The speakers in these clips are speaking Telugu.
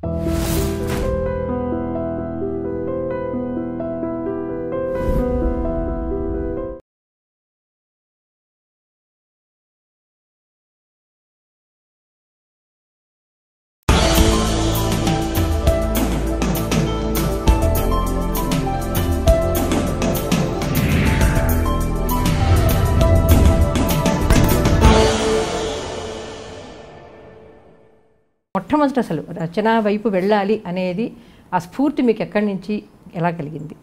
మొట్టమొదటి అసలు రచన వైపు వెళ్ళాలి అనేది ఆ స్ఫూర్తి మీకు ఎక్కడి నుంచి ఎలా కలిగింది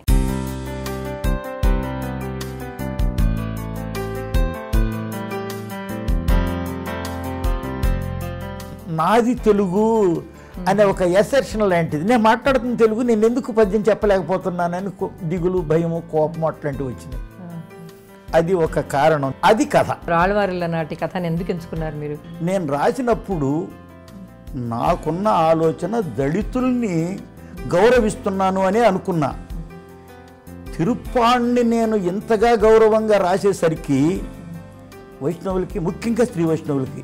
నాది తెలుగు అనే ఒక ఎసెర్షన్ లాంటిది నేను మాట్లాడుతున్న తెలుగు నేను ఎందుకు పద్యం చెప్పలేకపోతున్నానని కో- దిగులు భయము కోపం అట్లాంటివి వచ్చినాయి అది ఒక కారణం అది కథ రాళ్ళవారిల నాటి కథను ఎందుకు ఎంచుకున్నారు మీరు నేను రాసినప్పుడు నాకున్న ఆలోచన దళితుల్ని గౌరవిస్తున్నాను అని అనుకున్నా తిరుప్పాణ్ణి నేను ఇంతగా గౌరవంగా రాసేసరికి వైష్ణవులకి ముఖ్యంగా స్త్రీ వైష్ణవులకి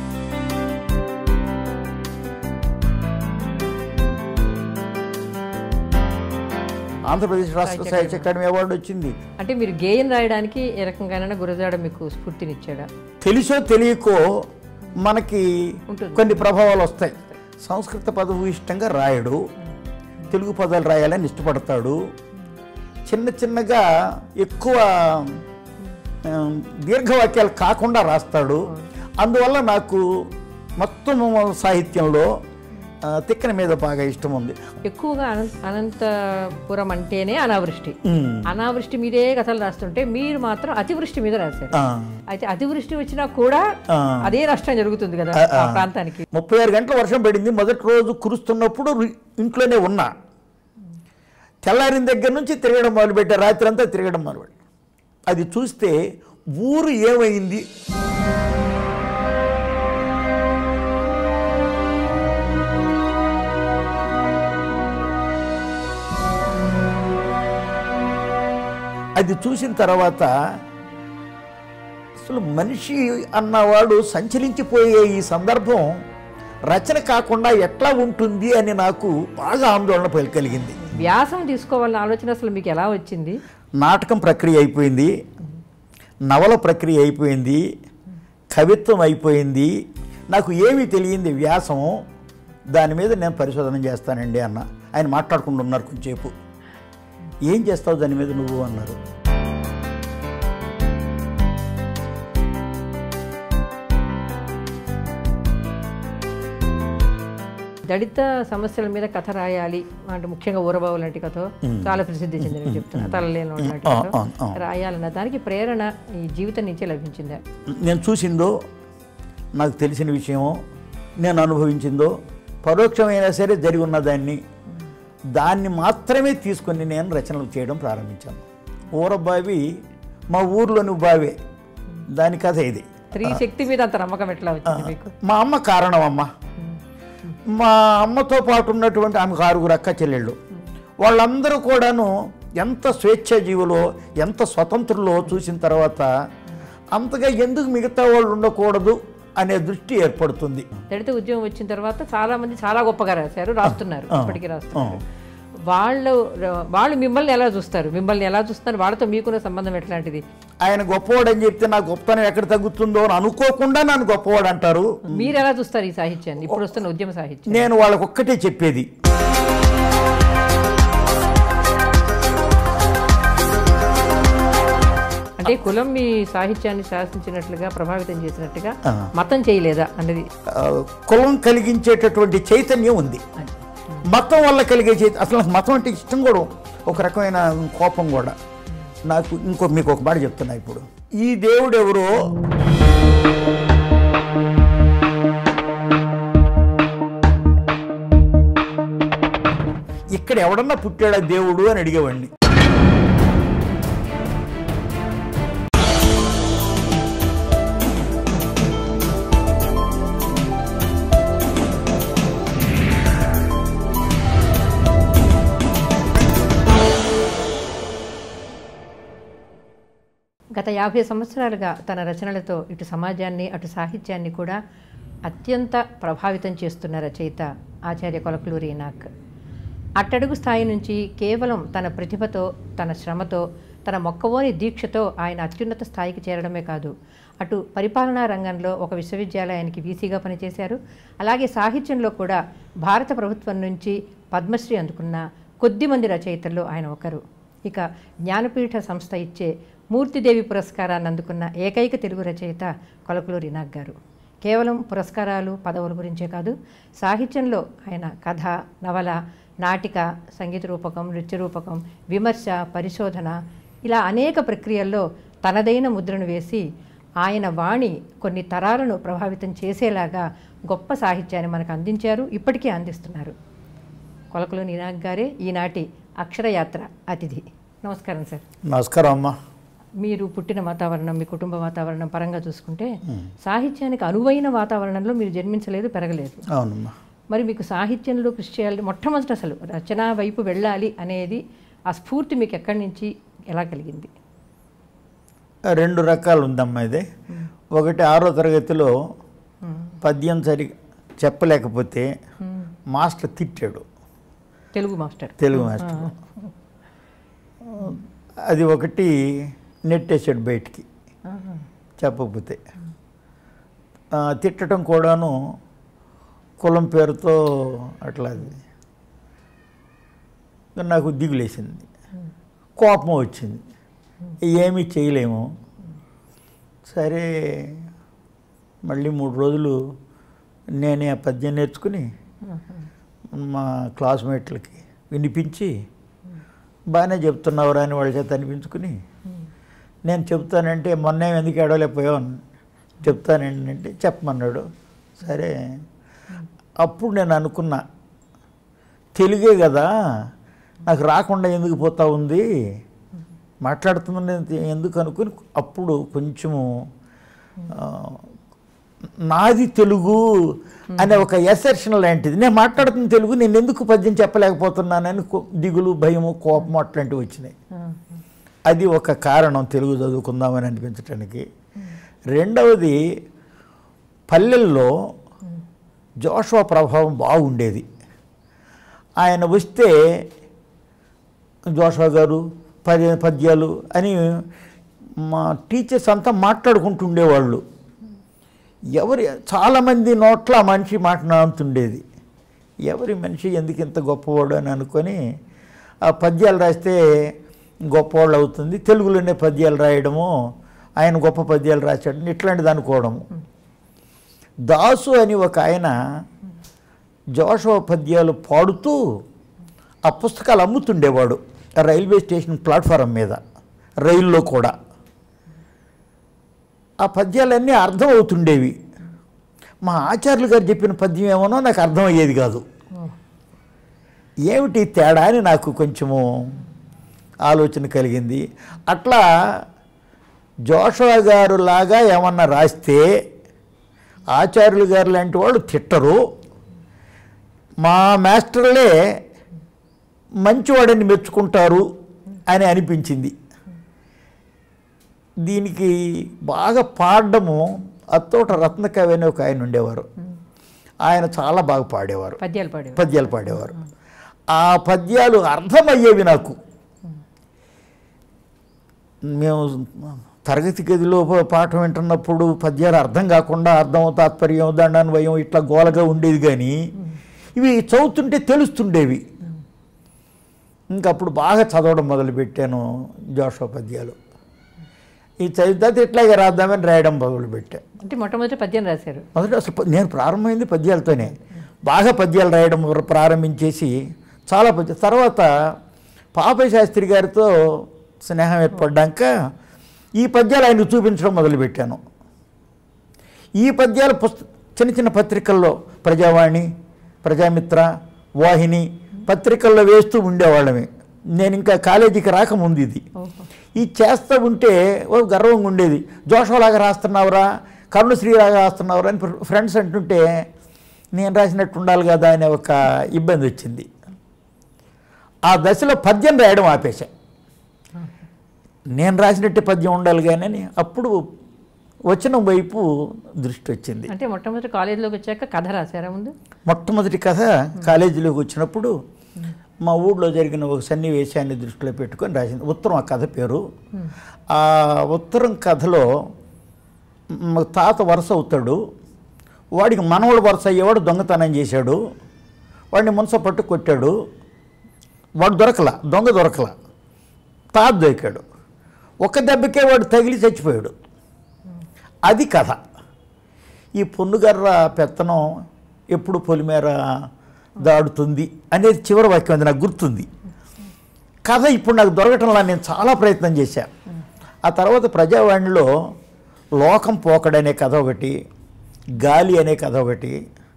ఆంధ్రప్రదేశ్ రాష్ట్ర సాహిత్య అకాడమీ అవార్డు వచ్చింది అంటే మీరు గేయం రాయడానికి ఏ రకంగానైనా గురజాడ మీకు స్ఫూర్తినిచ్చాడా తెలుసో తెలియకో మనకి ఉంటుంది. కొన్ని ప్రభావాలు వస్తాయి సంస్కృత పదవు ఇష్టంగా రాయడు తెలుగు పదాలు రాయాలని ఇష్టపడతాడు చిన్న చిన్నగా ఎక్కువ ఆ, దీర్ఘవాక్యాలు కాకుండా రాస్తాడు అందువల్ల నాకు మొత్తం సాహిత్యంలో ఆ, తిక్కన మీద బాగా ఇష్టం ఉంది ఎక్కువగా అనంత అనంతపురం అంటేనే అనావృష్టి ఉమ్. అనావృష్టి మీదే కథలు రాస్తుంటే మీరు మాత్రం అతివృష్టి మీద రాశారు ఆ, అయితే అతివృష్టి వచ్చినా కూడా ఆ. అదే నష్టం జరుగుతుంది కదా ఆ ప్రాంతానికి ముప్పై ఆరు గంటల వర్షం పడింది మొదటి రోజు కురుస్తున్నప్పుడు రి- ఇంట్లోనే ఉన్నా తెల్లారిన దగ్గర నుంచి తిరగడం మొదలుపెట్టా రాత్రి అంతా తిరగడం మొదలుపెట్టా అది చూస్తే ఊరు ఏమైంది అది చూసిన తర్వాత అసలు మనిషి అన్నవాడు సంచరించిపోయే ఈ సందర్భం రచన కాకుండా ఎట్లా ఉంటుంది అని నాకు బాగా ఆందోళన పలి- కలిగింది వ్యాసం తీసుకోవాలన్న ఆలోచన అసలు మీకు ఎలా వచ్చింది నాటకం ప్రక్రియ అయిపోయింది నవల ప్రక్రియ అయిపోయింది కవిత్వం అయిపోయింది నాకు ఏమీ తెలియంది వ్యాసం దాని మీద నేను పరిశోధన చేస్తానండి అన్న ఆయన మాట్లాడుకుంటూ ఉన్నారు కొంచెంసేపు ఏం చేస్తావు దాని మీద నువ్వు అన్నారు దళిత సమస్యల మీద కథ రాయాలి అంటే ముఖ్యంగా ఊరబావు లాంటి కథ చాలా ప్రసిద్ధి చెందిన చెప్తున్నా తలలేని వాడు లాంటి ఆ, కథ ఆ, ఆ. రాయాలన్న దానికి ప్రేరణ ఈ జీవితం నుంచే లభించిందా నేను చూసిందో నాకు తెలిసిన విషయమో నేను అనుభవించిందో పరోక్షమైనా సరే జరిగి ఉన్న దాన్ని దాన్ని మాత్రమే తీసుకొని నేను రచనలు చేయడం ప్రారంభించాను ఊరబావి మా ఊర్లోని బావే దాని కథ ఇది స్త్రీ శక్తి మీద అంత నమ్మకం ఎట్లా వచ్చింది మీకు మా అమ్మ కారణం అమ్మ మా అమ్మతో పాటు ఉన్నటువంటి ఆమెకు ఆరుగురు అక్క చెల్లెళ్ళు వాళ్ళందరూ కూడాను ఎంత స్వేచ్ఛ జీవులో ఎంత స్వతంత్రులో చూసిన తర్వాత అంతగా ఎందుకు మిగతా వాళ్ళు ఉండకూడదు అనే దృష్టి ఏర్పడుతుంది దళిత ఉద్యమం వచ్చిన తర్వాత చాలా మంది చాలా గొప్పగా రాశారు రాస్తున్నారు ఇప్పటికీ రాస్తున్నారు వాళ్ళు వాళ్ళు మిమ్మల్ని ఎలా చూస్తారు మిమ్మల్ని ఎలా చూస్తున్నారు వాళ్ళతో మీకున్న సంబంధం ఎట్లాంటిది ఆయన గొప్పవాడు అని చెప్తే నా గొప్పతనం ఎక్కడ తగ్గుతుందో అని అనుకోకుండా నన్ను గొప్పవాడు అంటారు మీరు ఎలా చూస్తారు ఈ సాహిత్యాన్ని ఇప్పుడు వస్తున్న ఉద్యమ సాహిత్యం నేను వాళ్ళకి ఒక్కటే చెప్పేది అంటే కులం మీ సాహిత్యాన్ని శాసించినట్లుగా ప్రభావితం చేసినట్టుగా ఆ. మతం చేయలేదా అన్నది ఆ, కులం కలిగించేటటువంటి చైతన్యం ఉంది అది. మతం వల్ల కలిగే చైత అసలు నాకు మతం అంటే ఇష్టం కూడా ఒక రకమైన కోపం కూడా నాకు ఇంకో మీకు ఒక మాట చెప్తున్నా ఇప్పుడు ఈ దేవుడు ఎవరో ఇక్కడ ఎవడన్నా పుట్టాడా దేవుడు అని అడిగేవాడిని గత యాభై సంవత్సరాలుగా తన రచనలతో ఇటు సమాజాన్ని అటు సాహిత్యాన్ని కూడా అత్యంత ప్రభావితం చేస్తున్న రచయిత ఆచార్య కొలకలూరి ఇనాక్ అట్టడుగు స్థాయి నుంచి కేవలం తన ప్రతిభతో తన శ్రమతో తన మొక్కవోని దీక్షతో ఆయన అత్యున్నత స్థాయికి చేరడమే కాదు అటు పరిపాలనా రంగంలో ఒక విశ్వవిద్యాలయానికి వీసీగా పనిచేశారు అలాగే సాహిత్యంలో కూడా భారత ప్రభుత్వం నుంచి పద్మశ్రీ అందుకున్న కొద్దిమంది రచయితల్లో ఆయన ఒకరు ఇక జ్ఞానపీఠ సంస్థ ఇచ్చే మూర్తిదేవి పురస్కారాన్ని అందుకున్న ఏకైక తెలుగు రచయిత కొలకలూరి ఇనాక్ గారు కేవలం పురస్కారాలు పదవుల గురించే కాదు సాహిత్యంలో ఆయన కథ నవల నాటిక సంగీత రూపకం నృత్య రూపకం విమర్శ పరిశోధన ఇలా అనేక ప్రక్రియల్లో తనదైన ముద్రను వేసి ఆయన వాణి కొన్ని తరాలను ప్రభావితం చేసేలాగా గొప్ప సాహిత్యాన్ని మనకు అందించారు ఇప్పటికీ అందిస్తున్నారు కొలకలూరి ఇనాక్ గారే ఈనాటి అక్షరయాత్ర అతిథి నమస్కారం సార్ నమస్కారం అమ్మా మీరు పుట్టిన వాతావరణం మీ కుటుంబ వాతావరణం పరంగా చూసుకుంటే సాహిత్యానికి అనువైన వాతావరణంలో మీరు జన్మించలేదు పెరగలేదు అవునమ్మా మరి మీకు సాహిత్యంలో కృషి చేయాలి మొట్టమొదటి అసలు రచన వైపు వెళ్ళాలి అనేది ఆ స్ఫూర్తి మీకు ఎక్కడి నుంచి ఎలా కలిగింది రెండు రకాలు ఉందమ్మా ఇది ఒకటి ఆరో తరగతిలో పద్యం సరి చెప్పలేకపోతే మాస్టర్ తిట్టాడు తెలుగు మాస్టర్ తెలుగు మాస్టర్ అది ఒకటి నెట్టేసాడు బయటికి ఆహా. చెప్పకపోతే ఆ, తిట్టడం కూడాను కులం పేరుతో అట్లా అది నాకు దిగులేసింది కోపం వచ్చింది ఏమీ చేయలేము సరే మళ్ళీ మూడు రోజులు నేనే ఆ పద్యం నేర్చుకుని మా క్లాస్మేట్లకి వినిపించి బాగానే చెప్తున్నావురా అని వాళ్ళ చేత అనిపించుకుని నేను చెప్తానంటే మొన్న ఏం ఎందుకు ఏడవలేకపోయావు చెప్తానండి అంటే చెప్పమన్నాడు సరే అప్పుడు నేను అనుకున్నా తెలుగే కదా నాకు రాకుండా ఎందుకు పోతా ఉంది మాట్లాడుతుందని ఎందుకు అనుకుని అప్పుడు కొంచెము ఆ, నాది తెలుగు అనే ఒక ఎసర్షన్ లాంటిది నేను మాట్లాడుతున్న తెలుగు నేను ఎందుకు పద్యం చెప్పలేకపోతున్నానని కొ- దిగులు భయము కోపము అట్లాంటివి వచ్చినాయి అది ఒక కారణం తెలుగు చదువుకుందామని అనిపించటానికి రెండవది పల్లెల్లో జోషువా ప్రభావం బాగుండేది ఆయన వస్తే జోషువా గారు పది పద్యాలు అని మా టీచర్స్ అంతా మాట్లాడుకుంటుండేవాళ్ళు ఎవరి చాలామంది నోట్ల ఆ మనిషి మాట నానుతుండేది ఎవరి మనిషి ఎందుకు ఇంత గొప్పవాడు అని అనుకొని ఆ పద్యాలు రాస్తే గొప్పవాళ్ళు అవుతుంది తెలుగులోనే పద్యాలు రాయడము ఆయన గొప్ప పద్యాలు రాశాడని ఇట్లాంటిది అనుకోవడము దాసు అని ఒక ఆయన జోషవ పద్యాలు పాడుతూ ఆ పుస్తకాలు అమ్ముతుండేవాడు ఆ రైల్వే స్టేషన్ ప్లాట్ఫారం మీద రైల్లో కూడా ఆ పద్యాలన్నీ అర్థం అవుతుండేవి మా ఆచార్యులు గారు చెప్పిన పద్యం ఏమోనో నాకు అర్థమయ్యేది కాదు ఏమిటి తేడా అని నాకు కొంచెము ఆలోచన కలిగింది అట్లా జోషువా గారు లాగా ఏమన్నా రాస్తే ఆచార్యులు గారు లాంటి వాళ్ళు తిట్టరు మా మాస్టర్లే మంచివాడని మెచ్చుకుంటారు అని అనిపించింది దీనికి బాగా పాడడము అత్తోట రత్నకవి అని ఒక ఆయన ఉండేవారు ఆయన చాలా బాగా పాడేవారు పద్యాలు పాడేవారు పద్యాలు పాడేవారు ఆ పద్యాలు అర్థమయ్యేవి నాకు మేము తరగతి గదిలో ప- పాఠం వింటున్నప్పుడు పద్యాలు అర్థం కాకుండా అర్థం తాత్పర్యం దండాన్వయం ఇట్లా గోలగా ఉండేది కానీ ఇవి చదువుతుంటే తెలుస్తుండేవి ఇంకప్పుడు బాగా చదవడం మొదలుపెట్టాను జోషో పద్యాలు ఈ చదివితే ఇట్లాగే రాద్దామని రాయడం మొదలుపెట్టా అంటే మొట్టమొదటి పద్యం రాశారు మొదట అసలు ప- నేను ప్రారంభమైంది పద్యాలతోనే బాగా పద్యాలు రాయడం ప్రారంభించేసి చాలా పద్య తర్వాత పాపయ్య శాస్త్రి గారితో స్నేహం ఏర్పడ్డాక ఈ పద్యాలు ఆయన చూపించడం మొదలుపెట్టాను ఈ పద్యాలు పుస్త చిన్న చిన్న పత్రికల్లో ప్రజావాణి ప్రజామిత్ర వాహిని పత్రికల్లో వేస్తూ ఉండేవాళ్ళమే నేను ఇంకా కాలేజీకి రాకముందు ఇది ఓహో ఈ చేస్తూ ఉంటే ఓ గర్వంగా ఉండేది జోషంలాగా రాస్తున్నావురా కరుణశ్రీలాగా రాస్తున్నావురా అని ఫ్రెండ్స్ అంటుంటే నేను రాసినట్టు ఉండాలి కదా అనే ఒక ఇబ్బంది వచ్చింది ఆ దశలో పద్యం రాయడం ఆపేశా నేను రాసినట్టు పద్యం ఉండాలి కానీ అని అప్పుడు వచనం వైపు దృష్టి వచ్చింది అంటే మొట్టమొదటి కాలేజీలోకి వచ్చాక కథ రాశారా ముందు మొట్టమొదటి కథ కాలేజీలోకి వచ్చినప్పుడు మా ఊళ్ళో జరిగిన ఒక సన్నివేశాన్ని దృష్టిలో పెట్టుకొని రాసింది ఉత్తరం ఆ కథ పేరు ఆ ఉత్తరం కథలో మ- తాత వరుస అవుతాడు వాడికి మనవడు వరుస అయ్యేవాడు దొంగతనం చేశాడు వాడిని మునస పట్టు కొట్టాడు వాడు దొరకల దొంగ దొరకల తాత దొరికాడు ఒక దెబ్బకే వాడు తగిలి చచ్చిపోయాడు అది కథ ఈ పొన్నుగర్ర పెత్తనం ఎప్పుడు పొలిమేర దాడుతుంది అనేది చివరి వాక్యం అది నాకు గుర్తుంది కథ ఇప్పుడు నాకు దొరకటంలా నేను చాలా ప్రయత్నం చేశా ఆ తర్వాత ప్రజావాణిలో లోకం పోకడనే కథ ఒకటి గాలి అనే కథ ఒకటి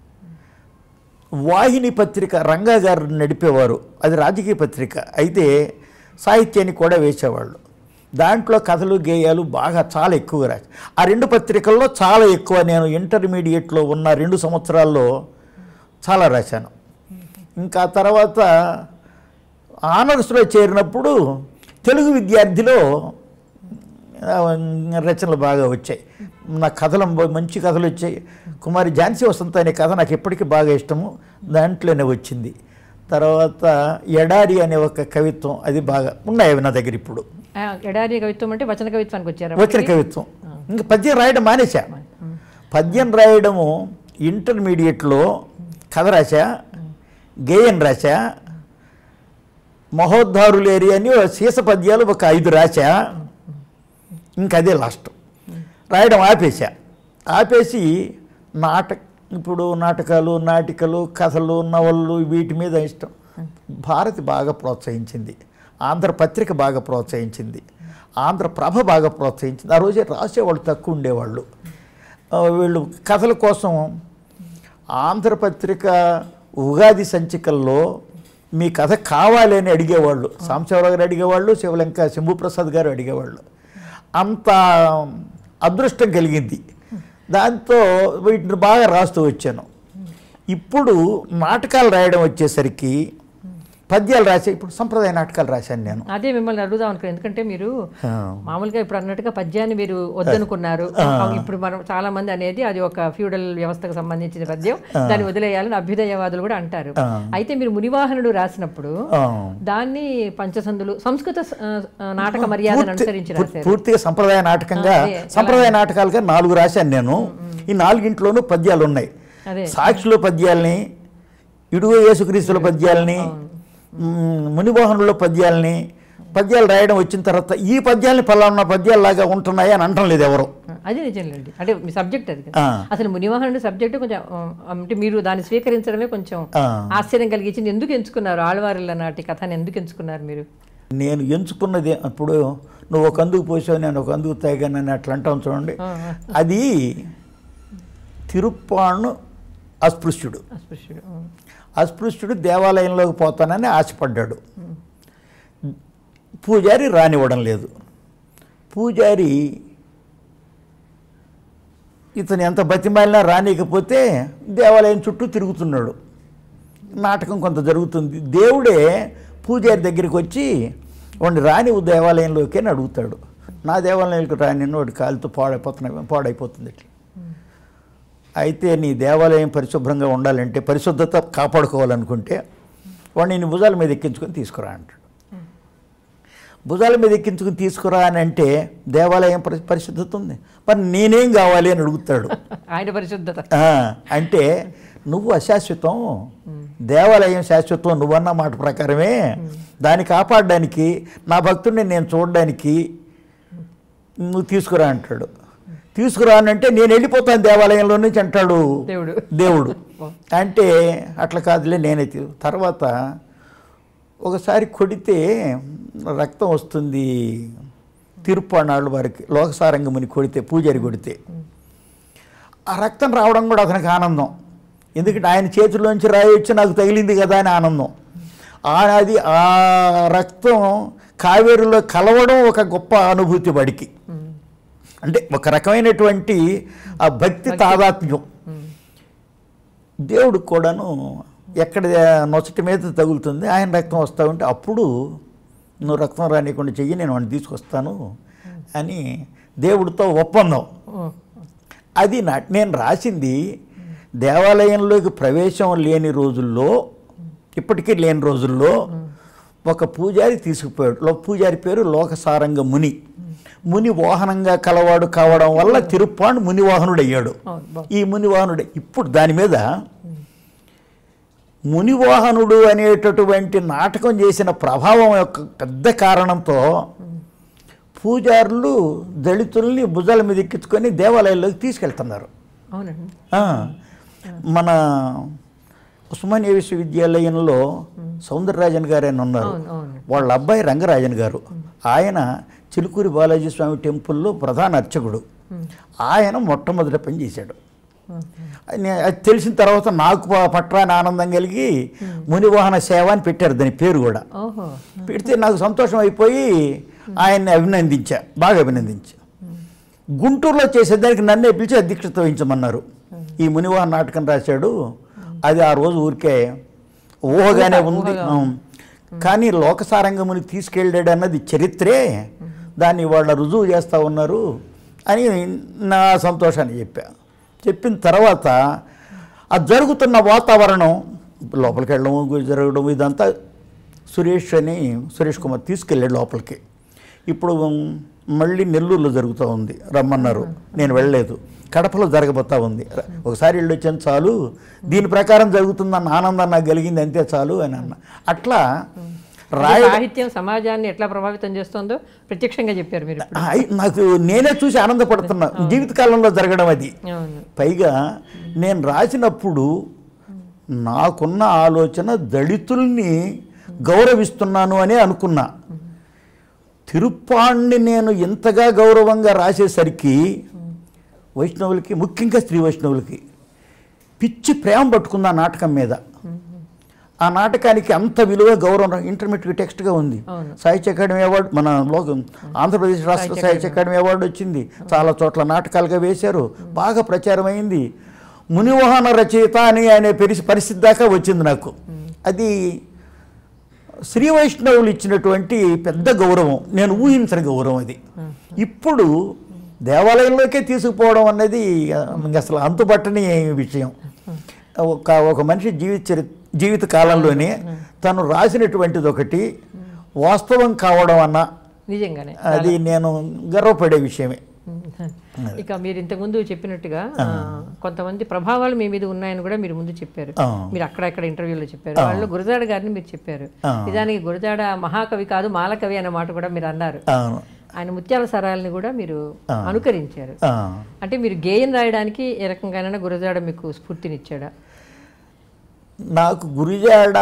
వాహిని పత్రిక రంగా గారు నడిపేవారు అది రాజకీయ పత్రిక అయితే సాహిత్యాన్ని కూడా వేసేవాళ్ళు దాంట్లో కథలు గేయాలు బాగా చాలా ఎక్కువగా రాసి ఆ రెండు పత్రికల్లో చాలా ఎక్కువ నేను ఇంటర్మీడియట్లో ఉన్న రెండు సంవత్సరాల్లో చాలా రాశాను ఇంకా తర్వాత ఆనర్స్లో చేరినప్పుడు తెలుగు విద్యార్థిలో ఆ, రచనలు బాగా వచ్చాయి నా కథలు బ- మంచి కథలు వచ్చాయి కుమారి ఝాన్సీ వసంత అనే కథ నాకు ఎప్పటికీ బాగా ఇష్టము దాంట్లోనే వచ్చింది తర్వాత ఎడారి అనే ఒక కవిత్వం అది బాగా ఉన్నాయి అవి నా దగ్గర ఇప్పుడు ఆ, ఎడారి కవిత్వం అంటే వచన కవిత్వానికి వచ్చారా వచ్చిన కవిత్వం ఇంకా పద్యం రాయడం మానేశా పద్యం రాయడము ఇంటర్మీడియట్లో కథ రాశా గేయం రాశా మహోద్ధారులేరి అని ఓ సీస పద్యాలు ఒక ఐదు రాశా ఇంకా అదే లాస్ట్ రాయడం ఆపేశా ఆపేసి నాటక ఇప్పుడు నాటకాలు నాటికలు కథలు నవళ్ళు వీటి మీద ఇష్టం భారతి బాగా ప్రోత్సహించింది ఆంధ్రపత్రిక బాగా ప్రోత్సహించింది ఆంధ్రప్రభ బాగా ప్రోత్సహించింది ఆ రోజే రాసేవాళ్ళు తక్కువ ఉండేవాళ్ళు ఆ, వీళ్ళు కథల కోసం ఆంధ్రపత్రిక ఉగాది సంచికల్లో మీ కథ కావాలి అని అడిగేవాళ్ళు సాంబశివరావు గారు అడిగేవాళ్ళు శివలంక శంభుప్రసాద్ గారు అడిగేవాళ్ళు అంత అదృష్టం కలిగింది దాంతో వీటిని బాగా రాస్తూ వచ్చాను ఇప్పుడు నాటకాలు రాయడం వచ్చేసరికి పద్యాలు రాసే ఇప్పుడు సంప్రదాయ నాటకాలు రాశాను నేను అదే మిమ్మల్ని అడుగుదాం అనుకున్నాను ఎందుకంటే మీరు ఆ. మామూలుగా ఇప్పుడు అన్నట్టుగా పద్యాన్ని మీరు వద్దనుకున్నారు ఇప్పుడు మనం చాలా మంది అనేది అది ఒక ఫ్యూడల్ వ్యవస్థకు సంబంధించిన పద్యం దాన్ని వదిలేయాలని అభ్యుదయవాదులు కూడా అంటారు ఆ. అయితే మీరు మునివాహనుడు రాసినప్పుడు ఆ. దాన్ని పంచసందులు సంస్కృత ఆ, ఆ, నాటక మర్యాదను పూర్తి- అనుసరించి పూర్తి- రాశారు పూర్తిగా సంప్రదాయ నాటకంగా ఆ, అదే. సంప్రదాయ నాటకాలుగా నాలుగు రాశాను నేను ఈ నాలుగింట్లోనూ పద్యాలు ఉన్నాయి అదే సాక్షుల పద్యాల్ని ఇడుగు యేసుక్రీస్తుల పద్యాల్ని మ్, మునిమోహనుల పద్యాల్ని పద్యాలు రాయడం వచ్చిన తర్వాత ఈ పద్యాల్ని పలానా పద్యాల్లాగా ఉంటున్నాయి అని అంటం లేదు ఎవరు అది నిజంలేండి అంటే మీ సబ్జెక్ట్ అది కదా. ఆ. అసలు మునివాహనుడు సబ్జెక్ట్ కొంచెం ఆ, అంటే మీరు దాన్ని స్వీకరించడమే కొంచెం ఆ. ఆశ్చర్యం కలిగించింది ఎందుకు ఎంచుకున్నారు ఆళ్వారుల నాటి కథని ఎందుకు ఎంచుకున్నారు మీరు నేను ఎంచుకున్నది అప్పుడు నువ్వు ఒక అందుకు పోసావు నేను ఒక అందుకు తాగానని అట్లా అంటాం చూడండి ఆ, ఆ, అది తిరుప్పాణు అస్పృశ్యుడు అస్పృశ్యుడు ఆ. అస్పృశ్యుడు దేవాలయంలోకి పోతానని ఆశపడ్డాడు పూజారి రానివ్వడం లేదు పూజారి ఇతను ఎంత బతిమాలినా రానికపోతే దేవాలయం చుట్టూ తిరుగుతున్నాడు నాటకం కొంత జరుగుతుంది దేవుడే పూజారి దగ్గరికి వచ్చి వాడిని రానివ్వు దేవాలయంలోకి అని అడుగుతాడు నా దేవాలయంలోకి రాని వాడి కాలుతో పాడైపోతున్నా పాడైపోతుంది ఇట్లా అయితే నీ దేవాలయం పరిశుభ్రంగా ఉండాలంటే పరిశుద్ధత కాపాడుకోవాలనుకుంటే వాడిని నీ భుజాల మీద ఎక్కించుకొని తీసుకురా అంటాడు భుజాల మీద ఎక్కించుకొని తీసుకురా అని అంటే దేవాలయం పరి పరిశుద్ధత ఉంది మరి నేనేం కావాలి అని అడుగుతాడు ఆయన పరిశుద్ధత ఆ, అంటే నువ్వు అశాశ్వతం దేవాలయం శాశ్వతం నువ్వన్న మాట ప్రకారమే దాన్ని కాపాడడానికి నా భక్తుడిని నేను చూడడానికి నువ్వు తీసుకురా అంటాడు తీసుకురా అని అంటే నేను వెళ్ళిపోతాను దేవాలయంలో నుంచి అంటాడు దేవుడు దేవుడు అంటే అట్లా కాదులే నేనే తీ- తర్వాత ఒకసారి కొడితే రక్తం వస్తుంది తిరుప్పాణాళ్ళు వారికి లోకసారంగముని కొడితే పూజారి కొడితే ఆ రక్తం రావడం కూడా అతనికి ఆనందం ఎందుకంటే ఆయన చేతిలోంచి రాయి వచ్చి నాకు తగిలింది కదా అని ఆనందం ఆ అది ఆ రక్తం కావేరిలో కలవడం ఒక గొప్ప అనుభూతి వాడికి అంటే ఒక రకమైనటువంటి ఆ భక్తి తాదాత్మ్యం దేవుడు కూడాను ఎక్కడ నొసటి మీద తగులుతుంది ఆయన రక్తం వస్తూ ఉంటే అప్పుడు నువ్వు రక్తం రానికుండా చెయ్యి నేను వాడిని తీసుకొస్తాను అని దేవుడితో ఒప్పందం ఓ. అది నా నేను రాసింది దేవాలయంలోకి ప్రవేశం లేని రోజుల్లో ఇప్పటికీ లేని రోజుల్లో ఒక పూజారి తీసుకుపోయాడు లో పూజారి పేరు లోకసారంగ ముని ముని వాహనంగా కలవాడు కావడం వల్ల తిరుప్పాండు ముని వాహనుడు అయ్యాడు అవును బాగుంది. ఈ మునివాహనుడు ఇప్పుడు దాని మీద మునివాహనుడు అనేటటువంటి నాటకం చేసిన ప్రభావం యొక్క పెద్ద కారణంతో పూజారులు దళితుల్ని భుజాల మీద ఎక్కించుకొని దేవాలయాల్లోకి తీసుకెళ్తున్నారు అవునండి ఆ, మన ఉస్మానియా విశ్వవిద్యాలయంలో సౌందరరాజన్ గారు ఆయన ఉన్నారు అవును అవును వాళ్ళ అబ్బాయి రంగరాజన్ గారు ఆయన చిలుకూరి బాలాజీ స్వామి టెంపుల్లో ప్రధాన అర్చకుడు ఆయన మొట్టమొదటి పని చేశాడు నే- అది తెలిసిన తర్వాత నాకు ప- పట్రాని ఆనందం కలిగి మునివాహన సేవ అని పెట్టారు దాని పేరు కూడా ఓహో పెడితే నాకు సంతోషం అయిపోయి ఆయన్ని అభినందించా బాగా అభినందించా గుంటూరులో చేసేదానికి నన్నే పిలిచి అధ్యక్షత వహించమన్నారు ఈ మునివాహన నాటకం రాశాడు అది ఆ రోజు ఊరికే ఊహగానే ఊహ- ఉంది ఊహగా అవును. కానీ లోకసారంగముని తీసుకెళ్ళాడు అన్నది చరిత్రే దాన్ని వాళ్ళ రుజువు చేస్తూ ఉన్నారు అని నా సంతోషాన్ని చెప్పా చెప్పిన తర్వాత ఆ జరుగుతున్న వాతావరణం లోపలికి వెళ్ళడం జరగడం ఇదంతా సురేష్ అని సురేష్ కుమార్ తీసుకెళ్ళాడు లోపలికి ఇప్పుడు మళ్ళీ నెల్లూరులో జరుగుతూ ఉంది రమ్మన్నారు నేను వెళ్ళలేదు కడపలో జరగబోతా ఉంది ఒకసారి వెళ్ళి వచ్చాను చాలు దీని ప్రకారం జరుగుతుందన్న ఆనందం నాకు కలిగింది అంతే చాలు అని అన్న అట్లా రాయ సాహిత్యం సమాజాన్ని ఎట్లా ప్రభావితం చేస్తుందో ప్రత్యక్షంగా చెప్పారు మీరు ఇప్పుడు ఐ- నాకు నేనే చూసి ఆనందపడుతున్నా జీవితకాలంలో జరగడం అది అవును పైగా నేను రాసినప్పుడు నాకున్న ఆలోచన దళితుల్ని గౌరవిస్తున్నాను అనే అనుకున్నా తిరుప్పాణ్ణి నేను ఇంతగా గౌరవంగా రాసేసరికి వైష్ణవులకి ముఖ్యంగా స్త్రీ వైష్ణవులకి పిచ్చి ప్రేమ పట్టుకుంది ఆ నాటకం మీద ఆ నాటకానికి అంత విలువ గౌరవం ఇంటర్మీడియట్ టెక్స్ట్గా ఉంది అవును. సాహిత్య అకాడమీ అవార్డు మన లోకం ఆంధ్రప్రదేశ్ రాష్ట్ర సాహిత్య అకాడమీ అవార్డు వచ్చింది చాలా చోట్ల నాటకాలుగా వేశారు బాగా ప్రచారం అయింది మునివాహన రచయిత అని ఆయన పెరిసి పరిస్థితి దాకా వచ్చింది నాకు అది శ్రీ వైష్ణవులు ఇచ్చినటువంటి పెద్ద గౌరవం నేను ఊహించని గౌరవం అది ఇప్పుడు దేవాలయంలోకే తీసుకుపోవడం అనేది ఆ, ఇంక అసలు అంతుపట్టని విషయం ఒక ఒక మనిషి జీవిత చరి జీవిత కాలంలోనే తను రాసినటువంటిది ఒకటి వాస్తవం కావడం అన్న నిజంగానే అది నేను గర్వపడే విషయమే ఇక మీరు ఇంతకుముందు చెప్పినట్టుగా ఆ, కొంతమంది ప్రభావాలు మీ మీద ఉన్నాయని కూడా మీరు ముందు చెప్పారు ఆ. మీరు అక్కడక్కడ ఇంటర్వ్యూలో చెప్పారు వాళ్ళు గురజాడ గారిని మీరు చెప్పారు ఆ. నిజానికి గురజాడ మహాకవి కాదు మాలకవి అన్న మాట కూడా మీరు అన్నారు అవును ఆయన ముత్యాల సరాలని కూడా మీరు అనుకరించారు ఆ. అంటే మీరు గేయం రాయడానికి ఏ రకంగానైనా గురజాడ మీకు స్ఫూర్తినిచ్చాడా నాకు గురిజాడ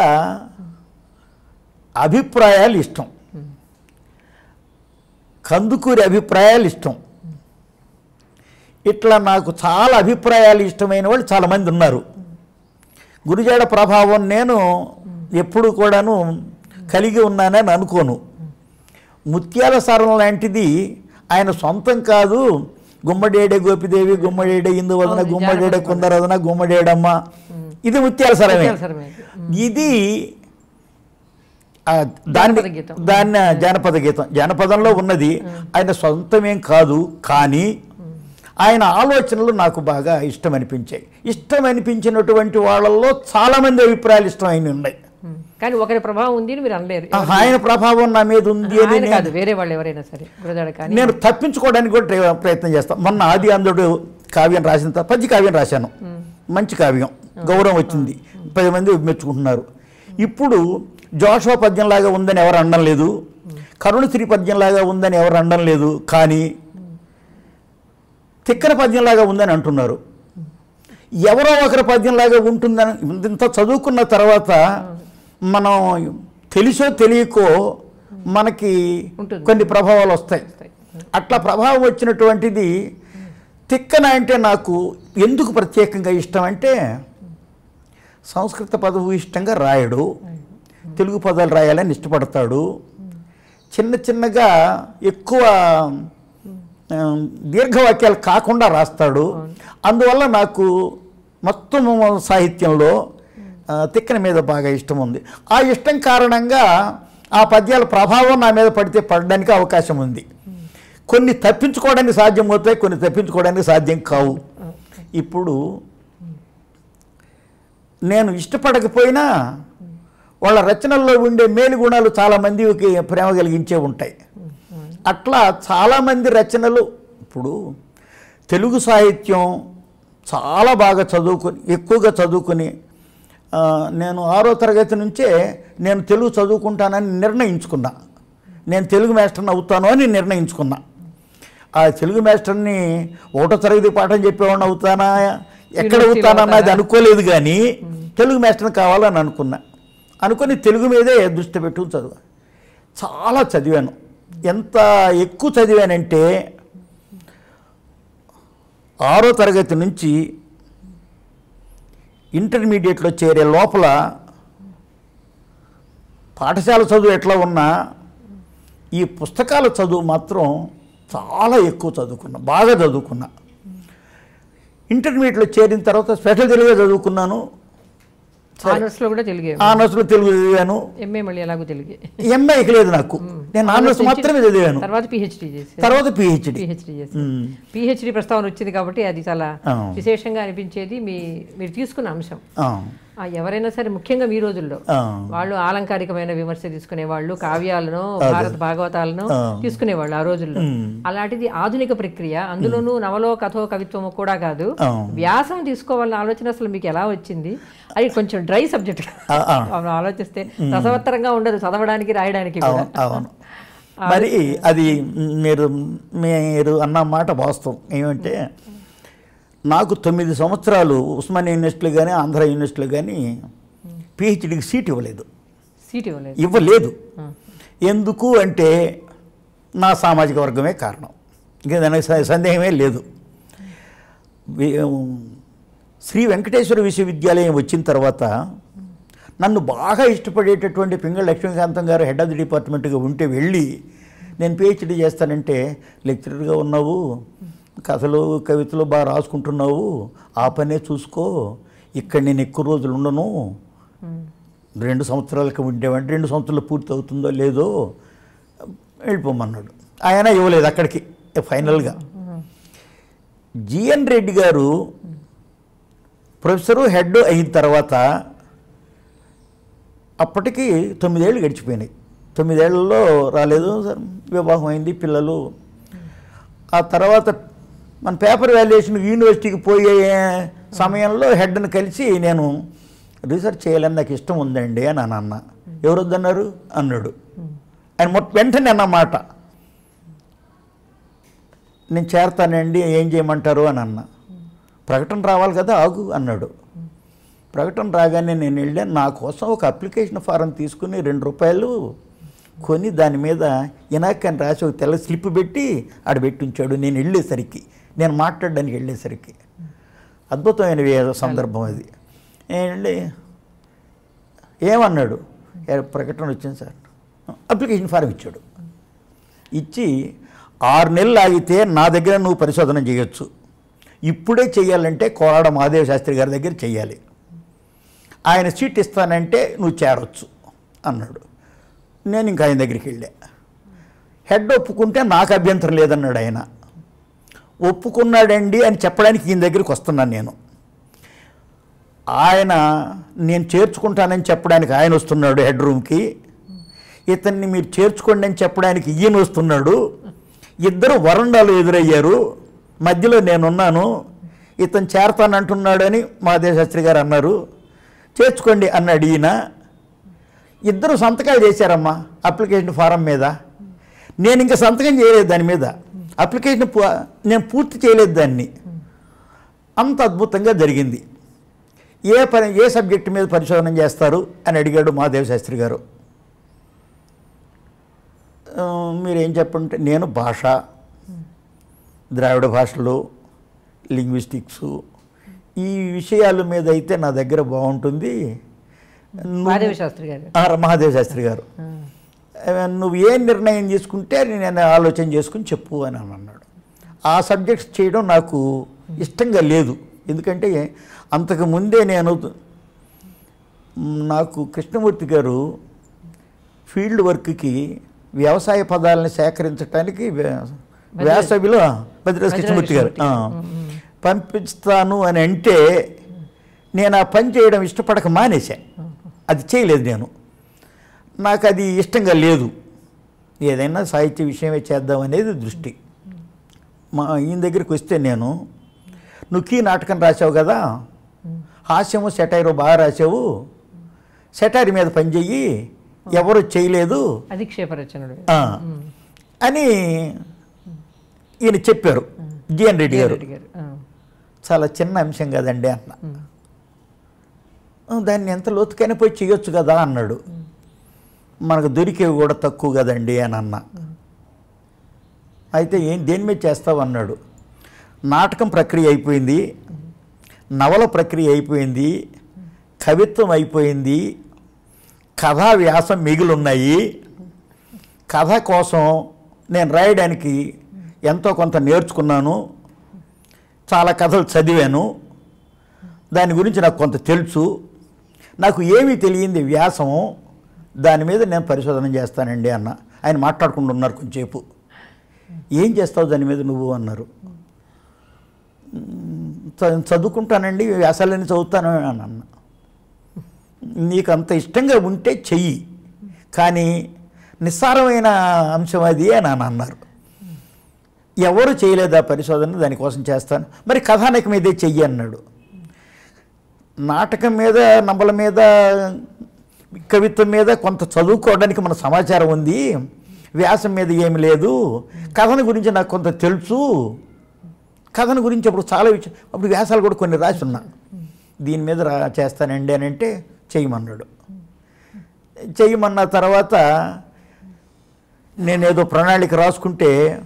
అభిప్రాయాలు ఇష్టం కందుకూరి అభిప్రాయాలు ఇష్టం ఇట్లా నాకు చాలా అభిప్రాయాలు ఇష్టమైన వాళ్ళు చాలామంది ఉన్నారు గురిజాడ ప్రభావం నేను ఎప్పుడు కూడాను కలిగి ఉన్నానని అనుకోను ముత్యాల సారం లాంటిది ఆయన సొంతం కాదు గుమ్మడేడే గోపిదేవి గుమ్మడేడే ఇందువదన అవును, గుమ్మడేడే జానపద కుందరదన గుమ్మడేడమ్మ ఇది ముత్యాల సరమే ముత్యాల సరమే. ఇది ఆ, దాన్ని జానపద గీతం. దాన్ని జానపద గీతం జానపదంలో ఉన్నది ఆయన సొంతమేం కాదు కానీ ఆయన ఆలోచనలు నాకు బాగా ఇష్టం అనిపించాయి ఇష్టం అనిపించినటువంటి వాళ్ళల్లో చాలా మంది అభిప్రాయాలు ఇష్టమైన ఉన్నాయి ఉమ్. కానీ ఒకరి ప్రభావం ఉంది అని మీరు అనలేరు ఆ, ఆయన ప్రభావం నా మీద ఉంది అని ఆయన నేను- కాదు వేరే వాళ్ళు ఎవరైనా సరే గురజాడ కానీ నేను తప్పించుకోవడానికి కూడా ట్రై- ప్రయత్నం చేస్తాను మొన్న ఆది అందుడు కావ్యం రాసిన తర్వాత పద్య కావ్యం రాశాను మంచి కావ్యం గౌరవం వచ్చింది పది మంది మెచ్చుకుంటున్నారు ఇప్పుడు జోషువా పద్యంలాగా ఉందని ఎవరు అనడం లేదు కరుణశ్రీ పద్యంలాగా ఉందని ఎవరు అనడం లేదు కానీ తిక్కన పద్యంలాగా ఉందని అంటున్నారు ఎవరో ఒకరి పద్యంలాగా ఉంటుందని ఇంత చదువుకున్న తర్వాత మనం తెలుసో తెలియకో మనకి ఉంటుంది. కొన్ని ప్రభావాలు వస్తాయి అట్లా ప్రభావం వచ్చినటువంటిది తిక్కన అంటే నాకు ఎందుకు ప్రత్యేకంగా ఇష్టం అంటే సంస్కృత పదవు ఇష్టంగా రాయడు తెలుగు పదాలు రాయాలని ఇష్టపడతాడు చిన్న చిన్నగా ఎక్కువ ఆ, దీర్ఘవాక్యాలు కాకుండా రాస్తాడు అందువల్ల నాకు మొత్తం సాహిత్యంలో ఆ, తిక్కన మీద బాగా ఇష్టం ఉంది ఆ ఇష్టం కారణంగా ఆ పద్యాల ప్రభావం నా మీద పడితే పడడానికి అవకాశం ఉంది కొన్ని తప్పించుకోవడానికి సాధ్యం అవుతాయి కొన్ని తప్పించుకోవడానికి సాధ్యం కావు ఇప్పుడు నేను ఇష్టపడకపోయినా వాళ్ళ రచనల్లో ఉండే మేలు గుణాలు చాలా మందికి ప్రేమ కలిగించే ఉంటాయి అట్లా చాలామంది రచనలు ఇప్పుడు తెలుగు సాహిత్యం చాలా బాగా చదువుకుని ఎక్కువగా చదువుకుని ఆ, నేను ఆరో తరగతి నుంచే నేను తెలుగు చదువుకుంటానని నిర్ణయించుకున్నా నేను తెలుగు మాస్టర్ని అవుతాను అని నిర్ణయించుకున్నా ఆ తెలుగు మాస్టర్ని ఒకటో తరగతి పాఠం చెప్పేవాడిని అవుతానా ఎక్కడ యూనివర్సిటీలో అవుతానన్నది అవుతారా? అనుకోలేదు కానీ తెలుగు మాస్టర్ని కావాలని అనుకున్నా అనుకుని తెలుగు మీదే దృష్టి పెట్టుకుని చదువు చాలా చదివాను ఎంత ఎక్కువ చదివానంటే ఆరో తరగతి నుంచి ఇంటర్మీడియట్లో చేరే లోపల పాఠశాల చదువు ఎట్లా ఉన్నా ఈ పుస్తకాల చదువు మాత్రం చాలా ఎక్కువ చదువుకున్నా బాగా చదువుకున్నా ఇంటర్మీడియట్లో చేరిన తర్వాత స్పెషల్ తెలుగే చదువుకున్నాను ఆనర్స్లో కూడా తెలుగే ఆనర్స్లో తెలుగు చదివాను ఎంఏ మళ్ళీ ఎలాగో తెలుగే ఎంఏకి లేదు నాకు నేను ఆనర్స్ మాత్రమే చదివాను తర్వాత పిహెచ్డి చేసి తర్వాత పిహెచ్డి పిహెచ్డి చేసి పిహెచ్డి ప్రస్తావన వచ్చింది కాబట్టి అది చాలా ఆ. విశేషంగా అనిపించేది మీ మీరు తీసుకున్న అంశం ఆ, ఎవరైనా సరే ముఖ్యంగా మీ రోజుల్లో వాళ్ళు ఆలంకారికమైన విమర్శ తీసుకునేవాళ్ళు కావ్యాలను భారత భాగవతాలను తీసుకునేవాళ్ళు ఆ రోజుల్లో అలాంటిది ఆధునిక ప్రక్రియ అందులోనూ నవలో కథో కవిత్వము కూడా కాదు వ్యాసం తీసుకోవాలన్న ఆలోచన అసలు మీకు ఎలా వచ్చింది అది కొంచెం డ్రై సబ్జెక్ట్ ఆలోచిస్తే రసవత్తరంగా ఉండదు చదవడానికి రాయడానికి కూడా అవును మరి అది మీరు మీరు అన్న మాట వాస్తవం ఏమంటే నాకు తొమ్మిది సంవత్సరాలు ఉస్మానియా యూనివర్సిటీలో కానీ ఆంధ్ర యూనివర్సిటీలో కానీ పిహెచ్డికి సీట్ ఇవ్వలేదు సీట్ ఇవ్వలేదు ఇవ్వలేదు ఎందుకు అంటే నా సామాజిక వర్గమే కారణం ఇంకా దానికి స- సందేహమే లేదు వి- శ్రీ వెంకటేశ్వర విశ్వవిద్యాలయం వచ్చిన తర్వాత నన్ను బాగా ఇష్టపడేటటువంటి పింగళ లక్ష్మీకాంతం గారు హెడ్ ఆఫ్ ది డిపార్ట్మెంట్గా ఉంటే వెళ్ళి నేను పిహెచ్డి చేస్తానంటే లెక్చరర్గా ఉన్నావు కథలు కవితలు బాగా రాసుకుంటున్నావు ఆ పనే చూసుకో ఇక్కడ నేను ఎక్కువ రోజులు ఉండను రెండు సంవత్సరాలకి ఉండేవంటే రెండు సంవత్సరాలు పూర్తి అవుతుందో లేదో వెళ్ళిపోమన్నాడు ఆయన ఇవ్వలేదు అక్కడికి ఫైనల్గా జిఎన్ రెడ్డి గారు ప్రొఫెసరు హెడ్ అయిన తర్వాత అప్పటికి తొమ్మిదేళ్ళు గడిచిపోయినాయి తొమ్మిదేళ్లలో రాలేదు సార్ వివాహం అయింది పిల్లలు ఆ తర్వాత మన పేపర్ వాల్యుయేషన్ యూనివర్సిటీకి పోయే సమయంలో హెడ్ని కలిసి నేను రీసెర్చ్ చేయాలని నాకు ఇష్టం ఉందండి అని అని అన్న ఎవరు వద్దన్నారు అన్నాడు ఆయన మొట్ట వెంటనే అన్నమాట నేను చేరతానండి ఏం చేయమంటారు అని అన్న ప్రకటన రావాలి కదా ఆగు అన్నాడు ప్రకటన రాగానే నేను వెళ్ళాను నా కోసం ఒక అప్లికేషన్ ఫారం తీసుకుని రెండు రూపాయలు కొని దాని మీద ఇనాక్ అని రాసి ఒక తెల్ల స్లిప్ పెట్టి ఆడ పెట్టి ఉంచాడు నేను వెళ్ళేసరికి నేను మాట్లాడడానికి వెళ్ళేసరికి అద్భుతమైన వే- సందర్భం అది నేను వెళ్ళి ఏమన్నాడు "ఏ, ప్రకటన వచ్చింది సార్ అప్లికేషన్ ఫారం ఇచ్చాడు ఇచ్చి ఆరు నెలలు ఆగితే నా దగ్గర నువ్వు పరిశోధన చేయొచ్చు ఇప్పుడే చేయాలంటే కోరాడ మహాదేవ శాస్త్రి గారి దగ్గర చేయాలి ఆయన సీట్ ఇస్తానంటే నువ్వు చేరొచ్చు అన్నాడు నేను ఇంకా ఆయన దగ్గరికి వెళ్ళా హెడ్ ఒప్పుకుంటే నాకు అభ్యంతరం లేదన్నాడు ఆయన ఒప్పుకున్నాడండి అని చెప్పడానికి ఈయన దగ్గరికి వస్తున్నాను నేను ఆయన నేను చేర్చుకుంటానని చెప్పడానికి ఆయన వస్తున్నాడు హెడ్ రూమ్కి ఇతన్ని మీరు చేర్చుకోండి అని చెప్పడానికి ఈయన వస్తున్నాడు ఇద్దరు వరండాలు ఎదురయ్యారు మధ్యలో నేనున్నాను ఇతను చేరతానంటున్నాడని మా శాస్త్రి గారు అన్నారు చేర్చుకోండి అన్నాడు ఈయన ఇద్దరు సంతకాలు చేశారమ్మా అప్లికేషన్ ఫారం మీద నేను ఇంకా సంతకం చేయలేదు దాని మీద అప్లికేషన్ పు- నేను పూర్తి చేయలేదు దాన్ని అంత అద్భుతంగా జరిగింది ఏ పని ఏ సబ్జెక్టు మీద పరిశోధన చేస్తారు అని అడిగాడు మాధవ శాస్త్రి గారు ఆ, మీరేం చెప్పంటే నేను భాష ద్రావిడ భాషలు లింగ్విస్టిక్స్ ఈ విషయాల మీద అయితే నా దగ్గర బాగుంటుంది నువ్వు- మాధవ శాస్త్రి గారు ఆ, మహాదేవ శాస్త్రి గారు ఆ, నువ్వు ఏ నిర్ణయం తీసుకుంటే అది నేను ఆలోచన చేసుకుని చెప్పు అని అని అన్నాడు ఆ సబ్జెక్ట్స్ చేయడం నాకు ఇష్టంగా లేదు ఎందుకంటే అంతకు ముందే నేను నాకు కృష్ణమూర్తి గారు ఫీల్డ్ వర్క్కి వ్యవసాయ పదాలను సేకరించడానికి వ్య- వేసవిలో భద్రాజ్ కృష్ణమూర్తి గారు ఆ. పంపిస్తాను అని అంటే నేను ఆ పని చేయడం ఇష్టపడక మానేశా అది చేయలేదు నేను నాకు అది ఇష్టంగా లేదు ఏదైనా సాహిత్య విషయమే చేద్దాం అనేది దృష్టి మా ఈయన దగ్గరికి వస్తే నేను నువ్వు కీ నాటకం రాసావు కదా హాస్యము సెటైరు బాగా రాసావు సెటైర్ మీద పని చెయ్యి ఎవరు చేయలేదు అధిక్షేప రచనలు ఆ, అని ఈయన చెప్పారు జిఎన్ రెడ్డి గారు రెడ్డి గారు ఆ. చాలా చిన్న అంశం కదండి అన్న "ఆ, దాన్ని ఎంత లోతుకైనా పోయి చేయొచ్చు కదా అన్నాడు మనకు దొరికేవి కూడా తక్కువ కదండి అని అన్న అయితే ఏం దేని మీద చేస్తావు అన్నాడు నాటకం ప్రక్రియ అయిపోయింది నవల ప్రక్రియ అయిపోయింది కవిత్వం అయిపోయింది కథా వ్యాసం మిగిలిన్నాయి కథ కోసం నేను రాయడానికి ఎంతో కొంత నేర్చుకున్నాను చాలా కథలు చదివాను దాని గురించి నాకు కొంత తెలుసు నాకు ఏమీ తెలియంది వ్యాసం దాని మీద నేను పరిశోధన చేస్తానండి అన్న ఆయన మాట్లాడుకుంటూ ఉన్నారు కొంచెంసేపు ఏం చేస్తావు దాని మీద నువ్వు అన్నారు "మ్, చ- చదువుకుంటానండి వ్యాసాలన్నీ చదువుతాను అని అన్న నీకు అంత ఇష్టంగా ఉంటే చెయ్యి కానీ నిస్సారమైన అంశం అది అని అని అన్నారు ఎవరు చేయలేదు ఆ పరిశోధన దానికోసం చేస్తాను మరి కథానిక మీదే చెయ్యి అన్నాడు నాటకం మీద నవల మీద కవిత్వం మీద కొంత చదువుకోవడానికి మన సమాచారం ఉంది వ్యాసం మీద ఏమి లేదు కథన గురించి నాకు కొంత తెలుసు కథన గురించి అప్పుడు చాలా విషయం అప్పుడు వ్యాసాలు కూడా కొన్ని రాసి ఉన్నా దీని మీద రా చేస్తానండి అని అంటే చెయ్యమన్నాడు చెయ్యమన్న తర్వాత నేనేదో ప్రణాళిక రాసుకుంటే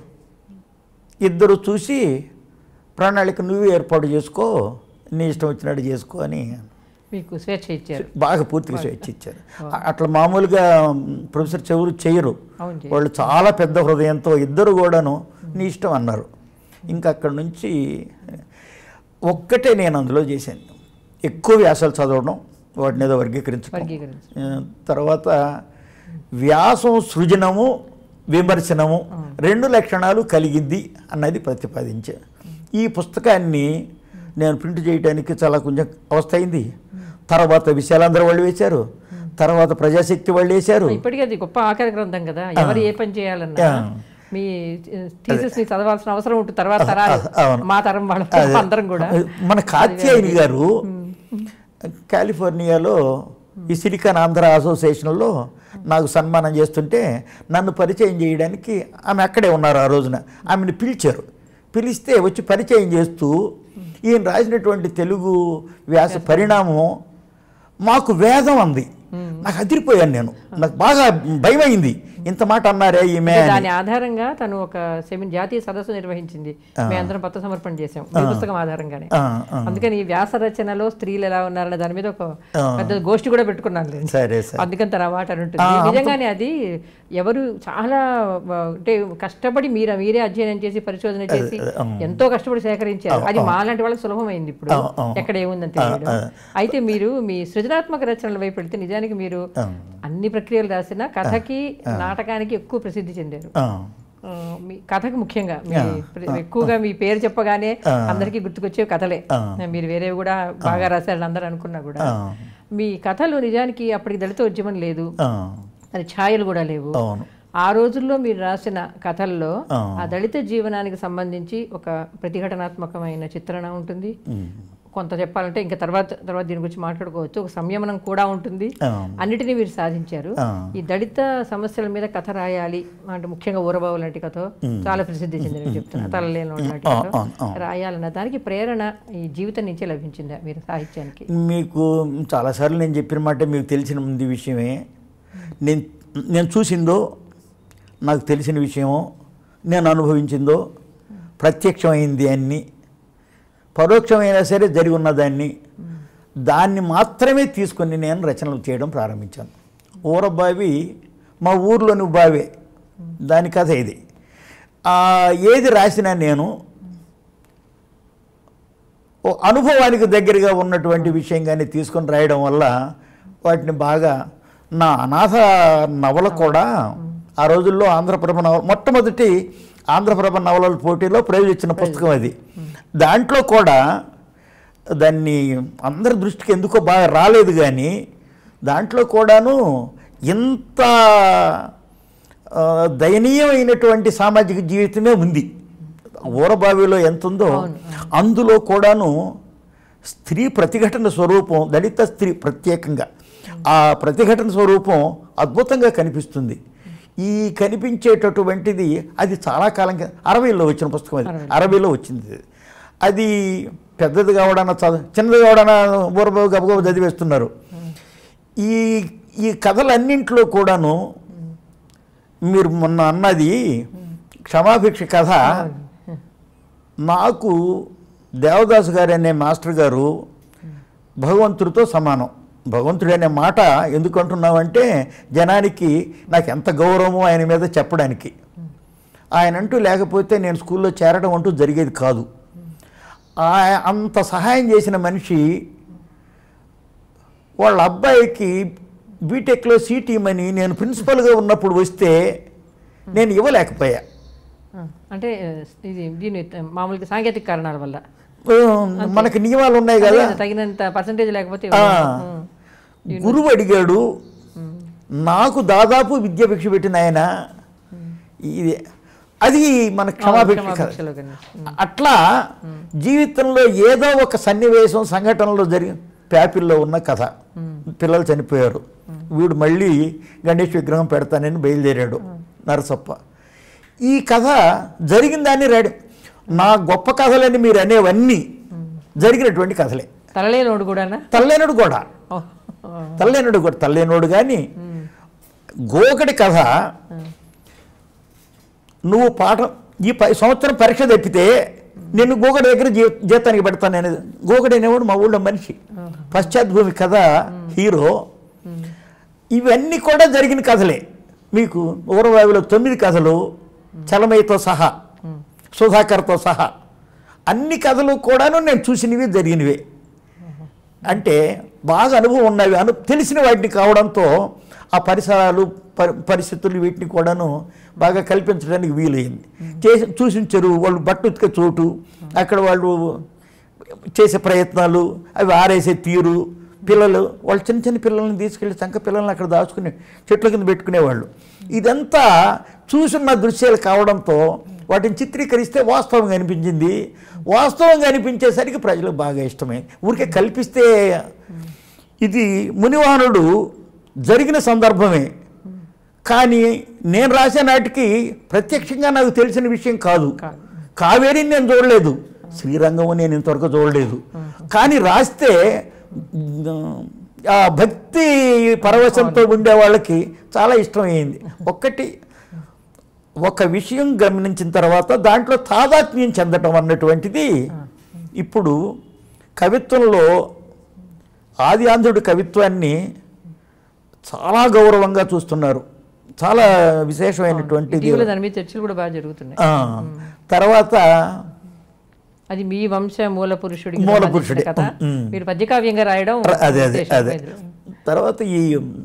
ఇద్దరు చూసి ప్రణాళిక నువ్వే ఏర్పాటు చేసుకో నీ ఇష్టం వచ్చినట్టు చేసుకో అని మీకు స్వేచ్ఛ ఇచ్చారు బాగా పూర్తిగా స్వేచ్ఛ ఇచ్చారు అ- అట్లా మామూలుగా మ్, ప్రొఫెసర్ చెవురు చేయరు అవును చేయాలి. వాళ్ళు చాలా పెద్ద హృదయంతో ఇద్దరు కూడాను నీ ఇష్టం అన్నారు ఇంకా అక్కడి నుంచి ఒక్కటే నేను అందులో చేశాను ఎక్కువ వ్యాసాలు చదవడం వాటిని ఏదో వర్గీకరించడం వర్గీకరించి ఆ, తర్వాత వ్యాసం సృజనము విమర్శనము రెండు లక్షణాలు కలిగింది అన్నది ప్రతిపాదించా ఈ పుస్తకాన్ని నేను ప్రింట్ చేయడానికి చాలా కొంచెం అవస్థ అయింది తర్వాత విశాలాంధ్ర వాళ్ళు వేశారు తర్వాత ప్రజాశక్తి వాళ్ళు వేశారు ఇప్పటికీ అది గొప్ప ఆఖరి గ్రంథం కదా ఎవరు ఏ పని చేయాలన్నా ఆ. మీ థీసిస్ ని చదవాల్సిన అవసరం ఉంటుంది తర్వాత తరాలు అవును. మా తరం వాళ్ళ అదే. అందరం కూడా మన కాత్యాయని గారు కాలిఫోర్నియాలో ఈ సిలికాన్ ఆంధ్ర అసోసియేషన్లో నాకు సన్మానం చేస్తుంటే నన్ను పరిచయం చేయడానికి ఆమె అక్కడే ఉన్నారు ఆ రోజున ఆమెను పిలిచారు పిలిస్తే వచ్చి పరిచయం చేస్తూ ఈయన రాసినటువంటి తెలుగు వ్యాస పరిణామం మాకు వేదం అంది నాకు అదిరిపోయాను నేను నాకు బాగా భయమైంది ఇంత మాట అన్నారే ఈమె అని. దాని ఆధారంగా తను ఒక సెమిన్ జాతీయ సదస్సు నిర్వహించింది మేమందరం పత్ర సమర్పణ చేసాం ఈ పుస్తకం ఆధారంగానే ఆ, ఆ. అందుకని ఈ వ్యాస రచనలో స్త్రీలు ఎలా ఉన్నారనే దాని మీద ఒక పెద్ద గోష్ఠి కూడా పెట్టుకున్నాను లేండి. సరే సరే అందుకని తన మాట అని ఉంటుంది నిజంగానే అది ఎవరు చాలా ఆ, అంటే కష్టపడి మీరు మీరే అధ్యయనం చేసి పరిశోధన చేసి ఎంతో కష్టపడి సేకరించారు అది మాలాంటి వాళ్ళకి సులభమైంది ఇప్పుడు ఎక్కడ ఏముందని తెలియడం అయితే మీరు మీ సృజనాత్మక రచనల వైపు వెళ్తే నిజానికి మీరు అన్ని ప్రక్రియలు రాసిన కథకి నాటకానికి ఎక్కువ ప్రసిద్ధి చెందారు ఆ, ఆ, మీ కథకు ముఖ్యంగా మీ ప్ర- ఎక్కువగా మీ పేరు చెప్పగానే అందరికీ గుర్తుకొచ్చే కథలే మీరు వేరేవి కూడా బాగా రాశారని అందరూ అనుకున్నా కూడా ఆ, మీ కథలు నిజానికి అప్పటికి దళిత ఉద్యమం లేదు ఆ, అది ఛాయలు కూడా లేవు అవును ఆ రోజుల్లో మీరు రాసిన కథల్లో ఆ. ఆ దళిత జీవనానికి సంబంధించి ఒక ప్రతిఘటనాత్మకమైన చిత్రణ ఉంటుంది ఉమ్, కొంత చెప్పాలంటే ఇంకా తర్వాత తర్వాత దీని గురించి మాట్లాడుకోవచ్చు ఒక సంయమనం కూడా ఉంటుంది ఆ, అన్నిటినీ మీరు సాధించారు ఆ. ఈ దళిత సమస్యల మీద కథ రాయాలి అంటే ముఖ్యంగా ఊరబాబు లాంటి కథ చాలా ప్రసిద్ధి చెందినవి చెప్తున్నా తలలేని లాంటి ఆ, కథ ఆ, ఆ. రాయాలన్న దానికి ప్రేరణ ఈ జీవితం నుంచే లభించిందా మీరు సాహిత్యానికి మీకు చాలాసార్లు నేను చెప్పిన మాట మీకు తెలిసిన ముందు విషయమే నేను నేను చూసిందో నాకు తెలిసిన విషయమో నేను అనుభవించిందో ప్రత్యక్షమైంది అన్ని పరోక్షమైనా సరే జరిగి ఉన్నదాన్ని దాన్ని మాత్రమే తీసుకొని నేను రచనలు చేయడం ప్రారంభించాను ఊరబావి మా ఊర్లోని బావే దాని కథ ఇది ఆ, ఏది రాసినా నేను ఓ అనుభవానికి దగ్గరగా ఉన్నటువంటి విషయంగానే తీసుకొని రాయడం వల్ల వాటిని బాగా నా అనాథ నవల కూడా ఆ రోజుల్లో ఆంధ్రప్రభ నవల మొట్టమొదటి ఆంధ్రప్రభ నవలల పోటీలో ప్రైజ్ ఇచ్చిన పుస్తకం అది దాంట్లో కూడా దాన్ని అందరి దృష్టికి ఎందుకో బాగా రాలేదు కానీ దాంట్లో కూడాను ఇంత ఆ, దయనీయమైనటువంటి సామాజిక జీవితమే ఉంది ఊరబావిలో ఎంత ఉందో అందులో కూడాను స్త్రీ ప్రతిఘటన స్వరూపం దళిత స్త్రీ ప్రత్యేకంగా ఆ ప్రతిఘటన స్వరూపం అద్భుతంగా కనిపిస్తుంది ఈ కనిపించేటటువంటిది అది చాలా కాలం కింద అరవైలో వచ్చిన పుస్తకం అది అరవైలో వచ్చింది అది. అది పెద్దది కావడాన చదువు చిన్నది కావడాన ఊరబాబు గబగబ చదివేస్తున్నారు ఈ ఈ కథలన్నింటిలో కూడాను మీరు మొన్న అన్నది క్షమాభిక్ష కథ నాకు దేవదాసు గారు అనే మాస్టర్ గారు భగవంతుడితో సమానం భగవంతుడు అనే మాట ఎందుకు అంటున్నామంటే జనానికి నాకు ఎంత గౌరవమో ఆయన మీద చెప్పడానికి ఆయన అంటూ లేకపోతే నేను స్కూల్లో చేరడం అంటూ జరిగేది కాదు ఆ- అంత సహాయం చేసిన మనిషి వాళ్ళ అబ్బాయికి బీటెక్లో సీట్ ఇవ్వమని నేను ప్రిన్సిపల్గా ఉన్నప్పుడు వస్తే నేను ఇవ్వలేకపోయా ఆ, అంటే ఆ, ఇది దీని మామూలుగా సాంకేతిక కారణాల వల్ల ఆ, మనకి నియమాలు ఉన్నాయి కదా అదే, తగినంత పర్సంటేజ్ లేకపోతే ఆ, ఇవ్వలేదు. ఉం. గురువు అడిగాడు నాకు దాదాపు విద్య భిక్ష పెట్టిన ఆయన ఇది అది మన క్షమాభిక్ష కథ. క్షమాభిక్షలో కానీ. అట్లా జీవితంలో ఏదో ఒక సన్నివేశం సంఘటనలో జరిగిన ప్యాపిల్లో ఉన్న కథ పిల్లలు చనిపోయారు వీడు మళ్ళీ గణేష్ విగ్రహం పెడతానని బయలుదేరాడు నరసప్ప ఈ కథ జరిగిన దాన్ని రెడీ నా గొప్ప కథలని మీరు అనేవన్నీ జరిగినటువంటి కథలే తలలేనోడు కూడానా తల్లేనుడు కూడా ఓ, ఓ, తల్లేనుడు కూడా తల్లేనుడు కానీ గోకడి కథ నువ్వు పాఠం ఈ ప సంవత్సరం పరీక్ష తప్పితే నిన్ను గోకడి దగ్గర జీ జీతానికి పెడతాను అనేది గోకడి అనేవాడు మా ఊళ్ళో మనిషి పశ్చాత్భూమి కథ హీరో ఇవన్నీ కూడా జరిగిన కథలే మీకు ఊరవావిలో తొమ్మిది కథలు చలమయ్యతో సహా సుధాకర్తో సహా అన్ని కథలు కూడాను నేను చూసినవి జరిగినవే అంటే బాగా అనుభవం ఉన్నవి అను తెలిసిన వాటిని కావడంతో ఆ పరిసరాలు పరి పరిస్థితులు వీటిని కూడాను బాగా కల్పించడానికి వీలైంది చేసి చూసిన చెరువు వాళ్ళు బట్ట ఉతికే చోటు అక్కడ వాళ్ళు చేసే ప్రయత్నాలు అవి ఆరేసే తీరు పిల్లలు వాళ్ళు చిన్న చిన్న పిల్లల్ని తీసుకెళ్ళి చంక పిల్లల్ని అక్కడ దాచుకుని చెట్ల కింద పెట్టుకునేవాళ్ళు ఇదంతా చూసున్న దృశ్యాలు కావడంతో వాటిని చిత్రీకరిస్తే వాస్తవంగా అనిపించింది వాస్తవంగా అనిపించేసరికి ప్రజలకు బాగా ఇష్టమైంది ఊరికే కల్పిస్తే ఇది మునివాహనుడు జరిగిన సందర్భమే కానీ నేను రాసే నాటికి ప్రత్యక్షంగా నాకు తెలిసిన విషయం కాదు కాదు. కావేరిని నేను చూడలేదు శ్రీరంగం నేను ఇంతవరకు చూడలేదు కానీ రాస్తే ఆ భక్తి పరవశంతో ఉండే వాళ్ళకి చాలా ఇష్టమైంది ఒక్కటి ఒక విషయం గమనించిన తర్వాత దాంట్లో తాదాత్మ్యం చెందటం అన్నటువంటిది ఇప్పుడు కవిత్వంలో ఆది ఆంధ్రుడి కవిత్వాన్ని చాలా గౌరవంగా చూస్తున్నారు చాలా విశేషమైనటువంటిది ఇటీవల దాని మీద చర్చలు కూడా బాగా జరుగుతున్నాయి ఆ, తర్వాత అది మీ వంశ మూల పురుషుడికి మూల సంబంధించిన పురుషుడి. కథ ఉమ్. మీరు పద్యకావ్యంగా రాయడం ర- అదే అదే ఉద్దేశం అదే లేదు. తర్వాత ఈ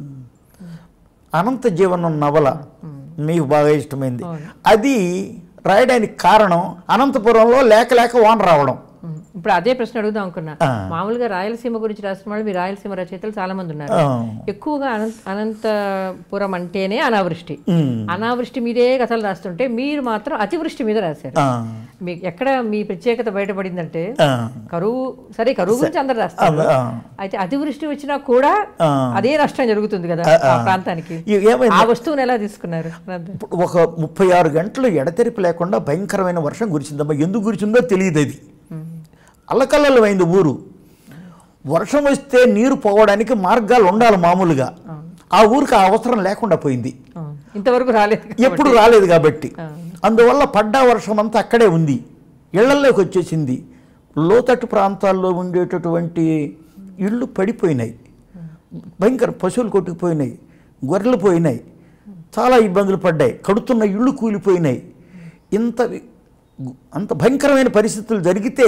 అనంత జీవనం నవల మీకు బాగా ఇష్టమైంది అవును. అది రాయడానికి కారణం అనంతపురంలో లేక లేక వాన రావడం ఉమ్. ఇప్పుడు అదే ప్రశ్న అడుగుదాం అనుకున్నా ఆ. మామూలుగా రాయలసీమ గురించి రాసిన వాళ్ళు మీ రాయలసీమ రచయితలు చాలా మంది ఉన్నారు ఆ. ఎక్కువగా అనంత అనంతపురం అంటేనే అనావృష్టి ఉమ్. అనావృష్టి మీదే కథలు రాస్తుంటే మీరు మాత్రం అతివృష్టి మీద రాశారు ఆ, మీకు ఎక్కడ మీ ప్రత్యేకత బయటపడిందంటే ఆ, కరువు సరే కరువు గురించి అందరు రాస్తారు ఆ, అయితే అతివృష్టి వచ్చినా కూడా ఆ. అదే నష్టం జరుగుతుంది కదా ఆ, ఆ ఆ. ప్రాంతానికి ఇ- ఏమైంది ఆ వస్తువుని ఎలా తీసుకున్నారు ఇప్పుడు ఒక ముప్పై ఆరు గంటలు ఎడతెరిపి లేకుండా భయంకరమైన వర్షం కురిసిందమ్మా ఎందుకు కురిసిందో తెలియదు అది అల్లకల్లలమైంది ఊరు వర్షం వస్తే నీరు పోవడానికి మార్గాలు ఉండాలి మామూలుగా ఆ ఊరికి ఆ అవసరం లేకుండా పోయింది ఆ. ఇంతవరకు రాలేదు ఎప్పుడు రాలేదు కాబట్టి ఆ. అందువల్ల పడ్డా వర్షం అంతా అక్కడే ఉంది ఇళ్లలోకి వచ్చేసింది లోతట్టు ప్రాంతాల్లో ఉండేటటువంటి ఇళ్ళు పడిపోయినాయి భయంకర పశువులు కొట్టుకుపోయినాయి గొర్రెలు పోయినాయి చాలా ఇబ్బందులు పడ్డాయి కడుతున్న ఇళ్ళు కూలిపోయినాయి ఇంత వి- అంత భయంకరమైన పరిస్థితులు జరిగితే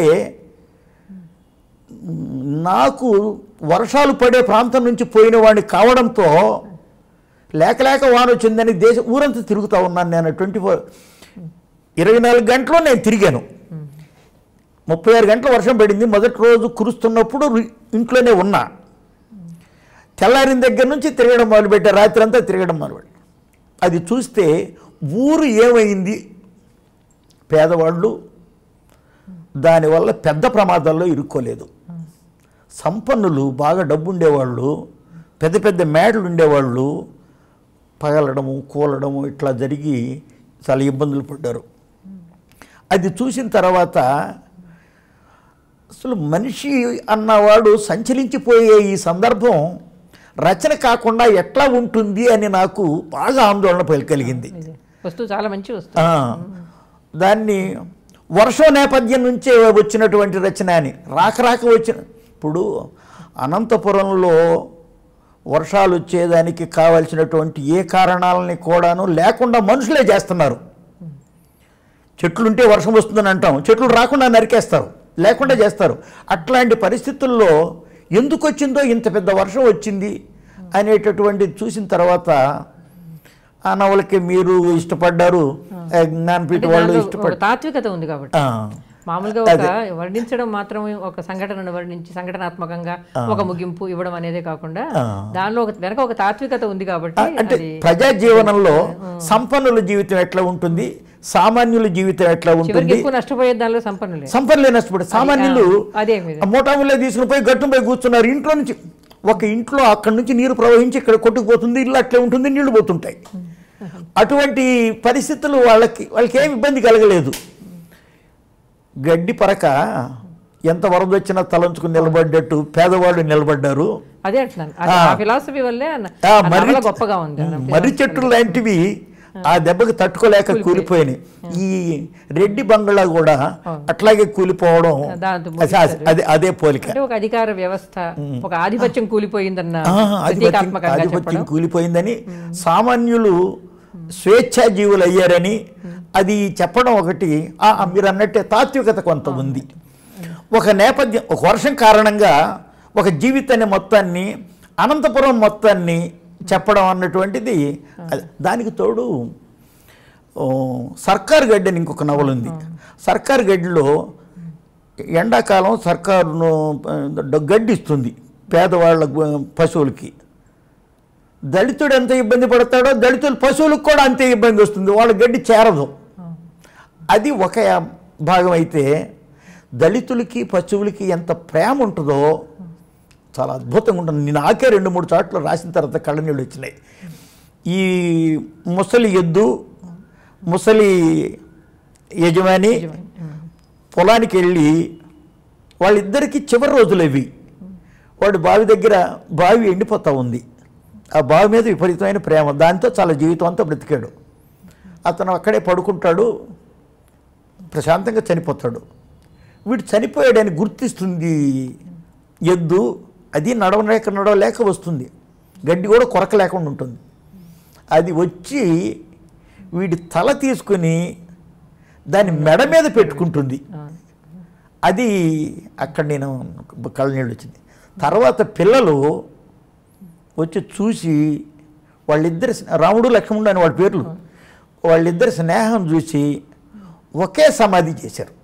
నాకు వర్షాలు పడే ప్రాంతం నుంచి పోయిన వాడిని కావడంతో లేక లేక వాన వచ్చిందని దేశ ఊరంతా తిరుగుతూ ఉన్నాను నేను ట్వంటీ ఫోర్ ఇరవై నాలుగు గంటలు నేను తిరిగాను ముప్పై ఆరు గంటల వర్షం పడింది మొదటి రోజు కురుస్తున్నప్పుడు రి- ఇంట్లోనే ఉన్నా తెల్లారిన దగ్గర నుంచి తిరగడం మొదలుపెట్టా రాత్రి అంతా తిరగడం మొదలుపెట్టా అది చూస్తే ఊరు ఏమైంది పేదవాళ్ళు దానివల్ల పెద్ద ప్రమాదాల్లో ఇరుక్కోలేదు సంపన్నులు బాగా డబ్బు ఉండేవాళ్ళు పెద్ద పెద్ద మేడలు ఉండేవాళ్ళు పగలడము కూలడము ఇట్లా జరిగి చాలా ఇబ్బందులు పడ్డారు అది చూసిన తర్వాత అసలు మనిషి అన్నవాడు సంచలించిపోయే ఈ సందర్భం రచన కాకుండా ఎట్లా ఉంటుంది అని నాకు బాగా ఆందోళన పలి- కలిగింది ఇది వస్తువు చాలా మంచి వస్తువు ఆ, దాన్ని వర్షం నేపథ్యం నుంచే వచ్చినటువంటి రచన అని రాక రాక వచ్చిన ఇప్పుడు అనంతపురంలో వర్షాలు వచ్చేదానికి కావలసినటువంటి ఏ కారణాలని కూడాను లేకుండా మనుషులే చేస్తున్నారు చెట్లుంటే వర్షం వస్తుందని అంటాం చెట్లు రాకుండా నరికేస్తారు లేకుండా చేస్తారు అట్లాంటి పరిస్థితుల్లో ఎందుకు వచ్చిందో ఇంత పెద్ద వర్షం వచ్చింది అనేటటువంటిది చూసిన తర్వాత ఆ నవలకి మీరు ఇష్టపడ్డారు ఆ, జ్ఞానపీఠ అంటే వాళ్ళు దానిలో ఒక ఇష్టపడ్డారు తాత్వికత ఉంది కాబట్టి ఆ, మామూలుగా ఒక వర్ణించడం మాత్రం ఒక సంఘటనను వర్ణించి సంఘటనాత్మకంగా ఒక ముగింపు ఇవ్వడం అనేదే కాకుండా దానిలో ఒక వెనక ఒక తాత్వికత ఉంది కాబట్టి అంటే అది ప్రజా జీవనంలో సంపన్నుల జీవితం ఎట్లా ఉంటుంది సామాన్యుల జీవితం ఎట్లా చివరికి ఉంటుంది ఎక్కువ నష్టపోయే దానిలో సంపన్నులే సంపన్నులే నష్టపడి సామాన్యులు అదే మీరు ఆ మోటాములే తీసుకుని పోయి గట్టున పోయి కూర్చున్నారు ఇంట్లో నుంచి ఒక ఇంట్లో అక్కడి నుంచి నీరు ప్రవహించి ఇక్కడ కొట్టుకుపోతుంది ఇల్లు అట్లే ఉంటుంది నీళ్లు పోతుంటాయి అటువంటి పరిస్థితులు వాళ్ళకి వాళ్ళకి ఏమి ఇబ్బంది కలగలేదు గడ్డి పరక ఎంత వరద వచ్చినా తలంచుకుని నిలబడ్డట్టు పేదవాళ్ళు నిలబడ్డారు అదే అంటున్నాను అది ఆ ఫిలాసఫీ వల్లే ఆ న- ఆ ఆ మర్రి నవల గొప్పగా ఉంది ఆ మర్రి చెట్లు లాంటివి ఆ దెబ్బకి తట్టుకోలేక కూలిపోయినాయి ఈ రెడ్డి బంగ్లా కూడా అట్లాగే కూలిపోవడం దాంతో అదే- అదే అదే పోలిక అంటే ఒక అధికార వ్యవస్థ ఒక ఆధిపత్యం కూలిపోయిందన్న ఆ, ఆధిపత్యం ప్రతీకాత్మకంగా ఆధిపత్యం చెప్పడం కూలిపోయిందని సామాన్యులు స్వేచ్ఛా జీవులు అయ్యారని అది చెప్పడం ఒకటి ఆ, మీరు అన్నట్టే తాత్వికత కొంత ఉంది ఒక నేపథ్యం ఒక వర్షం కారణంగా ఒక జీవితాన్ని మొత్తాన్ని అనంతపురం మొత్తాన్ని చెప్పడం అన్నటువంటిది అది- దానికి తోడు ఓ, సర్కారు గడ్డి అని ఇంకొక నవల ఉంది సర్కారు గడ్డిలో ఎండాకాలం సర్కారును ఆ, గడ్డి ఇస్తుంది పేదవాళ్ళ గు- పశువులకి దళితుడు ఎంత ఇబ్బంది పడతాడో దళితుల పశువులకు కూడా అంతే ఇబ్బంది వస్తుంది వాళ్ళ గడ్డి చేరదు అది ఒక భాగం అయితే దళితులకి పశువులకి ఎంత ప్రేమ ఉంటుందో చాలా అద్భుతంగా ఉంటుంది నాకే రెండు మూడు చోట్ల రాసిన తర్వాత కళ్ళ నీళ్ళు వచ్చినాయి ఈ ముసలి ఎద్దు ముసలి యజమాని పొలానికి వెళ్ళి వాళ్ళిద్దరికి చివరి రోజులు అవి వాడు బావి దగ్గర బావి ఎండిపోతూ ఉంది ఆ బావి మీద విపరీతమైన ప్రేమ దాంతో చాలా జీవితం అంతా బ్రతికాడు అతను అక్కడే పడుకుంటాడు ప్రశాంతంగా చనిపోతాడు వీడు చనిపోయాడని గుర్తిస్తుంది ఎద్దు అది నడవలేక నడవలేక వస్తుంది గడ్డి కూడా కొరక లేకుండా ఉంటుంది అది వచ్చి వీడి తల తీసుకుని దాని మెడ మీద పెట్టుకుంటుంది అది అక్కడ నేను కళ్ళనీళ్ళు వచ్చింది తర్వాత పిల్లలు వచ్చి చూసి వాళ్ళిద్దరి స్నే- రాముడు లక్ష్మణుడు అని వాళ్ళ పేర్లు వాళ్ళిద్దరి స్నేహం చూసి ఒకే సమాధి చేశారు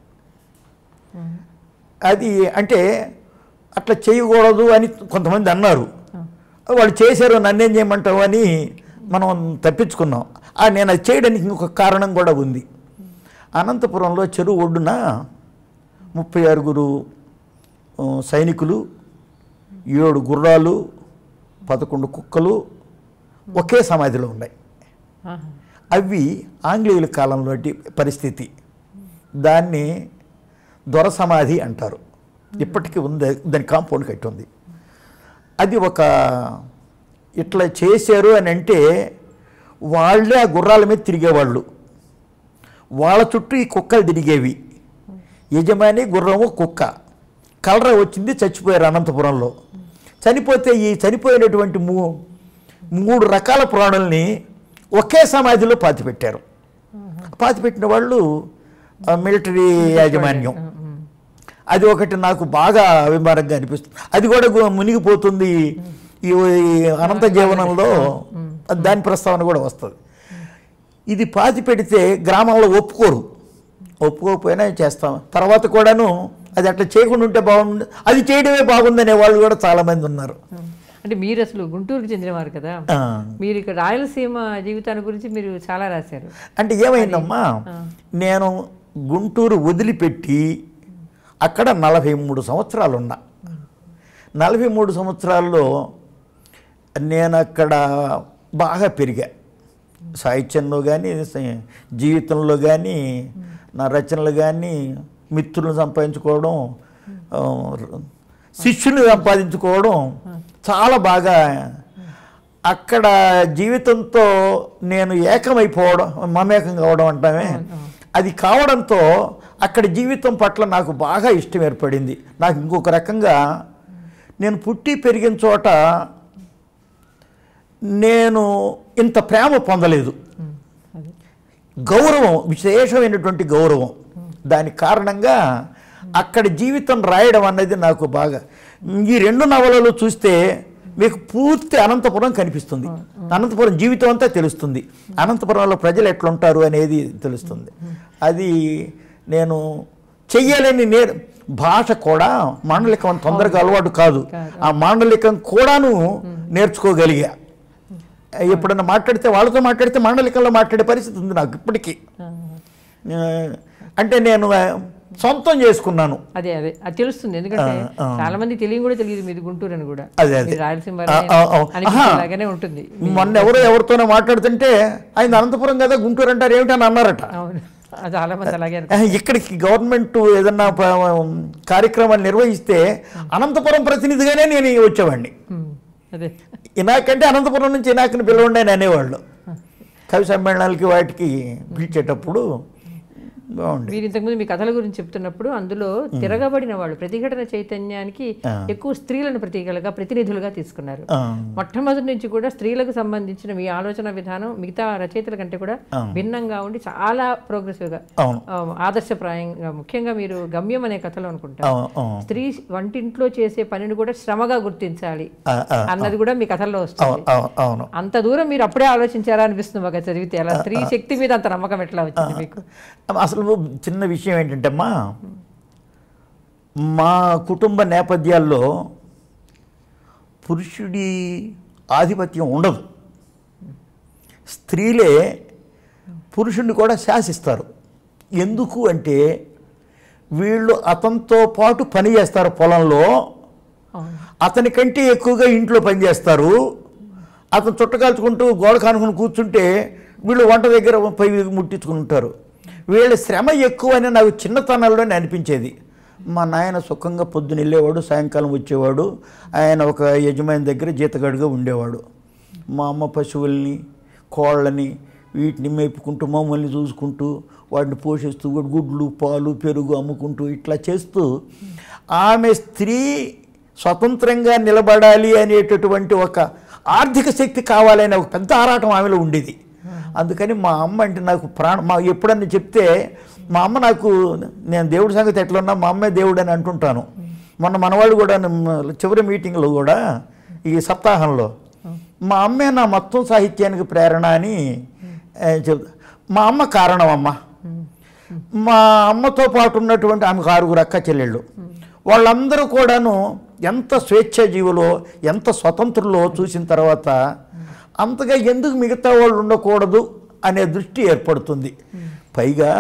అది అంటే అట్లా చేయకూడదు అని కొంతమంది అన్నారు వాళ్ళు చేశారు నన్నేం చేయమంటావు అని మనం తప్పించుకున్నాం ఆ నేను అది చేయడానికి ఇంకొక కారణం కూడా ఉంది అనంతపురంలో చెరువు ఒడ్డున ముప్పై ఆరుగురు ఆ, సైనికులు ఏడు గుర్రాలు పదకొండు కుక్కలు ఒకే సమాధిలో ఉన్నాయి ఆహా. అవి ఆంగ్లేయుల కాలంలోటి పరిస్థితి దాన్ని దొర సమాధి అంటారు ఇప్పటికీ ఉంది దాని కాంపౌండ్ కట్టి ఉంది అది ఒక ఇట్లా చేశారు అని అంటే వాళ్ళే ఆ గుర్రాల మీద తిరిగేవాళ్ళు వాళ్ళ చుట్టూ ఈ కుక్కలు తిరిగేవి యజమాని గుర్రము కుక్క కలర వచ్చింది చచ్చిపోయారు అనంతపురంలో చనిపోతే ఈ చనిపోయినటువంటి మూ మూడు రకాల ప్రాణుల్ని ఒకే సమాధిలో పాతిపెట్టారు పాతిపెట్టిన వాళ్ళు ఆ, మిలిటరీ యాజమాన్యం అది ఒకటి నాకు బాగా అభిమానంగా అనిపిస్తుంది అది కూడా గు- మునిగిపోతుంది ఈ ఈ అనంత జీవనంలో దాని ప్రస్తావన కూడా వస్తుంది ఇది పాతి పెడితే గ్రామంలో ఒప్పుకోరు ఒప్పుకోకపోయినా చేస్తాం తర్వాత కూడాను అది అట్లా చేయకుండా ఉంటే బాగుంది అది చేయడమే బాగుందనే వాళ్ళు కూడా చాలామంది ఉన్నారు అంటే మీరు అసలు గుంటూరుకు చెందినవారు కదా ఆ. మీరు ఇక్కడ రాయలసీమ జీవితాన్ని గురించి మీరు చాలా రాశారు అంటే ఏమైందమ్మా నేను గుంటూరు వదిలిపెట్టి అక్కడ నలభై మూడు సంవత్సరాలు ఉన్నా నలభై మూడు సంవత్సరాల్లో నేను అక్కడ బాగా పెరిగా సాహిత్యంలో కానీ జీవితంలో కానీ నా రచనలు కానీ మిత్రులను సంపాదించుకోవడం ఆ, శిష్యుని సంపాదించుకోవడం చాలా బాగా అక్కడ జీవితంతో నేను ఏకమైపోవడం మమేకం కావడం అంటామే అది కావడంతో అక్కడ జీవితం పట్ల నాకు బాగా ఇష్టం ఏర్పడింది నాకు ఇంకొక రకంగా నేను పుట్టి పెరిగిన చోట నేను ఇంత ప్రేమ పొందలేదు అదే గౌరవం విశేషమైనటువంటి గౌరవం దాని కారణంగా అక్కడ జీవితం రాయడం అన్నది నాకు బాగా ఈ రెండు నవలలు చూస్తే మీకు పూర్తి అనంతపురం కనిపిస్తుంది అనంతపురం జీవితం అంతా తెలుస్తుంది అనంతపురంలో ప్రజలు ఎట్లుంటారు అనేది తెలుస్తుంది అది నేను చెయ్యాలని నేర్ భాష కూడా మాండలికం తొందరగా అలవాటు కాదు ఆ మాండలికం కూడాను నేర్చుకోగలిగా ఎప్పుడన్నా మాట్లాడితే వాళ్ళతో మాట్లాడితే మాండలికంలో మాట్లాడే పరిస్థితి ఉంది నాకు ఇప్పటికీ ఆ, అంటే నేను ఆ, సొంతం చేసుకున్నాను అదే అదే అది తెలుస్తుంది ఎందుకంటే ఆ, ఆ. చాలా మంది తెలియని కూడా తెలియదు మీది గుంటూరు అని కూడా అదే, అదే. మీరు రాయలసీమ ఆ, ఆ, ఆ. అనిపించేలాగానే ఉంటుంది మొన్న ఎవరో ఎవరితోనో మాట్లాడుతుంటే ఆయన అనంతపురం కదా గుంటూరు అంటారు ఏమిటని అన్నారట అవును ఆ, చాలా మంది అలాగే ఆ, అనుకుంటారు. ఇక్కడికి గవర్నమెంట్ ఏదన్నా ప- కార్యక్రమాలు నిర్వహిస్తే అనంతపురం ప్రతినిధిగానే నేను వచ్చేవాడిని ఉమ్, అదే ఇనాకంటే అనంతపురం నుంచి ఇనాకని పిలవండి అని అనేవాళ్ళు కవి సమ్మేళనాలకి వాటికి పిలిచేటప్పుడు బాగుంది మీరు ఇంతకుముందు మీ కథల గురించి చెప్తున్నప్పుడు అందులో తిరగబడిన వాళ్ళు ప్రతిఘటన చైతన్యానికి ఎక్కువ స్త్రీలను ప్రతీకలుగా ప్రతినిధులుగా తీసుకున్నారు ఆ, మొట్టమొదటి నుంచి కూడా స్త్రీలకు సంబంధించిన మీ ఆలోచన విధానం మిగతా రచయితల కంటే కూడా భిన్నంగా ఉండి చాలా ప్రోగ్రెసివ్ గా అవును ఆ, ఆదర్శప్రాయంగా ముఖ్యంగా మీరు గమ్యం అనే కథలో అనుకుంటారు అవును అవును స్త్రీ వంటింట్లో చేసే పనిని కూడా శ్రమగా గుర్తించాలి ఆ, ఆ, అన్నది కూడా మీ కథల్లో వస్తుంది అవును అవును అవును అంత దూరం మీరు అప్పుడే ఆలోచించారా అనిపిస్తుంది మాకు అది చదివితే అలా స్త్రీ శక్తి మీద అంత నమ్మకం ఎట్లా వచ్చింది మీకు అసలు చిన్న విషయం ఏంటంటే అమ్మా మా కుటుంబ నేపథ్యాల్లో పురుషుడి ఆధిపత్యం ఉండదు స్త్రీలే పురుషుడిని కూడా శాసిస్తారు ఎందుకు అంటే వీళ్ళు అతనితో పాటు పని చేస్తారు పొలంలో అవును అతని కంటే ఎక్కువగా ఇంట్లో పనిచేస్తారు అతను చుట్టకాల్చుకుంటూ గోడ కానుకుని కూర్చుంటే వీళ్ళు వంట దగ్గర పై ముట్టించుకుని ఉంటారు వీళ్ళ శ్రమ ఎక్కువ అని నాకు చిన్నతనంలోనే అనిపించేది మా నాయన సుఖంగా పొద్దున వెళ్ళేవాడు సాయంకాలం వచ్చేవాడు ఆయన ఒక యజమాని దగ్గర జీతగాడిగా ఉండేవాడు మా అమ్మ పశువుల్ని కోళ్ళని వీటిని మేపుకుంటూ మమ్మల్ని చూసుకుంటూ వాటిని పోషిస్తూ వాటి గుడ్లు పాలు పెరుగు అమ్ముకుంటూ ఇట్లా చేస్తూ ఆమె స్త్రీ స్వతంత్రంగా నిలబడాలి అనేటటువంటి ఒక ఆర్థిక శక్తి కావాలనే ఒక పెద్ద ఆరాటం ఆమెలో ఉండేది అందుకని మా అమ్మ అంటే నాకు ప్రాణ మా ఎప్పుడన్నా చెప్తే మా అమ్మ నాకు నేను దేవుడి సంగతి ఎట్లా ఉన్నా మా అమ్మే దేవుడు అని అంటుంటాను మొన్న మనవాళ్ళు కూడా న- చివరి మీటింగ్లో కూడా ఈ సప్తాహంలో మా అమ్మే నా మొత్తం సాహిత్యానికి ప్రేరణ అని ఆ, చెప్ మా అమ్మ కారణం అమ్మ మా అమ్మతో పాటు ఉన్నటువంటి ఆమెకు ఆరుగురు అక్క చెల్లెళ్ళు వాళ్ళందరూ కూడాను ఎంత స్వేచ్ఛ జీవులో ఎంత స్వతంత్రులో చూసిన తర్వాత అంతగా ఎందుకు మిగతా వాళ్ళు ఉండకూడదు అనే దృష్టి ఏర్పడుతుంది పైగా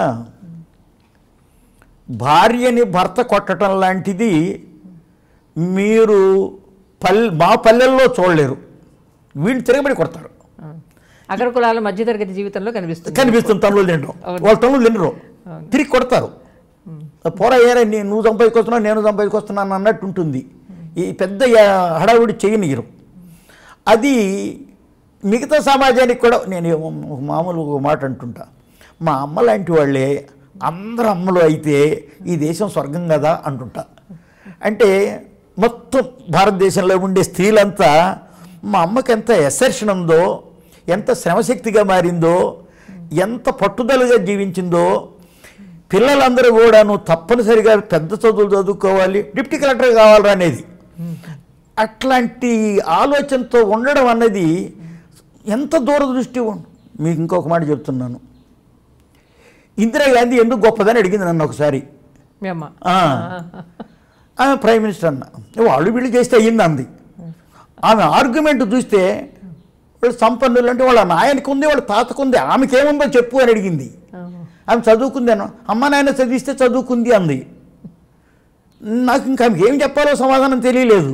భార్యని భర్త కొట్టడం లాంటిది మీరు పల్లె మా పల్లెల్లో చూడలేరు వీళ్ళు తిరగబడి కొడతారు అగ్రకులాల మధ్యతరగతి జీవితంలో కనిపిస్తుంది కనిపిస్తుంది తనులు తినరు వాళ్ళు తనులు తినరు తిరిగి కొడతారు పోరా ఏరా నీ నువ్వు సంపాదికొస్తున్నావు నేను సంపాదికొస్తున్నాను అన్నట్టు ఉంటుంది ఈ పెద్ద యా- హడావుడి చేయనియరు అది మిగతా సమాజానికి కూడా నేను ఏమో ఒక మామూలు ఒక మాట అంటుంటా మా అమ్మ లాంటి వాళ్ళే అందరు అమ్మలు అయితే ఈ దేశం స్వర్గం కదా అంటుంటా అంటే మొత్తం భారతదేశంలో ఉండే స్త్రీలంతా మా అమ్మకి ఎంత ఎసర్షన్ ఉందో ఎంత శ్రమశక్తిగా మారిందో ఎంత పట్టుదలగా జీవించిందో పిల్లలందరూ కూడాను తప్పనిసరిగా పెద్ద చదువులు చదువుకోవాలి డిప్టీ కలెక్టర్ కావాలరా అనేది అట్లాంటి ఆలోచనతో ఉండడం అన్నది ఎంత దూరదృష్టి ఉం- మీకు ఇంకొక మాట చెప్తున్నాను ఇందిరాగాంధీ ఎందుకు గొప్పదని అడిగింది నన్ను ఒకసారి మీ అమ్మ ఆ. ఆమె ప్రైమ్ మినిస్టర్ అన్న వాళ్ళు వీళ్ళు చేస్తే అయ్యింది అంది ఆమె ఆర్గ్యుమెంట్ చూస్తే వాళ్ళు సంపన్నులు అంటే వాళ్ళ నాయనకు ఉంది వాళ్ళ తాతకు ఉంది ఆమెకి ఏముందో చెప్పు అని అడిగింది ఆహా. ఆమె చదువుకుంది అన్న అమ్మ నాయన చదివిస్తే చదువుకుంది అంది నాకు ఇంకా ఆమెకి ఏం చెప్పాలో సమాధానం తెలియలేదు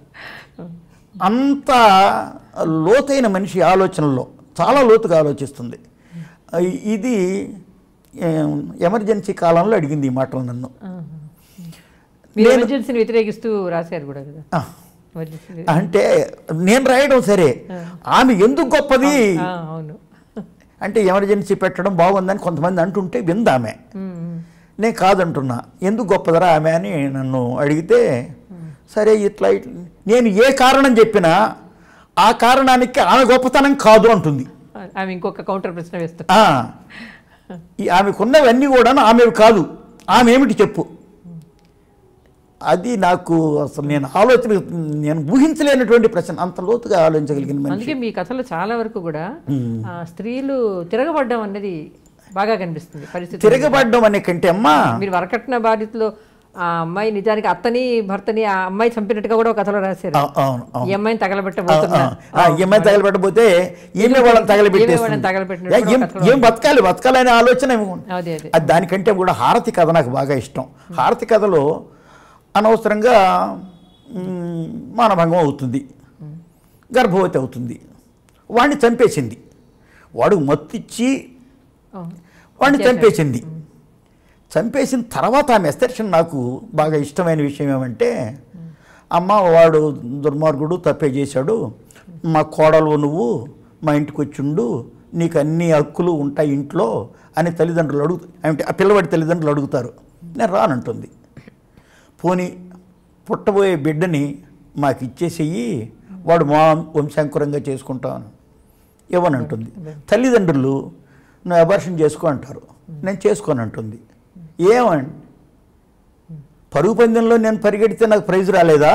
అంత లోతైన మనిషి ఆలోచనలో చాలా లోతుగా ఆలోచిస్తుంది ఇది ఏం, ఎమర్జెన్సీ కాలంలో అడిగింది ఈ మాటలు నన్ను ఆహా. మీరు ఎమర్జెన్సీని వ్యతిరేకిస్తూ రాశారు కూడా కదా ఆ, ఎమర్జెన్సీ అంటే నేను రాయడం సరే ఆమె ఎందుకు గొప్పది ఆ, అవును అంటే ఎమర్జెన్సీ పెట్టడం బాగుందని కొంతమంది అంటుంటే విందామె ఉమ్, ఉమ్. నేను కాదంటున్నా ఎందుకు గొప్పదరా ఆమె అని నన్ను అడిగితే సరే ఇట్లా ఇట్లా నేను ఏ కారణం చెప్పినా ఆ కారణానికి ఆమె గొప్పతనం కాదు అంటుంది ఆమె ఇంకొక కౌంటర్ ప్రశ్న వేస్తారు ఆ, ఈ ఆమెకున్నవన్నీ కూడా ఆమెవి కాదు ఆమె ఏమిటి చెప్పు అది నాకు అసలు నేను ఆలోచన నేను ఊహించలేనటువంటి ప్రశ్న అంత లోతుగా ఆలోచించగలిగిన మనిషి అందుకే మీ కథలో చాలా వరకు కూడా ఆ, స్త్రీలు తిరగబడ్డం అనేది బాగా కనిపిస్తుంది పరిస్థితి తిరగబడ్డం అనే కంటే అమ్మా మీరు వరకట్న బాధితులు ఆ అమ్మాయి నిజానికి అత్తని భర్తని ఆ అమ్మాయి చంపినట్టుగా కూడా ఒక కథలో రాశారు ఆ, అవును అవును ఈ అమ్మాయిని ఆ, తగలబెట్టబోతున్నా ఆ, ఆ, ఈమె తగలబెట్టబోతే ఈమె వాళ్ళని తగలబెట్టేస్తుంది వాళ్ళని తగలబెట్టినట్టు యా, ఏం- ఏం బతకాలి బతకాలనే ఆలోచన ఏమో ఉంది. అదే అదే అది దానికంటే కూడా హారతి కథ నాకు బాగా ఇష్టం హారతి కథలో అనవసరంగా మ్, మానభంగం అవుతుంది గర్భవతి అవుతుంది వాడిని చంపేసింది వాడు మత్తిచ్చి అవును. వాడిని చంపేసింది చంపేసిన తర్వాత ఆమె ఎస్టర్షన్ నాకు బాగా ఇష్టమైన విషయం ఏమంటే అమ్మ వాడు దుర్మార్గుడు తప్పే చేశాడు మా కోడలు నువ్వు మా ఇంటికి వచ్చిండు నీకు అన్ని హక్కులు ఉంటాయి ఇంట్లో అని తల్లిదండ్రులు అడుగు అంటే ఆ పిల్లవాడి తల్లిదండ్రులు అడుగుతారు నేను రానంటుంది పోని పుట్టబోయే బిడ్డని మాకు ఇచ్చేసేయి వాడు మా వంశాంకురంగా చేసుకుంటాను ఇవ్వనంటుంది తల్లిదండ్రులు నువ్వు అబార్షన్ చేసుకో అంటారు నేను చేసుకోను అంటుంది ఏమండి పరుగు పందెంలో నేను పరిగెడితే నాకు ప్రైజ్ రాలేదా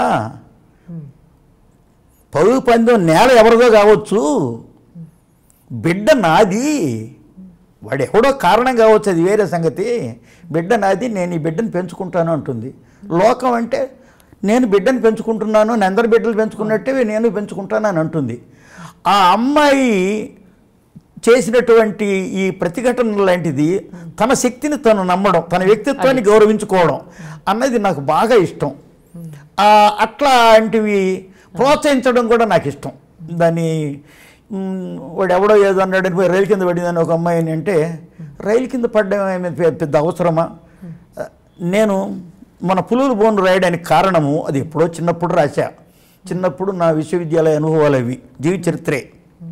పరుగు పందెం నేల ఎవరిదో కావచ్చు బిడ్డ నాది వాడు ఎవడో కారణం కావచ్చు అది వేరే సంగతి బిడ్డ నాది నేను ఈ బిడ్డను పెంచుకుంటాను అంటుంది లోకం అంటే నేను బిడ్డను పెంచుకుంటున్నాను నేను అందరి బిడ్డలు పెంచుకున్నట్టే నేను పెంచుకుంటాను అని అంటుంది ఆ అమ్మాయి చేసినటువంటి ఈ ప్రతిఘటన లాంటిది తన శక్తిని తను నమ్మడం తన వ్యక్తిత్వాన్ని గౌరవించుకోవడం అన్నది నాకు బాగా ఇష్టం ఆ, అట్లాంటివి ప్రోత్సహించడం కూడా నాకు ఇష్టం దాన్ని మ్, వాడు ఎవడో ఏదో అన్నాడు పోయి రైలు కింద పడిందని ఒక అమ్మాయిని అంటే రైలు కింద పడ్డం ఏమి పె- పెద్ద అవసరమా నేను మన పులులు బోను రాయడానికి కారణము అది ఎప్పుడో చిన్నప్పుడు రాశా చిన్నప్పుడు నా విశ్వవిద్యాలయ అనుభవాలు అవి జీవిత చరిత్రే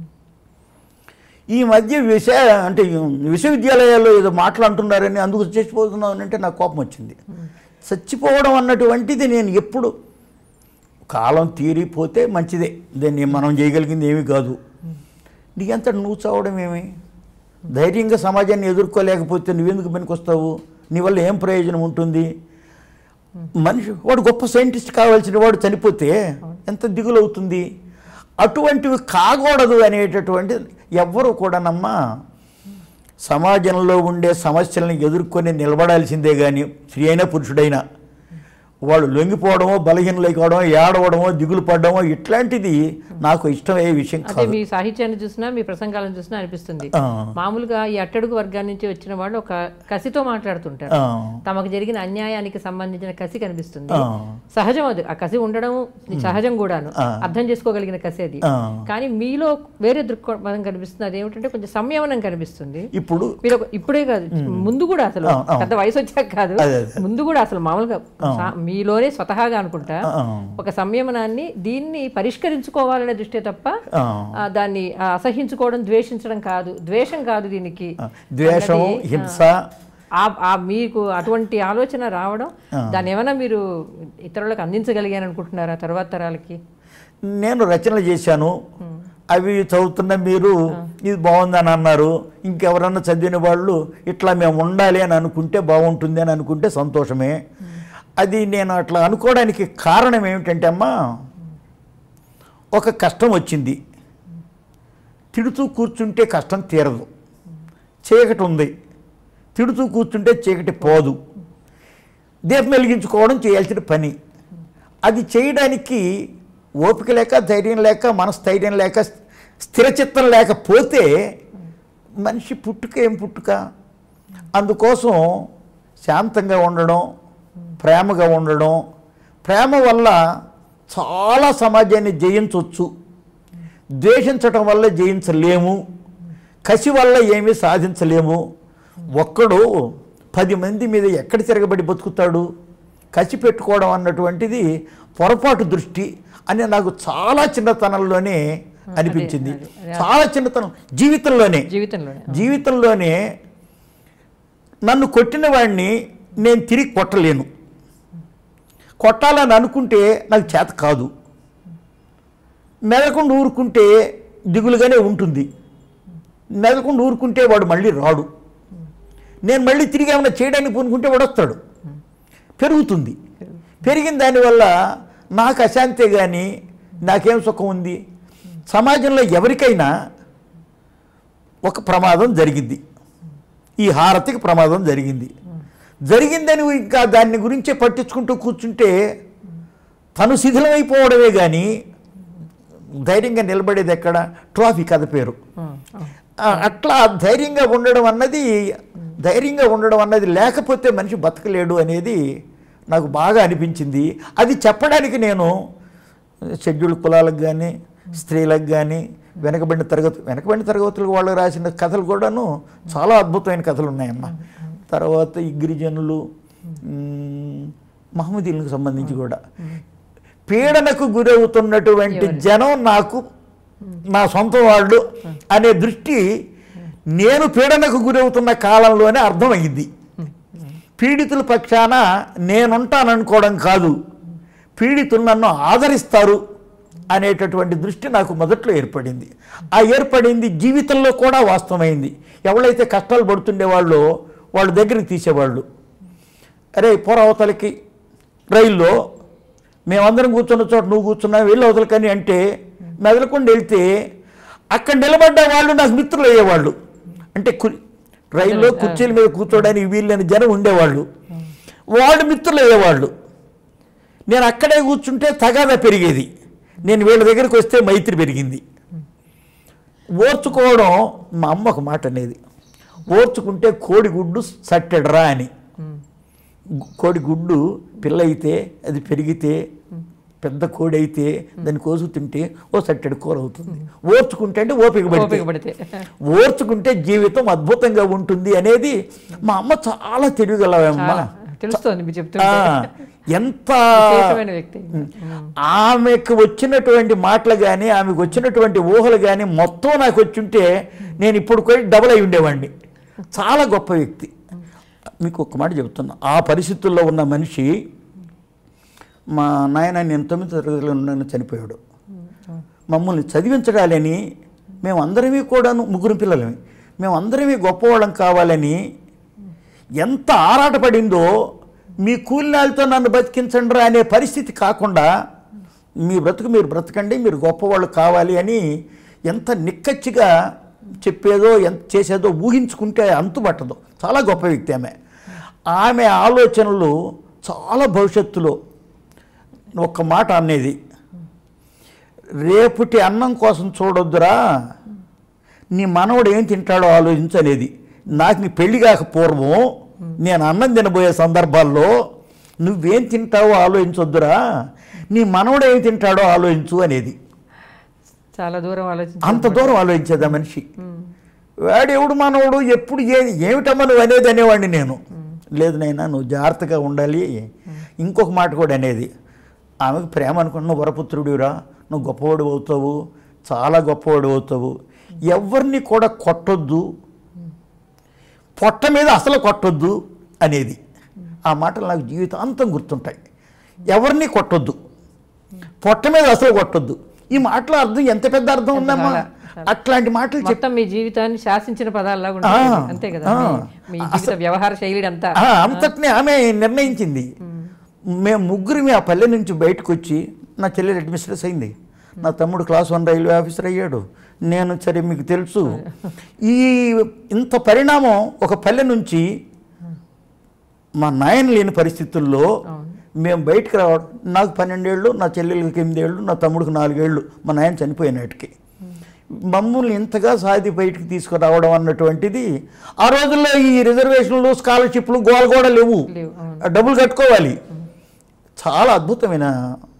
ఈ మధ్య విష అంటే విశ్వవిద్యాలయాల్లో ఏదో మాటలు అంటున్నారని అందుకు చచ్చిపోతున్నాను అంటే నాకు కోపం వచ్చింది చచ్చిపోవడం అన్నటువంటిది నేను ఎప్పుడు కాలం తీరిపోతే మంచిదే దాన్ని మనం చేయగలిగింది ఏమీ కాదు నీకంత నువ్వు చావడం ఏమి ధైర్యంగా సమాజాన్ని ఎదుర్కోలేకపోతే నువ్వెందుకు పనికొస్తావు నీ వల్ల ఏం ప్రయోజనం ఉంటుంది మనిషి వాడు గొప్ప సైంటిస్ట్ కావాల్సిన వాడు చనిపోతే ఎంత దిగులు అవుతుంది అటువంటివి కాకూడదు అనేటటువంటి ఎవ్వరూ కూడానమ్మా సమాజంలో ఉండే సమస్యలను ఎదుర్కొని నిలబడాల్సిందే కానీ స్త్రీ అయినా పురుషుడైనా వాడు లొంగిపోవడమో బలహీనలేకపోవడమో ఏడవడమో దిగులు పడడమో ఇట్లాంటిది నాకు ఇష్టమయ్యే విషయం అదే కాదు మీ సాహిత్యాన్ని చూసినా మీ ప్రసంగాలను చూసినా అనిపిస్తుంది ఆ, మామూలుగా ఈ అట్టడుగు వర్గాన్ని నుంచి వచ్చిన వాళ్ళు ఒక కసితో మాట్లాడుతుంటారు ఆ, తమకు జరిగిన అన్యాయానికి సంబంధించిన కసి కనిపిస్తుంది ఆ, సహజం అది ఆ కసి ఉండడం సహజం కూడాను ఆ. అర్థం చేసుకోగలిగిన కసి అది ఆ. కానీ మీలో వేరే దృక్పథం కనిపిస్తుంది అదేమిటంటే కొంచెం సంయమనం కనిపిస్తుంది ఇప్పుడు మీరు ఒక- ఇప్పుడే కాదు ముందు కూడా అసలు అవును, అవును. పెద్ద వయసు వచ్చాక కాదు అదే, అదే. ముందు కూడా అసలు మామూలుగా సా- మీలోనే స్వతహాగా అనుకుంటా ఆ, ఒక సంయమనాన్ని దీన్ని పరిష్కరించుకోవాలనే దృష్టి తప్ప ఆ, ఆ, దాన్ని ఆ, అసహించుకోవడం ద్వేషించడం కాదు ద్వేషం కాదు దీనికి ఆ, ద్వేషం అన్నది, హింస ఆ- ఆ మీకు అటువంటి ఆలోచన రావడం దాన్ని ఏమైనా మీరు ఇతరులకు అందించగలిగాను అనుకుంటున్నారా తర్వాత తరాలకి నేను రచనలు చేశాను అవి చదువుతున్న మీరు ఇది బాగుందని అన్నారు ఇంకెవరన్నా చదివిన వాళ్ళు ఇట్లా మేము ఉండాలి అని అనుకుంటే బాగుంటుంది అని అనుకుంటే సంతోషమే అది నేను అట్లా అనుకోవడానికి కారణం ఏమిటంటే అమ్మా ఒక కష్టం వచ్చింది తిడుతూ కూర్చుంటే కష్టం తీరదు చీకటి ఉంది తిడుతూ కూర్చుంటే చీకటి పోదు దీపం వెలిగించుకోవడం చేయాల్సిన పని అది చేయడానికి ఓపిక లేక ధైర్యం లేక మనస్థైర్యం లేక స్థిరచిత్తం లేకపోతే మనిషి పుట్టుక ఏం పుట్టుక అందుకోసం శాంతంగా ఉండడం ప్రేమగా ఉండడం ప్రేమ వల్ల చాలా సమాజాన్ని జయించవచ్చు ద్వేషించటం వల్ల జయించలేము కసి వల్ల ఏమీ సాధించలేము ఒక్కడు పది మంది మీద ఎక్కడ తిరగబడి బతుకుతాడు కసి పెట్టుకోవడం అన్నటువంటిది పొరపాటు దృష్టి అని నాకు చాలా చిన్నతనంలోనే అనిపించింది అదే, అదే. చాలా చిన్నతనం జీవితంలోనే జీవితంలోనే జీవితంలోనే నన్ను కొట్టిన వాడిని నేను తిరిగి కొట్టలేను కొట్టాలని అనుకుంటే నాకు చేత కాదు మెదకుండా ఊరుకుంటే దిగులుగానే ఉంటుంది మెదకుండా ఊరుకుంటే వాడు మళ్ళీ రాడు నేను మళ్ళీ తిరిగి ఏమైనా చేయడానికి పూనుకుంటే వాడు వస్తాడు పెరుగుతుంది పెరిగిన దానివల్ల నాకు అశాంతే కానీ నాకేం సుఖం ఉంది సమాజంలో ఎవరికైనా ఒక ప్రమాదం జరిగింది ఈ హారతికి ప్రమాదం జరిగింది జరిగిందని ఇంకా దాన్ని గురించే పట్టించుకుంటూ కూర్చుంటే తను శిథిలమైపోవడమే కానీ ధైర్యంగా నిలబడేది ఎక్కడ ట్రాఫీ కథ పేరు ఉమ్, అవును. ఆ, అట్లా ధైర్యంగా ఉండడం అన్నది ధైర్యంగా ఉండడం అన్నది లేకపోతే మనిషి బతకలేడు అనేది నాకు బాగా అనిపించింది అది చెప్పడానికి నేను షెడ్యూల్ కులాలకు కానీ స్త్రీలకు కానీ వెనకబడిన తరగతి వెనకబడిన తరగతులకు వాళ్ళు రాసిన కథలు కూడాను చాలా అద్భుతమైన కథలు ఉన్నాయమ్మా తర్వాత ఈ గిరిజనులు మ్, మహమ్మదీలకు సంబంధించి కూడా పీడనకు గురవుతున్నటువంటి జనం నాకు నా సొంత వాళ్ళు అనే దృష్టి నేను పీడనకు గురవుతున్న కాలంలోనే అర్థమైంది పీడితుల పక్షాన నేనుంటాననుకోవడం కాదు పీడితులు నన్ను ఆదరిస్తారు అనేటటువంటి దృష్టి నాకు మొదట్లో ఏర్పడింది ఆ ఏర్పడింది జీవితంలో కూడా వాస్తవమైంది ఎవరైతే కష్టాలు పడుతుండేవాళ్ళో వాళ్ళ దగ్గరికి తీసేవాళ్ళు అరే పోర అవతలకి రైల్లో మేమందరం కూర్చున్న చోట నువ్వు కూర్చున్నావు వెళ్ళి అవతలకని అంటే మెదలకుండా వెళ్తే అక్కడ నిలబడ్డ వాళ్ళు నాకు మిత్రులు అయ్యేవాళ్ళు అంటే కు- రైల్లో కుర్చీల మీద కూర్చోడానికి వీళ్ళని జనం ఉండేవాళ్ళు వాళ్ళు మిత్రులు అయ్యేవాళ్ళు నేను అక్కడే కూర్చుంటే తగాదా పెరిగేది నేను వీళ్ళ దగ్గరికి వస్తే మైత్రి పెరిగింది ఓర్చుకోవడం మా అమ్మ ఒక మాట అనేది ఓర్చుకుంటే కోడిగుడ్డు సట్టెడరా అని గు- కోడి గుడ్డు పిల్ల అయితే అది పెరిగితే పెద్ద కోడి అయితే దాన్ని కోసు తింటే ఓ సట్టెడు కూర అవుతుంది ఓర్చుకుంటే అంటే ఓపిక పడితే ఓపిక పడితే ఓర్చుకుంటే జీవితం అద్భుతంగా ఉంటుంది అనేది మా అమ్మ చాలా తెలివిగలవమ్మ చాలా తెలుస్తోంది మీరు ఆ, చెప్తుంటే ఎంత విశేషమైన వ్యక్తి ఆమెకు వచ్చినటువంటి మాటలు కానీ ఆమెకు వచ్చినటువంటి ఊహలు కానీ మొత్తం నాకు వచ్చుంటే నేను ఇప్పుడు కూడా డబుల్ అయి ఉండేవాడిని చాలా గొప్ప వ్యక్తి మీకు ఒక మాట చెప్తున్నా ఆ పరిస్థితుల్లో ఉన్న మనిషి మా నాయన నేను తొమ్మిది తరగతిలో ఉన్నాను చనిపోయాడు మమ్మల్ని చదివించడాలని మేము అందరమీ కూడాను ముగ్గురు పిల్లలమే మేము అందరమీ గొప్పవాళ్ళం కావాలని ఎంత ఆరాటపడిందో మీ కూలినాలతో నన్ను బతికించండి అనే పరిస్థితి కాకుండా మీ బ్రతుకు మీరు బ్రతకండి మీరు గొప్పవాళ్ళు కావాలి అని ఎంత నిక్కచ్చిగా చెప్పేదో ఎంత చేసేదో ఊహించుకుంటే అంతుపట్టదు చాలా గొప్ప వ్యక్తి ఆమె ఆమె ఆలోచనలు చాలా భవిష్యత్తులో ఒక్క మాట అనేది రేపుటి అన్నం కోసం చూడొద్దురా నీ మనవడు ఏం తింటాడో ఆలోచించు అనేది నాకు నీ పెళ్లి కాక పూర్వం నేను అన్నం తినబోయే సందర్భాల్లో నువ్వేం తింటావో ఆలోచించొద్దురా నీ మనవడు ఏం తింటాడో ఆలోచించు అనేది చాలా దూరం ఆలోచించి అంత దూరం ఆలోచించేది ఆ మనిషి వాడెవడు మనవడు ఎప్పుడు ఏ ఏమిటమ్మా నువ్వు అనేది అనేవాడిని నేను లేదు నైనా నువ్వు జాగ్రత్తగా ఉండాలి ఇంకొక మాట కూడా అనేది ఆమెకు ప్రేమ అనుకున్న నువ్వు వరపుత్రుడిరా నువ్వు గొప్పవాడు అవుతావు చాలా గొప్పవాడు అవుతావు ఎవరిని కూడా కొట్టొద్దు పొట్ట మీద అసలు కొట్టొద్దు అనేది ఆ మాటలు నాకు జీవితాంతం గుర్తుంటాయి ఎవరిని కొట్టొద్దు పొట్ట మీద అసలు కొట్టొద్దు ఈ మాటల అర్థం ఎంత పెద్ద అర్థం ఉందమ్మా అట్లాంటి మాటలు చెప్ మొత్తం మీ జీవితాన్ని శాసించిన పదాల్లాగా ఆ, ఉంటుంది అంతే కదా ఆ. మీ- మీ జీవిత వ్యవహార శైలి అంతా ఆ, అంతటిని ఆమె నిర్ణయించింది మేము ముగ్గురిమి ఆ పల్లె నుంచి బయటకు వచ్చి నా చెల్లెలు అడ్మినిస్ట్రేస్ అయింది నా తమ్ముడు క్లాస్ వన్ రైల్వే ఆఫీసర్ అయ్యాడు నేను సరే మీకు తెలుసు ఈ ఇంత పరిణామం ఒక పల్లె నుంచి మా నాయన లేని పరిస్థితుల్లో అవును మేము బయటకు రావడం నాకు పన్నెండేళ్ళు నా చెల్లెలకి ఎనిమిదేళ్ళు నా తమ్ముడికి నాలుగేళ్ళు మా నాయన చనిపోయినట్టుకి మమ్మల్ని ఇంతగా సాధి బయటికి తీసుకురావడం అన్నటువంటిది ఆ రోజుల్లో ఈ రిజర్వేషన్లు స్కాలర్షిప్లు గోల కూడా లేవు లేవు అవును ఆ డబ్బులు కట్టుకోవాలి చాలా అద్భుతమైన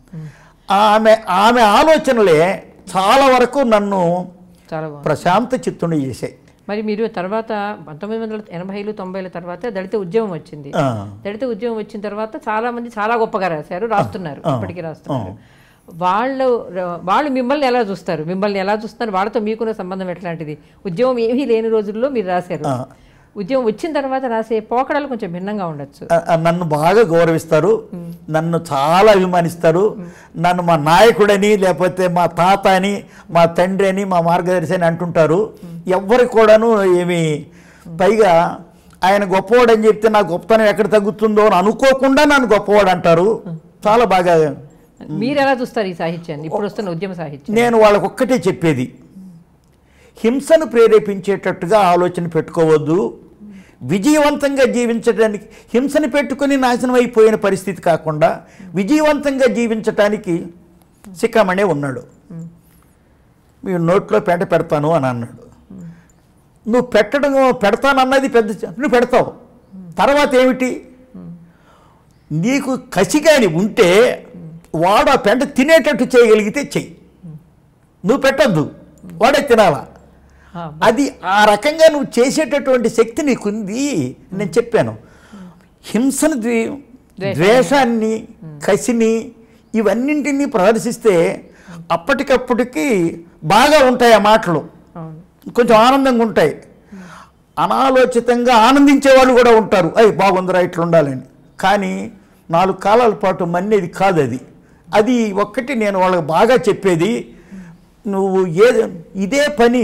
ఆమె ఆమె ఆలోచనలే చాలా వరకు నన్ను చాలా బాగుంది ప్రశాంత చిత్తుని చేశాయి మరి మీరు తర్వాత పంతొమ్మిది వందల ఎనభైలు తొంభైల తర్వాత దళిత ఉద్యమం వచ్చింది ఆ, దళిత ఉద్యమం వచ్చిన తర్వాత చాలా మంది చాలా గొప్పగా రాశారు రాస్తున్నారు ఇప్పటికీ రాస్తున్నారు వాళ్ళు వాళ్ళు మిమ్మల్ని ఎలా చూస్తారు మిమ్మల్ని ఎలా చూస్తారు వాళ్ళతో మీకున్న సంబంధం ఎట్లాంటిది ఉద్యమం ఏమీ లేని రోజుల్లో మీరు రాశారు ఆ. ఉద్యమం వచ్చిన తర్వాత రాసే పోకడలు కొంచెం భిన్నంగా ఉండొచ్చు ఆ, ఆ, నన్ను బాగా గౌరవిస్తారు నన్ను చాలా అభిమానిస్తారు నన్ను మా నాయకుడని లేకపోతే మా తాత అని మా తండ్రి అని మా మార్గదర్శి అని అంటుంటారు ఎవ్వరికి కూడాను ఏమి పైగా ఆయన గొప్పవాడు అని చెప్తే నా గొప్పతనం ఎక్కడ తగ్గుతుందో అని అనుకోకుండా నన్ను గొప్పవాడు అంటారు చాలా బాగా మీరు ఎలా చూస్తారు ఈ సాహిత్యాన్ని ఇప్పుడు వస్తున్న ఉద్యమ సాహిత్యం నేను వాళ్ళకు ఒక్కటే చెప్పేది హింసను ప్రేరేపించేటట్టుగా ఆలోచన పెట్టుకోవద్దు విజయవంతంగా జీవించడానికి హింసను పెట్టుకొని నాశనం అయిపోయిన పరిస్థితి కాకుండా విజయవంతంగా జీవించటానికి సిక్కమణే ఉన్నాడు మీరు నోట్లో పెంట పెడతాను అని అన్నాడు నువ్వు పెట్టడం పెడతానన్నది పెద్ద చ- నువ్వు పెడతావు తర్వాత ఏమిటి నీకు కసిగాని ఉంటే వాడు ఆ పెంట తినేటట్టు చేయగలిగితే చెయ్యి నువ్వు పెట్టద్దు వాడే తినాలా ఆ, అది ఆ రకంగా నువ్వు చేసేటటువంటి శక్తి నీకుంది నేను చెప్పాను హింసను ద్వే ద్వేషాన్ని కసిని ఇవన్నింటినీ ప్రదర్శిస్తే అప్పటికప్పటికి బాగా ఉంటాయి ఆ మాటలు అవును కొంచెం ఆనందంగా ఉంటాయి అనాలోచితంగా ఆనందించే వాళ్ళు కూడా ఉంటారు అయ్యి బాగుందిరా ఇట్లా ఉండాలని కానీ నాలుగు కాలాల పాటు మన్నేది కాదు అది అది ఒక్కటి నేను వాళ్ళకి బాగా చెప్పేది నువ్వు ఏ ఇదే పని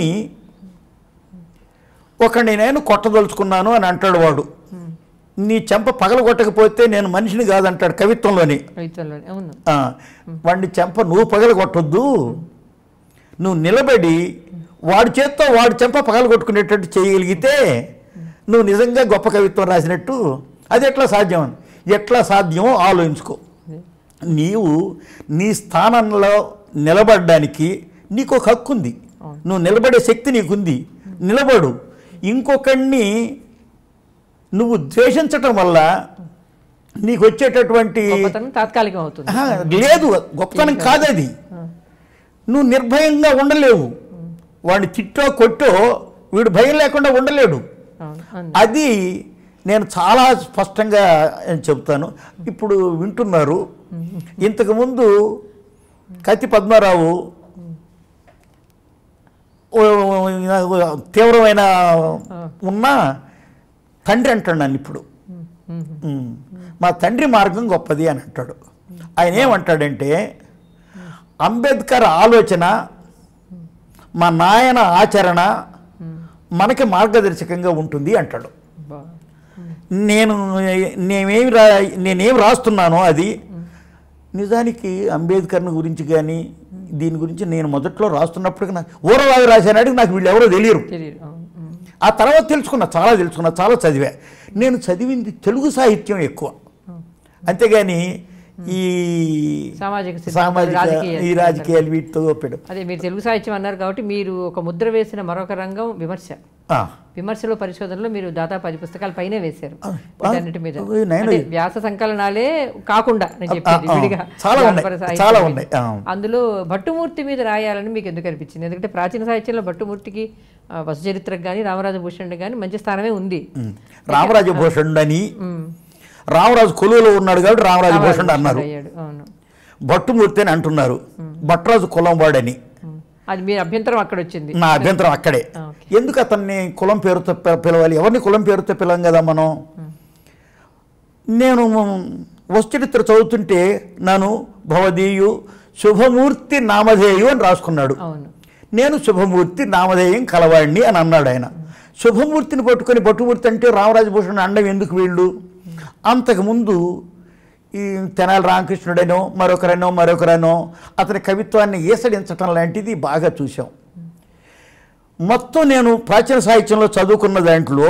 ఒకడిని నేను కొట్టదలుచుకున్నాను అని అంటాడు వాడు నీ చెంప పగలగొట్టకపోతే నేను మనిషిని కాదంటాడు కవిత్వంలోని కవిత్వంలోనే అవును ఆ, వాడిని చెంప నువ్వు పగలగొట్టొద్దు నువ్వు నిలబడి వాడి చేత్తో వాడి చెంప పగలగొట్టుకునేటట్టు చేయగలిగితే నువ్వు నిజంగా గొప్ప కవిత్వం రాసినట్టు అది ఎట్లా సాధ్యం ఎట్లా సాధ్యమో ఆలోచించుకో నీవు నీ స్థానంలో నిలబడడానికి నీకు ఒక హక్కు ఉంది నువ్వు నిలబడే శక్తి నీకుంది నిలబడు ఇంకొకడిని నువ్వు ద్వేషించటం వల్ల నీకు వచ్చేటటువంటి గొప్పతనం తాత్కాలికం అవుతుంది ఆహా, లేదు గొప్పతనం కాదది నువ్వు నిర్భయంగా ఉండలేవు వాడిని తిట్టో కొట్టో వీడు భయం లేకుండా ఉండలేడు అవును అవును అది నేను చాలా స్పష్టంగా చెప్తాను ఇప్పుడు వింటున్నారు ఇంతకుముందు కత్తి పద్మారావు ఓ- తీవ్రమైన ఉన్న తండ్రి అంటాడు నన్ను ఇప్పుడు ఉమ్. మా తండ్రి మార్గం గొప్పది అని అంటాడు ఆయన ఏమంటాడంటే అంబేద్కర్ ఆలోచన మా నాయన ఆచరణ మనకి మార్గదర్శకంగా ఉంటుంది అంటాడు బా నేను నేనేమి రా నేనేం రాస్తున్నానో అది నిజానికి అంబేద్కర్ని గురించి కానీ దీని గురించి నేను మొదట్లో రాస్తున్నప్పటికీ నాకు ఊరవాది రాశానాడికి నాకు వీళ్ళు ఎవరో తెలియరు తెలియదు అవును ఉమ్. ఆ తర్వాత తెలుసుకున్నా చాలా తెలుసుకున్నా చాలా చదివా నేను చదివింది తెలుగు సాహిత్యం ఎక్కువ అంతేగాని ఈ సామాజిక సిద్ధాంతాలు, సామాజిక రాజకీయ ఈ రాజకీయాలు వీటితో పెడు అదే మీరు తెలుగు సాహిత్యం అన్నారు కాబట్టి మీరు ఒక ముద్ర వేసిన మరొక రంగం విమర్శ ఆ, విమర్శలో పరిశోధనలో మీరు దాదాపు పది పుస్తకాల పైనే వేశారు ఆ, వీటన్నిటి మీద ఆ, నేను- అంటే వ్యాస సంకలనాలే కాకుండా నేను ఆ, చెప్పేది ఆ, విడిగా చాలా జానపద ఉన్నాయి, సాహిత్యం చాలా మీద. ఉన్నాయి, ఆ. అందులో భట్టుమూర్తి మీద రాయాలని మీకు ఎందుకు అనిపించింది ఎందుకంటే ప్రాచీన సాహిత్యంలో భట్టుమూర్తికి ఆ, వసుచరిత్రకు కానీ రామరాజ భూషణ్ కానీ మంచి స్థానమే ఉంది ఉమ్. రామరాజు భూషణుడు అని ఉమ్. రామరాజు కొలువులో ఉన్నాడు కాబట్టి రామరాజు భూషణుడు అన్నారు అయ్యాడు అవును భట్టుమూర్తి అని అంటున్నారు భట్రాజు కులం వాడని ఉమ్. అది మీ అభ్యంతరం అక్కడ వచ్చింది నా అభ్యంతరం అక్కడే ఆ, ఎందుకు అతన్ని కులం పేరుతో పి- పిలవాలి ఎవరిని కులం పేరుతో పిలం కదా మనం నేను వస్తుచరిత్ర చదువుతుంటే నన్ను భవదీయు శుభమూర్తి నామధేయు అని రాసుకున్నాడు అవును నేను శుభమూర్తి నామధేయం కలవాడిని అని అన్నాడు ఆయన శుభమూర్తిని పట్టుకొని భట్టుమూర్తి అంటే రామరాజభూషణ్ అండం ఎందుకు వీళ్ళు అంతకుముందు ఈ తెనాలి రామకృష్ణుడనో మరొకరనో మరొకరనో అతని కవిత్వాన్ని ఈసడించటం లాంటిది బాగా చూసాం మొత్తం నేను ప్రాచీన సాహిత్యంలో చదువుకున్న దాంట్లో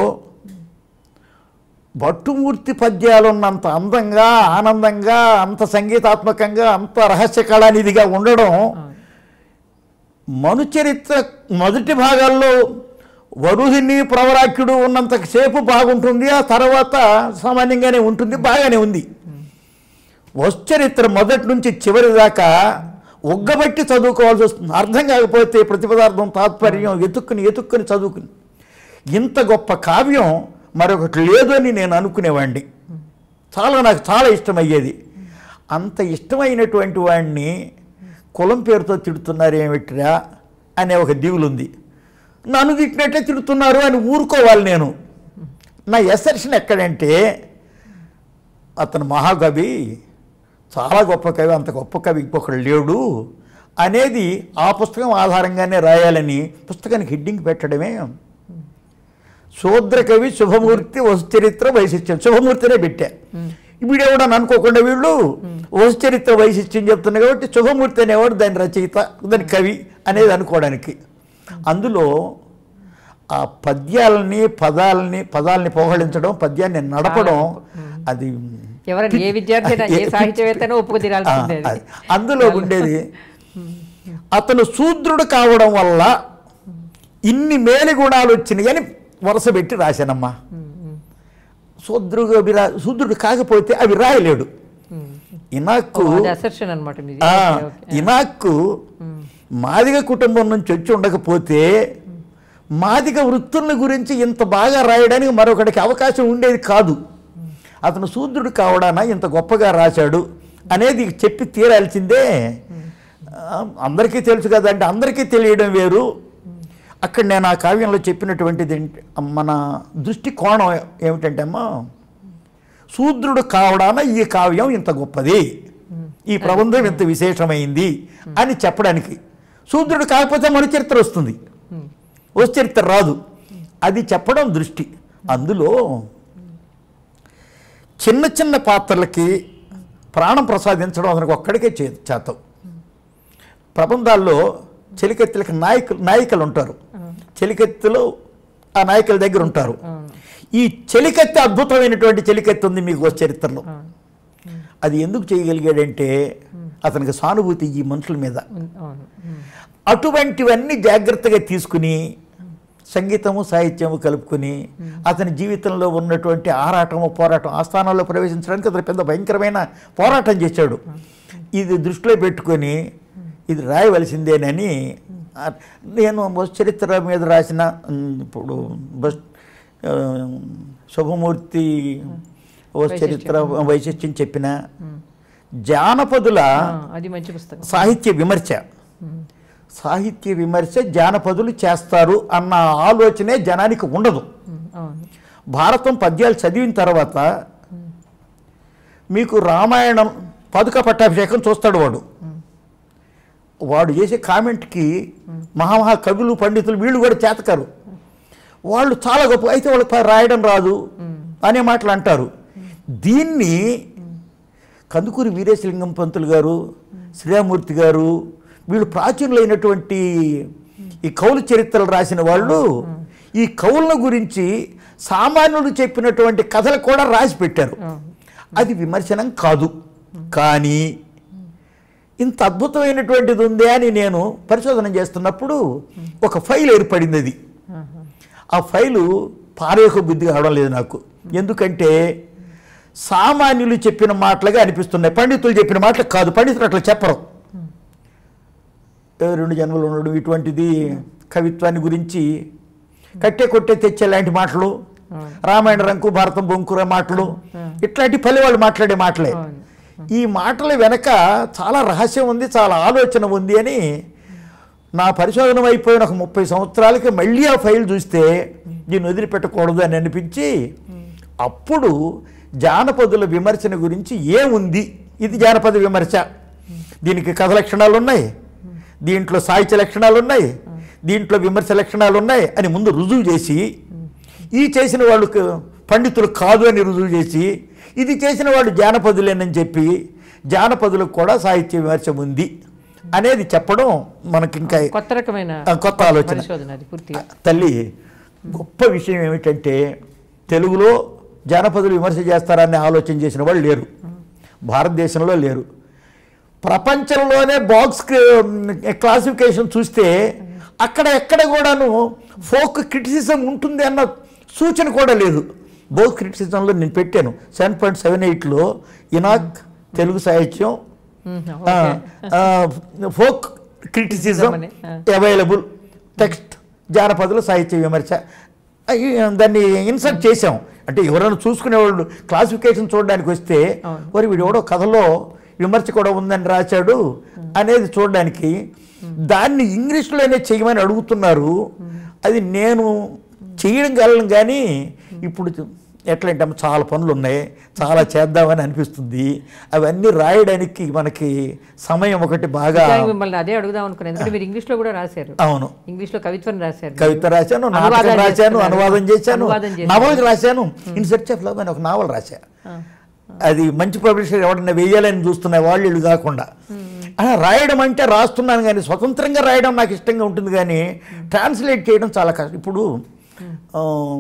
భట్టుమూర్తి పద్యాలు ఉన్నంత అందంగా ఆనందంగా అంత సంగీతాత్మకంగా అంత రహస్య కళానిధిగా ఉండడం అవును మనుచరిత్ర మొదటి భాగాల్లో వరుహిని ప్రవరాఖ్యుడు ఉన్నంతసేపు బాగుంటుంది ఆ తర్వాత సామాన్యంగానే ఉంటుంది బాగానే ఉంది వశ్చరిత్ర మొదటి నుంచి చివరి దాకా ఒగ్గబట్టి చదువుకోవాల్సి వస్తుంది అర్థం కాకపోతే ప్రతిపదార్థం తాత్పర్యం ఎతుక్కుని ఎతుక్కుని చదువుకుని ఇంత గొప్ప కావ్యం మరొకటి లేదు అని నేను అనుకునేవాడిని చాలా నాకు చాలా ఇష్టమయ్యేది అంత ఇష్టమైనటువంటి వాడిని కులం పేరుతో తిడుతున్నారు ఏమిట్రా అనే ఒక దిగులు ఉంది నన్ను తిట్టినట్టే తిడుతున్నారు అని ఊరుకోవాలి నేను నా ఎసర్షన్ ఎక్కడంటే అతను మహాకవి చాలా గొప్ప కవి అంత గొప్ప కవి ఇంకొకడు లేడు అనేది ఆ పుస్తకం ఆధారంగానే రాయాలని పుస్తకానికి హెడ్డింగ్ పెట్టడమే శూద్ర కవి శుభమూర్తి వసుచరిత్ర వైశిష్ట్యం శుభమూర్తినే పెట్టా వీడెవడో అనుకోకుండా వీళ్ళు వసుచరిత్ర వైశిష్ట్యం చెప్తున్నారు కాబట్టి శుభమూర్తి అనేవాడు దాని రచయిత దాని కవి అనేది అనుకోవడానికి అందులో ఆ పద్యాలని పదాలని పదాలని పోహళించడం పద్యాన్ని నడపడం అది ఎవరైనా ఏ విద్యార్థి అయినా, ఏ సాహిత్యవేత్తనో ఒప్పుకు తీరాల్సిందే ఆ, అది. అందులో ఉండేది అతను శూద్రుడు కావడం వల్ల ఇన్ని మేలు గుణాలు వచ్చినాయి అని వరుస పెట్టి రాశానమ్మా శూద్రుడు అవి రా శూద్రుడు కాకపోతే అవి రాయలేడు ఇనాక్కు అది అసర్షన్ అనమాట మీది ఆ, ఓకే, ఓకే. ఇనాక్కు మాదిగ కుటుంబం నుంచి వచ్చి ఉండకపోతే మాదిగ వృత్తుల గురించి ఇంత బాగా రాయడానికి మరొకటికి అవకాశం ఉండేది కాదు అతను శూద్రుడు కావడాన ఇంత గొప్పగా రాశాడు అనేది చెప్పి తీరాల్సిందే ఆ, అందరికీ తెలుసు కదంటే అందరికీ తెలియడం వేరు అక్కడ నేను ఆ కావ్యంలో చెప్పినటువంటిది ఏంటి మన దృష్టి కోణం ఏమిటంటే అమ్మా శూద్రుడు కావడాన ఈ కావ్యం ఇంత గొప్పది ఈ ప్రబంధం ఇంత విశేషమైంది అని చెప్పడానికి శూద్రుడు కాకపోతే మన చరిత్ర వస్తుంది ఓ చరిత్ర రాదు అది చెప్పడం దృష్టి అందులో చిన్న చిన్న పాత్రలకి ప్రాణం ప్రసాదించడం అతనికి ఒక్కడికే చే చేతం ప్రబంధాల్లో చెలికెత్తులకి నాయకులు నాయకులు ఉంటారు చెలికెత్తులు ఆ నాయకుల దగ్గర ఉంటారు అవును ఈ చెలికెత్తి అద్భుతమైనటువంటి చెలికెత్తి ఉంది మీకు చరిత్రలో అవును అది ఎందుకు చేయగలిగాడంటే అతనికి సానుభూతి ఈ మనుషుల మీద ఉన్- అవును ఉమ్. అటువంటివన్నీ జాగ్రత్తగా తీసుకుని సంగీతము సాహిత్యము కలుపుకొని అతని జీవితంలో ఉన్నటువంటి ఆరాటము పోరాటం ఆ స్థానంలో ప్రవేశించడానికి అతను పెద్ద భయంకరమైన పోరాటం చేశాడు ఇది దృష్టిలో పెట్టుకొని ఇది రాయవలసిందేనని ఆ, నేను బస్ చరిత్ర మీద రాసిన ఉమ్, ఇప్పుడు బస్ ఆ, శుభమూర్తి బస్ చరిత్ర వైశిష్ట్యం చెప్పిన జానపదుల ఆ, అది మంచి పుస్తకం సాహిత్య విమర్శ సాహిత్య విమర్శ జానపదులు చేస్తారు అన్న ఆలోచనే జనానికి ఉండదు ఉమ్, అవును భారతం పద్యాలు చదివిన తర్వాత మీకు రామాయణం పదుక పట్టాభిషేకం చూస్తాడు వాడు వాడు చేసే కామెంట్కి మహామహా కవులు పండితులు వీళ్ళు కూడా చేతకారు వాళ్ళు చాలా గొప్ప అయితే వాళ్ళకి ప- రాయడం రాదు అనే మాటలు అంటారు దీన్ని కందుకూరి వీరేశలింగం పంతులు గారు శ్రీరామూర్తి గారు వీళ్ళు ప్రాచీనులైనటువంటి ఈ కౌలు చరిత్రలు రాసిన వాళ్ళు ఈ కవుల గురించి సామాన్యుడు చెప్పినటువంటి కథలు కూడా రాసి పెట్టారు అది విమర్శనం కాదు కానీ ఇంత అద్భుతమైనటువంటిది ఉందే అని నేను పరిశోధన చేస్తున్నప్పుడు ఒక ఫైల్ ఏర్పడింది అది ఆహా. ఆ ఫైలు పారేక బుద్ధి కావడం లేదు నాకు ఎందుకంటే సామాన్యులు చెప్పిన మాటలుగా అనిపిస్తున్నాయి పండితులు చెప్పిన మాటలు కాదు పండితులు అట్లా చెప్పరు ఏ రెండు జన్మలు ఉండడం ఇటువంటిది కవిత్వాన్ని గురించి కట్టే కొట్టే తెచ్చే లాంటి మాటలు అవును. రామాయణ రంకు భారతం బొంకుర మాటలు ఇట్లాంటి పల్లె వాళ్ళు మాట్లాడే మాటలే అవును. ఈ మాటల వెనక చాలా రహస్యం ఉంది చాలా ఆలోచన ఉంది అని నా పరిశోధన అయిపోయిన ఒక ముప్పై సంవత్సరాలకి మళ్ళీ ఆ ఫైల్ చూస్తే దీన్ని వదిలిపెట్టకూడదు అని అనిపించి అప్పుడు జానపదుల విమర్శన గురించి ఏముంది ఇది జానపద విమర్శ దీనికి కథ లక్షణాలు ఉన్నాయి దీంట్లో సాహిత్య లక్షణాలు ఉన్నాయి దీంట్లో విమర్శ లక్షణాలు ఉన్నాయి అని ముందు రుజువు చేసి ఈ చేసిన వాళ్ళు క- పండితులు కాదు అని రుజువు చేసి ఇది చేసిన వాళ్ళు జానపదులేనని చెప్పి జానపదులకు కూడా సాహిత్య విమర్శ ఉంది అనేది చెప్పడం మనకి ఇంకా కొత్త రకమైన ఆ, కొత్త ఆలోచన. పరిశోధన అది పూర్తిగా తల్లి గొప్ప విషయం ఏమిటంటే తెలుగులో జానపదులు విమర్శ చేస్తారని ఆలోచన చేసిన వాళ్ళు లేరు భారతదేశంలో లేరు ప్రపంచంలోనే బాక్స్ క్లాసిఫికేషన్ చూస్తే అక్కడ ఎక్కడ కూడాను ఫోక్ క్రిటిసిజం ఉంటుంది అన్న సూచన కూడా లేదు బోక్ క్రిటిసిజంలో నేను పెట్టాను సెవెన్ పాయింట్ సెవెన్ ఎయిట్లో ఇనాక్ తెలుగు సాహిత్యం ఉమ్, ఆ, ఓకే. ఆ, ఫోక్ క్రిటిసిజం అని, ఆ. అవైలబుల్ టెక్స్ట్ జానపదుల సాహిత్య విమర్శ అయ్యి దాన్ని ఇన్సర్ట్ చేసాం అంటే ఎవరైనా చూసుకునేవాళ్ళు క్లాసిఫికేషన్ చూడడానికి వస్తే అవును. మరి వీడు ఎవడో కథలో విమర్శ కూడా ఉందని రాశాడు అనేది చూడడానికి దాన్ని ఇంగ్లీష్లోనే చేయమని అడుగుతున్నారు అది నేను చేయడం గలను కానీ ఇప్పుడు ఎట్లంటే అమ్మ చాలా పనులు ఉన్నాయి చాలా చేద్దామని అనిపిస్తుంది అవన్నీ రాయడానికి మనకి సమయం ఒకటి బాగా నిజానికి మిమ్మల్ని అదే అడుగుదాం అనుకున్నాను ఎందుకంటే మీరు ఇంగ్లీష్ లో కూడా రాశారు అవును ఇంగ్లీష్ లో కవిత్వం రాశారు కవిత రాశాను నాటకం అనువాదాలు రాశాను చేస్తున్నారు. అనువాదం చేశాను అనువాదం చేశారు. నవల్ రాశాను ఇన్ సెర్చ్ ఆఫ్ లవ్ అని ఒక నావల్ రాశా ఆ, అది మంచి పబ్లిషర్ ఎవడన్నా వేయాలని చూస్తున్న వాళ్ళు వీళ్ళు కాకుండా ఆ, రాయడం అంటే రాస్తున్నాను కానీ స్వతంత్రంగా రాయడం నాకు ఇష్టంగా ఉంటుంది కానీ ట్రాన్స్లేట్ చేయడం చాలా కష్టం ఇప్పుడు ఆ,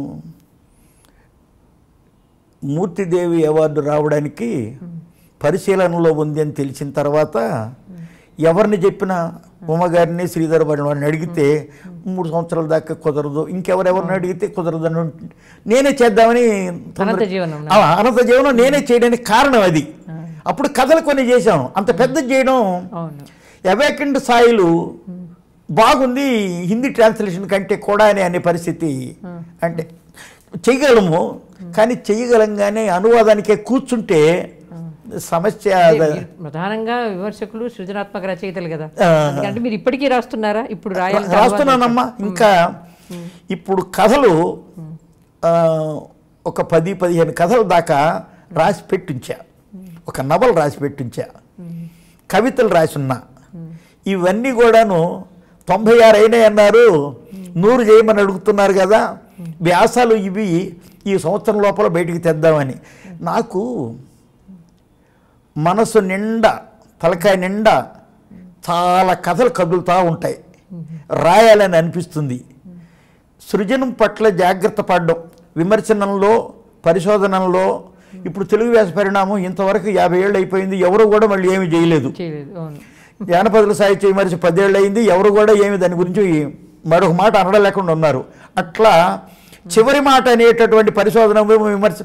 మూర్తిదేవి అవార్డు రావడానికి పరిశీలనలో ఉంది అని తెలిసిన తర్వాత ఎవరిని చెప్పినా ఉమ్మగారిని శ్రీధర్ బాబు వారిని అడిగితే మూడు సంవత్సరాల దాకా కుదరదు ఇంకెవరెవరిని అడిగితే కుదరదు అని ఉంటే నేనే చేద్దామని తొందర- అనంత జీవనం ఆ, అనంత జీవనం నేనే చేయడానికి కారణం అది అప్పుడు కథలు కొన్ని చేశాను అంత పెద్ద చేయడం అవును అవేకండ్ సాయిలు బాగుంది హిందీ ట్రాన్స్లేషన్ కంటే కూడా అని అనే పరిస్థితి అంటే చేయగలము కానీ చేయగలంగానే అనువాదానికే కూర్చుంటే సమస్య అంటే మీరు ప్రధానంగా విమర్శకులు సృజనాత్మక రచయితలు కదా ఆ. అందుకంటే మీరు ఇప్పటికీ రాస్తున్నారా ఇప్పుడు రాయాలి రాస్తున్నానమ్మా ఇంకా ఇప్పుడు కథలు ఆ, ఒక పది పదిహేను కథల దాకా రాసి పెట్టించా ఒక నవల రాసి పెట్టించా కవితలు రాసున్నా ఇవన్నీ కూడాను తొంభై ఆరు అయినాయి అన్నారు నూరు చేయమని అడుగుతున్నారు కదా వ్యాసాలు ఇవి ఈ సంవత్సరం లోపల బయటికి తెద్దామని నాకు మనసు నిండా తలకాయ నిండా చాలా కథలు కదులుతూ ఉంటాయి రాయాలని అనిపిస్తుంది సృజనం పట్ల జాగ్రత్త పడడం విమర్శనంలో పరిశోధనలో ఇప్పుడు తెలుగు వ్యాస పరిణామం ఇంతవరకు యాభై ఏళ్ళు అయిపోయింది ఎవరు కూడా మళ్ళీ ఏమీ చేయలేదు చేయలేదు అవును జానపదుల సాహిత్య విమర్శ పదేళ్ళు అయింది ఎవరు కూడా ఏమి దాని గురించి మరొక మాట అనడం లేకుండా ఉన్నారు అట్లా చివరి మాట అనేటటువంటి పరిశోధన విమర్శ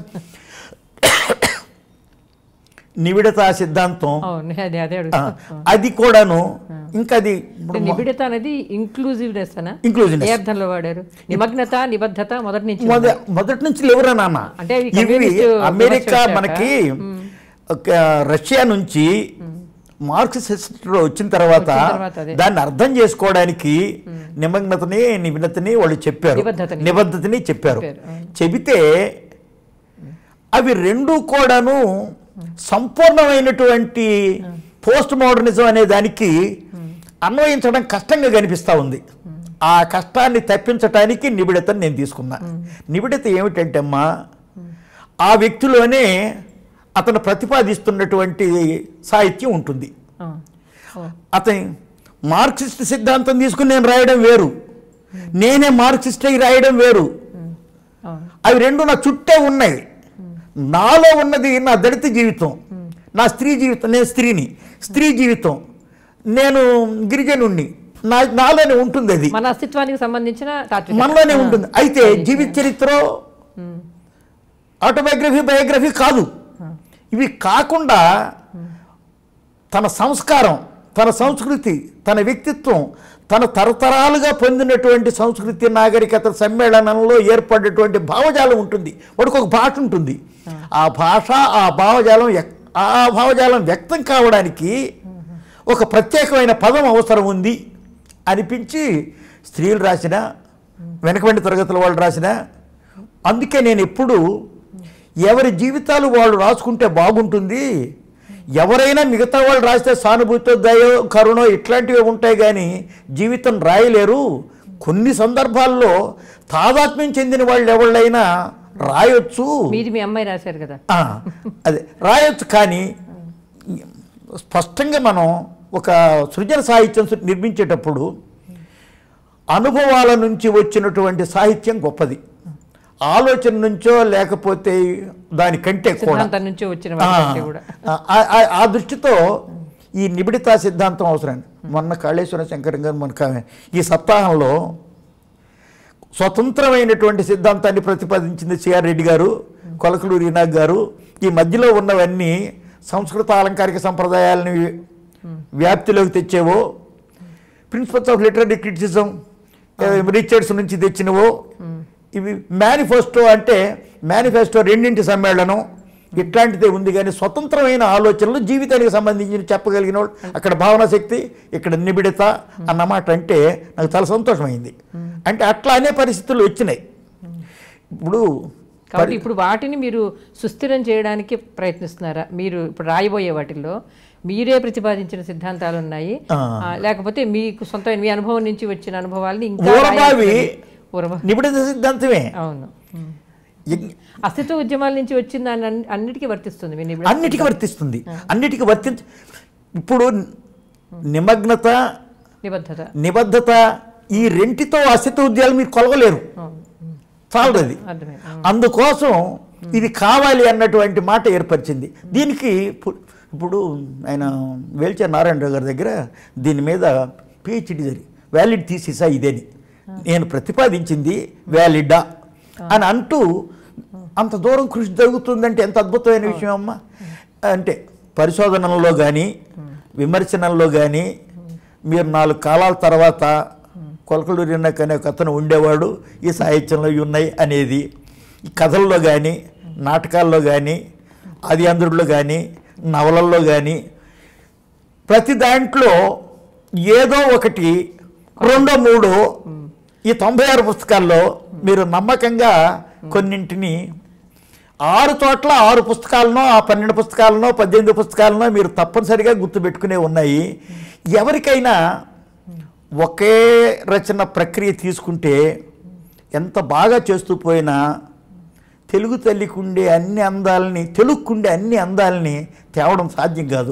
నివిడత సిద్ధాంతం అవును అదే అదే ఆ, అడుగుతా అది కూడాను ఇంకా అది ఇప్పుడు నిబిడత అనేది ఇంక్లూజివ్నెస్ అనా ఇంక్లూజన్ ఏ అర్థంలో వాడారు నిమగ్నత నిబద్ధత మొదటి నుంచి మొద మొదటి నుంచి లేవురా నాన్న అంటే అవి ఇవి కమ్యూనిస్టు అమెరికా విమర్శ మనకి ఒక రష్యా నుంచి మార్క్సిస్ట్ వచ్చిన తర్వాత వచ్చిన తర్వాత అదే. దాన్ని అర్థం చేసుకోవడానికి నిమగ్నతని నిబినతని వాళ్ళు చెప్పారు నిబద్ధతని. నిబద్ధతని చెప్పారు చెప్పారు, అవును. చెబితే అవి రెండు కూడాను సంపూర్ణమైనటువంటి పోస్ట్ మోడర్నిజం అనే దానికి అన్వయించడం కష్టంగా కనిపిస్తూ ఉంది ఆ కష్టాన్ని తప్పించటానికి నిబిడతని నేను తీసుకున్నా నిబిడత ఏమిటంటే అమ్మా ఆ వ్యక్తిలోనే అతను ప్రతిపాదిస్తున్నటువంటి సాహిత్యం ఉంటుంది ఆ, ఓ, అతని మార్క్సిస్ట్ సిద్ధాంతం తీసుకుని నేను రాయడం వేరు నేనే మార్క్సిస్ట్ అయి రాయడం వేరు అవును అవి రెండు నా చుట్టే ఉన్నాయి నాలో ఉన్నది నా దళిత జీవితం నా స్త్రీ జీవితం నేను స్త్రీని స్త్రీ జీవితం నేను గిరిజనుణ్ణి నా నాలోనే ఉంటుంది అది మన అస్తిత్వానికి సంబంధించిన తాత్విక మనలోనే ఉంటుంది అయితే జీవిత చరిత్ర ఆటోబయోగ్రఫీ బయోగ్రఫీ కాదు ఇవి కాకుండా తన సంస్కారం తన సంస్కృతి తన వ్యక్తిత్వం తన తరతరాలుగా పొందినటువంటి సంస్కృతి నాగరికత సమ్మేళనంలో ఏర్పడేటువంటి భావజాలం ఉంటుంది వాడికి ఒక భాష ఉంటుంది ఆ భాష ఆ భావజాలం ఎక్- ఆ భావజాలం వ్యక్తం కావడానికి ఒక ప్రత్యేకమైన పదం అవసరం ఉంది అనిపించి స్త్రీలు రాసిన వెనకబడి తరగతుల వాళ్ళు రాసిన అందుకే నేను ఎప్పుడు ఎవరి జీవితాలు వాళ్ళు రాసుకుంటే బాగుంటుంది ఎవరైనా మిగతా వాళ్ళు రాస్తే సానుభూతితో దయో కరుణో ఇట్లాంటివి ఉంటాయి కానీ జీవితం రాయలేరు కొన్ని సందర్భాల్లో తాదాత్మ్యం చెందిన వాళ్ళు ఎవళ్ళైనా రాయొచ్చు మీది మీ అమ్మాయి రాశారు కదా ఆ, అదే రాయొచ్చు కానీ స్పష్టంగా మనం ఒక సృజన సాహిత్యం సు- నిర్మించేటప్పుడు అనుభవాల నుంచి వచ్చినటువంటి సాహిత్యం గొప్పది ఆలోచన నుంచో లేకపోతే దానికంటే కూడా సిద్ధాంతం నుంచి వచ్చిన వాటి కూడా ఆ, ఆ- ఆ- ఆ దృష్టితో ఈ నిబిడిత సిద్ధాంతం అవసరం మొన్న కాళేశ్వర శంకరం గారు మనకు ఈ సప్తాహంలో స్వతంత్రమైనటువంటి సిద్ధాంతాన్ని ప్రతిపాదించింది సిఆర్ రెడ్డి గారు కొలకలూరి ఈనాగ్ గారు ఈ మధ్యలో ఉన్నవన్నీ సంస్కృత అలంకారిక సంప్రదాయాలని వ్యాప్తిలోకి తెచ్చేవో principles of literary criticism Richards నుంచి తెచ్చినవో ఇవి మేనిఫెస్టో అంటే మేనిఫెస్టో రెండింటి సమ్మేళనం ఇట్లాంటిదే ఉంది కానీ స్వతంత్రమైన ఆలోచనలు జీవితానికి సంబంధించి చెప్పగలిగిన వాళ్ళు అక్కడ భావన శక్తి ఇక్కడ నిబిడత అన్నమాట అంటే నాకు చాలా సంతోషమైంది అంటే అట్లా అనే పరిస్థితులు వచ్చినాయి ఇప్పుడు కాబట్టి ఇప్పుడు వాటిని మీరు సుస్థిరం చేయడానికి ప్రయత్నిస్తున్నారా మీరు ఇప్పుడు రాయబోయే వాటిల్లో మీరే ప్రతిపాదించిన సిద్ధాంతాలు ఉన్నాయి ఆ. ఆ, లేకపోతే మీకు సొంతమైన మీ అనుభవం నుంచి వచ్చిన అనుభవాల్ని ఇంకా ఊరబావి రాయాల్సినవి. ఊరబా- నిబిడత సిద్ధాంతమే అవును ఉమ్. ఎగ్- అస్తిత్వ ఉద్యమాల నుంచి వచ్చిన దాన్ని అన్ని- అన్నిటికీ వర్తిస్తుంది మీ నిబిడ అన్నిటికీ వర్తిస్తుంది అన్నిటికీ వర్తించ ఇప్పుడు నిమగ్నత నిబద్ధత నిబద్ధత ఈ రెంటితో అస్తిత్వ ఉద్యాలు మీరు కొలవలేరు అవును. ఉమ్. చాలదు అది అర్థమైంది ఉమ్. అందుకోసం ఇది కావాలి అన్నటువంటి మాట ఏర్పరిచింది దీనికి పు- ఇప్పుడు ఆయన వేల్చే నారాయణరావు గారి దగ్గర దీని మీద పిహెచ్డి జరిగి వ్యాలిడ్ తీసేసా ఇదేని నేను ప్రతిపాదించింది వ్యాలిడా అని అంటూ అంత దూరం కృషి జరుగుతుందంటే ఎంత అద్భుతమైన విషయం అమ్మా అంటే పరిశోధనల్లో కానీ విమర్శనంలో కానీ మీరు నాలుగు కాలాల తర్వాత కొలకలూరి అన్నక్ అనే ఒక అతను ఉండేవాడు ఈ సాహిత్యంలో ఇవి ఉన్నాయి అనేది ఈ కథల్లో కానీ నాటకాల్లో కానీ ఆది ఆంధ్రుల్లో కానీ నవలల్లో కానీ ప్రతి దాంట్లో ఏదో ఒకటి రెండో మూడో ఈ తొంభై ఆరు పుస్తకాల్లో మీరు నమ్మకంగా కొన్నింటిని ఆరు చోట్ల ఆరు పుస్తకాలనో ఆ పన్నెండు పుస్తకాలనో పద్దెనిమిది పుస్తకాలనో మీరు తప్పనిసరిగా గుర్తుపెట్టుకునే ఉన్నాయి ఎవరికైనా ఒకే రచన ప్రక్రియ తీసుకుంటే ఎంత బాగా చేస్తూ పోయినా తెలుగు తల్లికి ఉండే అన్ని అందాలని తెలుగుకుండే అన్ని అందాలని తేవడం సాధ్యం కాదు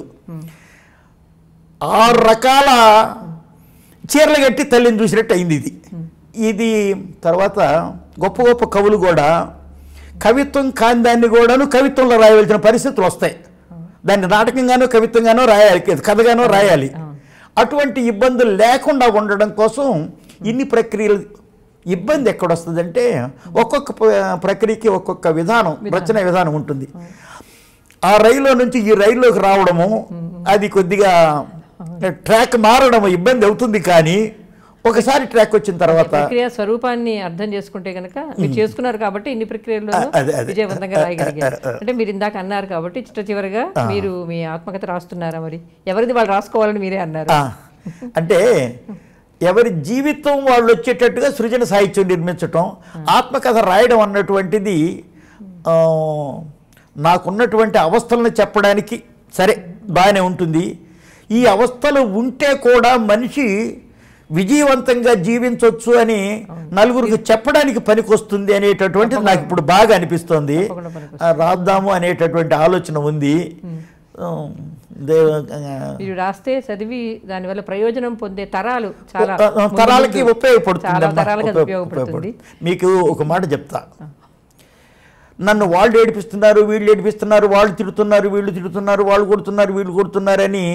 ఆరు రకాల చీరలు కట్టి తల్లిని చూసినట్టు అయింది ఇది ఇది తర్వాత గొప్ప గొప్ప కవులు కూడా కవిత్వం కాని దాన్ని కూడాను కవిత్వంలో రాయవలసిన పరిస్థితులు వస్తాయి దాన్ని నాటకంగానో కవిత్వంగానో రాయాలి కథగానో రాయాలి అటువంటి ఇబ్బందులు లేకుండా ఉండడం కోసం ఇన్ని ప్రక్రియలు ఇబ్బంది ఎక్కడొస్తుందంటే ఒక్కొక్క ప్ర- ప్రక్రియకి ఒక్కొక్క విధానం రచన విధానం ఉంటుంది ఆ రైల్లో నుంచి ఈ రైల్లోకి రావడము అది కొద్దిగా ట్రాక్ మారడం ఇబ్బంది అవుతుంది కానీ ఒకసారి ట్రాక్ వచ్చిన తర్వాత ప్రక్రియ స్వరూపాన్ని అర్థం చేసుకుంటే కనుక మీరు చేసుకున్నారు కాబట్టి ఇన్ని ప్రక్రియల్లో అదే, అదే. విజయవంతంగా రాయగలిగారు అంటే మీరు ఇందాక అన్నారు కాబట్టి చిట్ట చివరిగా మీరు మీ ఆత్మకథ రాస్తున్నారా మరి ఎవరిది వాళ్ళు రాసుకోవాలని మీరే అన్నారు ఆ, అంటే ఎవరి జీవితం వాళ్ళు వచ్చేటట్టుగా సృజన సాహిత్యం నిర్మించటం ఆత్మకథ రాయడం అన్నటువంటిది ఆ, నాకున్నటువంటి అవస్థలను చెప్పడానికి సరే బాగానే ఉంటుంది ఈ అవస్థలు ఉంటే కూడా మనిషి విజయవంతంగా జీవించవచ్చు అని నలుగురికి చెప్పడానికి పనికొస్తుంది అనేటటువంటిది నాకు ఇప్పుడు బాగా అనిపిస్తోంది తప్పకుండా పనికొస్తుంది. ఆ, రాద్దాము అనేటటువంటి ఆలోచన ఉంది ఆ, దేవ ఆ, మీరు రాస్తే చదివి దానివల్ల ప్రయోజనం పొందే తరాలు చాలా ఆ, ఆ, ముందు తరాలకి ముందు ఉపయోగపడుతుంది చాలా అమ్మా. తరాలకు అది ఉపయోగ- ఉపయోగపడుతుంది మీకు ఒక మాట చెప్తా నన్ను వాళ్ళు ఏడిపిస్తున్నారు వీళ్ళు ఏడిపిస్తున్నారు వాళ్ళు తిడుతున్నారు వీళ్ళు తిడుతున్నారు వాళ్ళు కొడుతున్నారు వీళ్ళు కొడుతున్నారని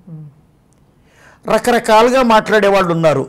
రకరకాలుగా మాట్లాడే వాళ్ళు ఉన్నారు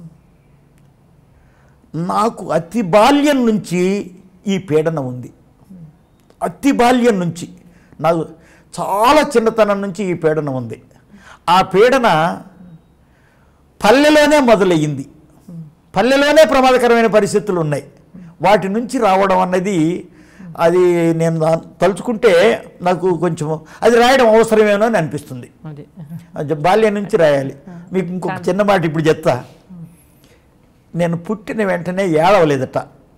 నాకు అతి బాల్యం నుంచి ఈ పీడన ఉంది అతి బాల్యం నుంచి నాకు చాలా చిన్నతనం నుంచి ఈ పీడన ఉంది ఆ పీడన పల్లెలోనే మొదలయ్యింది పల్లెలోనే ప్రమాదకరమైన పరిస్థితులు ఉన్నాయి వాటి నుంచి రావడం అన్నది అది నేను దా- తలుచుకుంటే నాకు కొంచెం అది రాయడం అవసరమేనో అని అనిపిస్తుంది అదే అది బాల్యం నుంచి రాయాలి మీకు ఇంకొక చిన్న మాట ఇప్పుడు చెప్తా నేను పుట్టిన వెంటనే ఏడవలేదట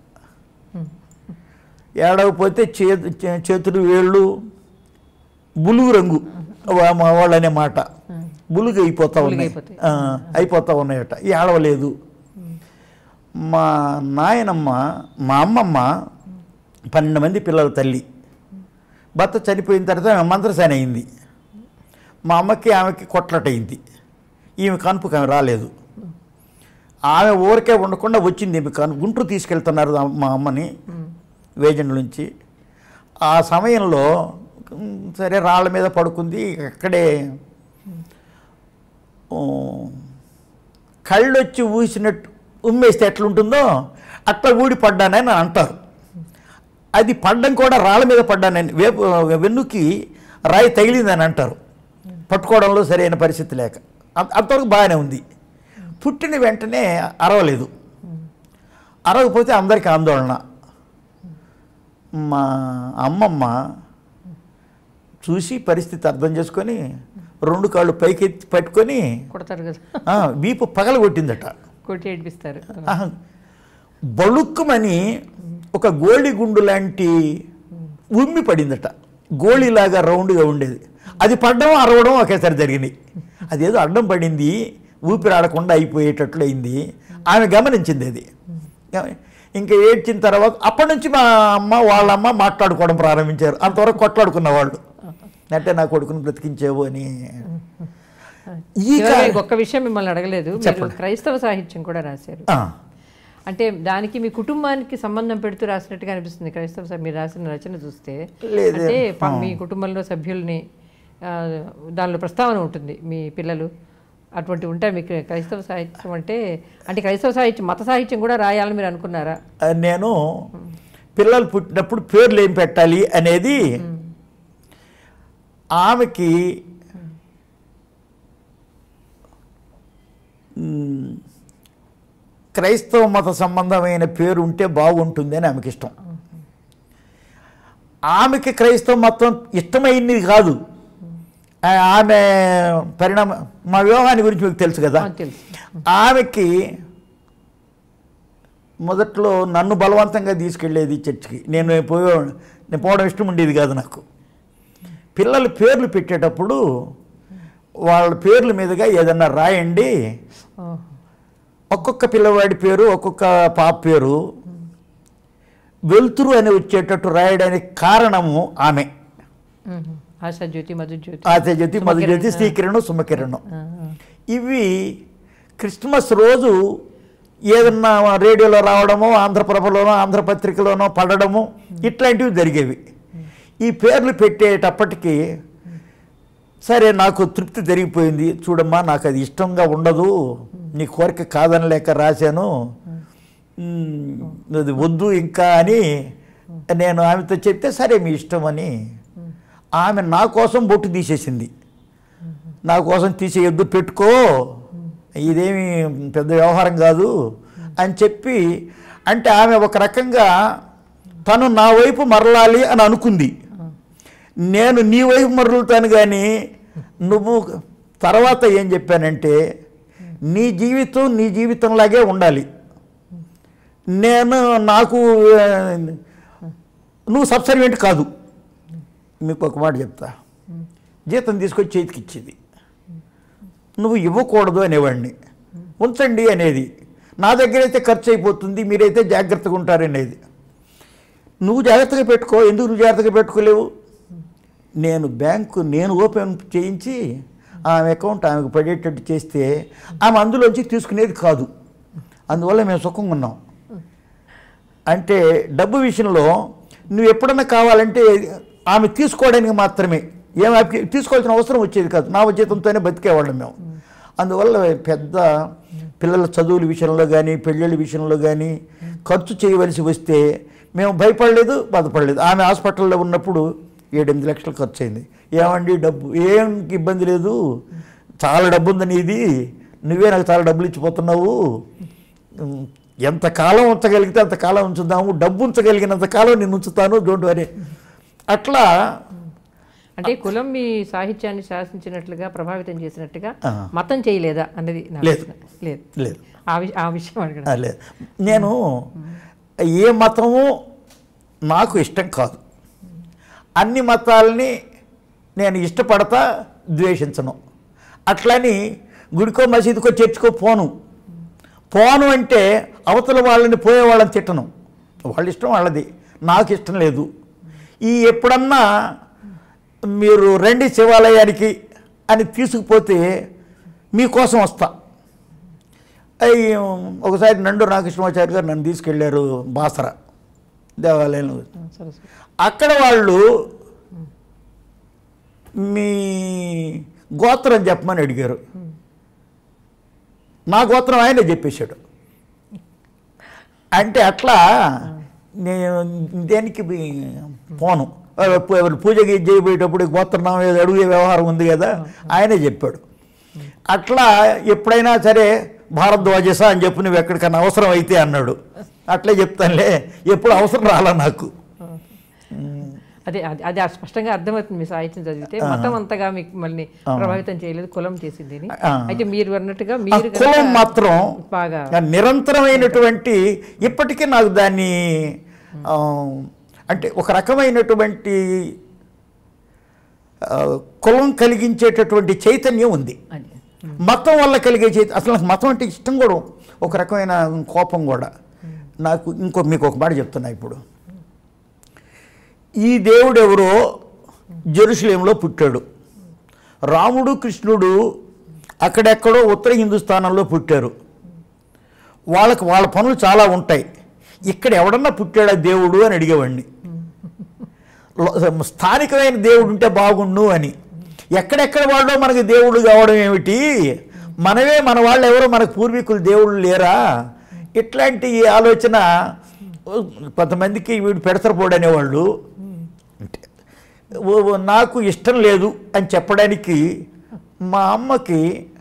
ఏడవకపోతే చేతు చే- చేతులు వేళ్ళు బులుగు రంగు వా- మా వాళ్ళు అనే మాట బులుగు అయిపోతా ఉన్నాయి అయిపోతాయి. ఆ, అయిపోతా ఉన్నాయట ఏడవలేదు మా నాయనమ్మ మా అమ్మమ్మ పన్నెండు మంది పిల్లల తల్లి భర్త చనిపోయిన తర్వాత ఆమె మంత్రసేన అయింది మా అమ్మకి ఆమెకి కొట్లాట అయింది ఈమె కనుపుకి ఆమె రాలేదు ఆమె ఊరికే ఉండకుండా వచ్చింది ఈమె కను గుంటూరు తీసుకెళ్తున్నారు ఆ- మా అమ్మని వేజెండ్ నుంచి ఆ సమయంలో ఉమ్, సరే రాళ్ళ మీద పడుకుంది అక్కడే ఊ, కళ్ళొచ్చి ఊసినట్టు ఉమ్మేస్తే ఎట్లుంటుందో అట్లా ఊడి పడ్డానని అంటారు అది పడ్డం కూడా రాళ్ళ మీద పడ్డానని వేపు వెన్నుకి రాయి తగిలిందని అంటారు పట్టుకోవడంలో సరైన పరిస్థితి లేక అంత- అంతవరకు బాగానే ఉంది పుట్టిన వెంటనే అరవలేదు అరవకపోతే అందరికీ ఆందోళన మా అమ్మమ్మ చూసి పరిస్థితి అర్థం చేసుకొని రెండు కాళ్ళు పైకెత్తి పట్టుకొని కొడతారు కదా ఆ, వీపు పగల కొట్టిందట కొట్టి ఏడిపిస్తారు ఆహా. బళుక్కుమని ఒక గోళి గుండు లాంటి ఉమ్మి పడిందట గోళీలాగా రౌండ్గా ఉండేది అది పడ్డం అరవడం ఒకేసారి జరిగినాయి అదేదో అడ్డం పడింది ఊపిరాడకుండా అయిపోయేటట్లు అయింది ఆమె గమనించింది అది ఇంకా ఏడ్చిన తర్వాత అప్పటి నుంచి మా అమ్మ వాళ్ళ అమ్మ మాట్లాడుకోవడం ప్రారంభించారు అంతవరకు కొట్లాడుకున్న వాళ్ళు అంటే నా కొడుకుని బ్రతికించేవు అని ఈ చివరిగా కా- ఇంకొక విషయం మిమ్మల్ని అడగలేదు మీరు చెప్పండి. క్రైస్తవ సాహిత్యం కూడా రాశారు ఆ, అంటే దానికి మీ కుటుంబానికి సంబంధం పెడుతూ రాసినట్టుగా అనిపిస్తుంది క్రైస్తవ సభ మీరు రాసిన రచన చూస్తే లేదు. అంటే ప- మీ కుటుంబంలో సభ్యుల్ని ఆ, దానిలో ప్రస్తావన ఉంటుంది మీ పిల్లలు అటువంటి ఉంటాయి మీకు క్రైస్తవ సాహిత్యం అంటే అంటే క్రైస్తవ సాహిత్యం మత సాహిత్యం కూడా రాయాలని మీరు అనుకున్నారా నేను పిల్లలు పుట్టినప్పుడు పేర్లు ఏం పెట్టాలి అనేది ఆమెకి మ్, క్రైస్తవ మత సంబంధమైన పేరు ఉంటే బాగుంటుంది అని ఆమెకి ఇష్టం ఆమెకి క్రైస్తవ మతం ఇష్టమైంది కాదు ఆ- ఆమె పరిణామ మా వివాహాన్ని గురించి మీకు తెలుసు కదా ఆ, తెలుసు ఆమెకి మొదట్లో నన్ను బలవంతంగా తీసుకెళ్ళేది చర్చికి నేను పోయే నేను పోవడం ఇష్టం ఉండేది కాదు నాకు పిల్లల పేర్లు పెట్టేటప్పుడు వాళ్ళ పేర్ల మీదుగా ఏదన్నా రాయండి ఓహో. ఒక్కొక్క పిల్లవాడి పేరు ఒక్కొక్క పాప పేరు వెలుతురు అని వచ్చేటట్టు రాయడానికి కారణము ఆమె మ్మ్. ఆశా జ్యోతి మధు జ్యోతి ఆశజ్యోతి మధుజ్యోతి శ్రీకిరణం సుమకిరణం ఆ, ఆ. ఇవి క్రిస్మస్ రోజు ఏదన్నా రేడియోలో రావడమో ఆంధ్రప్రభలోనో ఆంధ్రపత్రికలోనో పడడము ఇట్లాంటివి జరిగేవి ఈ పేర్లు పెట్టేటప్పటికి సరే నాకు తృప్తి జరిగిపోయింది చూడమ్మా నాకు అది ఇష్టంగా ఉండదు నీ కోరిక కాదని లేక రాశాను మ్, అది వద్దు ఇంకా అని నేను ఆమెతో చెప్తే సరే మీ ఇష్టం అని ఆమె నా కోసం బొట్టు తీసేసింది నా కోసం తీసేయొద్దు పెట్టుకో ఇదేమి పెద్ద వ్యవహారం కాదు అని చెప్పి అంటే ఆమె ఒక రకంగా తను నా వైపు మరలాలి అని అనుకుంది నేను నీ వైపు మరలుతాను కానీ నువ్వు తర్వాత ఏం చెప్పానంటే నీ జీవితం నీ జీవితంలాగే ఉండాలి నేను నాకు ఆ, నువ్వు సబ్సర్వెంట్ కాదు మీకు ఒక మాట చెప్తా జీతం తీసుకొచ్చి చేతికి ఇచ్చేది నువ్వు ఇవ్వకూడదు అనేవాడిని ఉంచండి అనేది నా దగ్గర అయితే ఖర్చు అయిపోతుంది మీరైతే జాగ్రత్తగా ఉంటారనేది నువ్వు జాగ్రత్తగా పెట్టుకో ఎందుకు నువ్వు జాగ్రత్తగా పెట్టుకోలేవు నేను బ్యాంకు నేను ఓపెన్ చేయించి ఆమె అకౌంట్ ఆమెకు పడేటట్టు చేస్తే ఆమె అందులోంచి తీసుకునేది కాదు అందువల్ల మేము సుఖంగా ఉన్నాం అంటే డబ్బు విషయంలో నువ్వు ఎప్పుడన్నా కావాలంటే ఆమె తీసుకోవడానికి మాత్రమే ఏం ఆమెకి తీసుకోవాల్సిన అవసరం వచ్చేది కాదు నా జీతంతోనే బతికేవాళ్ళం మేము అందువల్ల పెద్ద పిల్లల చదువుల విషయంలో కానీ పెళ్ళిళ్ళ విషయంలో కానీ ఖర్చు చేయవలసి వస్తే మేము భయపడలేదు బాధపడలేదు ఆమె హాస్పిటల్లో ఉన్నప్పుడు ఏడెనిమిది లక్షలు ఖర్చు అయింది ఏమండి డబ్బు ఏం ఇబ్బంది లేదు చాలా డబ్బు ఉందని ఇది నువ్వే నాకు చాలా డబ్బులు ఇచ్చిపోతున్నావు ఉమ్, ఎంతకాలం ఉంచగలిగితే అంతకాలం ఉంచుదాము డబ్బు ఉంచగలిగినంత కాలం నేను ఉంచుతాను డోంట్ వరీ అట్లా అంటే కులం మీ సాహిత్యాన్ని శాసించినట్లుగా ప్రభావితం చేసినట్టుగా ఆ. మతం చేయలేదా అన్నది నా లేదు. ప్రశ్న. లేదు లేదు ఆ విష ఆ విషయం అడగడం ఆ, లేదు నేను ఏ మతము నాకు ఇష్టం కాదు అన్ని మతాలని నేను ఇష్టపడతా ద్వేషించను అట్లని గుడికో మసీదుకో చర్చికో పోను పోను అంటే అవతల వాళ్ళని పోయే వాళ్ళని తిట్టను వాళ్ళ ఇష్టం వాళ్ళది నాకు ఇష్టం లేదు ఈ ఎప్పుడన్నా మీరు రండి శివాలయానికి అని తీసుకుపోతే మీకోసం వస్తా అయ్యి ఒకసారి నండు నాగకృష్ణమాచారి గారు నన్ను తీసుకెళ్ళారు బాసర దేవాలయంలో సరస్వతి అక్కడ వాళ్ళు మీ గోత్రం చెప్పమని అడిగారు నా గోత్రం ఆయనే చెప్పేశాడు అంటే అట్లా నేను దేనికి బి- పోను పూ- పూజ గీ- చేయబోయేటప్పుడు గోత్రనామం ఏదో అడుగే వ్యవహారం ఉంది కదా ఆయనే చెప్పాడు అట్లా ఎప్పుడైనా సరే భారద్వాజస అని చెప్పు నువ్వు ఎక్కడికన్నా అవసరం అయితే అన్నాడు అట్లే చెప్తానులే ఎప్పుడు అవసరం రాలా నాకు అదే అది అది స్పష్టంగా అర్థమవుతుంది మీ సాహిత్యం చదివితే మతం అంతగా మీకు మళ్ళీ ప్రభావితం చేయలేదు కులం చేసింది అని. ఆ. అయితే మీరు అన్నట్టుగా ఆ మీరు కులం గనక మాత్రం బాగా నిరంతరమైనటువంటి ఇప్పటికీ నాకు దాన్ని ఆ, అంటే ఒక రకమైనటువంటి ఆ, కులం కలిగించేటటువంటి చైతన్యం ఉంది అది మతం వల్ల కలిగే చైత అసలు నాకు మతం అంటే ఇష్టం కూడా ఒక రకమైన కోపం కూడా నాకు ఇంకో మీకు ఒక మాట చెప్తున్నా ఇప్పుడు ఈ దేవుడు ఎవరో జెరూసలేంలో పుట్టాడు రాముడు కృష్ణుడు అక్కడెక్కడో ఉత్తర హిందుస్థానంలో పుట్టారు వాళ్ళకి వాళ్ళ పనులు చాలా ఉంటాయి ఇక్కడ ఎవడన్నా పుట్టాడా దేవుడు అని అడిగేవాడిని లో- స్థానికమైన దేవుడు ఉంటే బాగుండు అని ఎక్కడెక్కడ వాళ్ళో మనకి దేవుడు కావడం ఏమిటి మనమే మన వాళ్ళు ఎవరో మనకు పూర్వీకులు దేవుళ్ళు లేరా ఇట్లాంటి ఆలోచన కొంతమందికి వీడు పెడతరపోడు అనేవాళ్ళు అంటే ఓ- ఓ నాకు ఇష్టం లేదు అని చెప్పడానికి మా అమ్మకి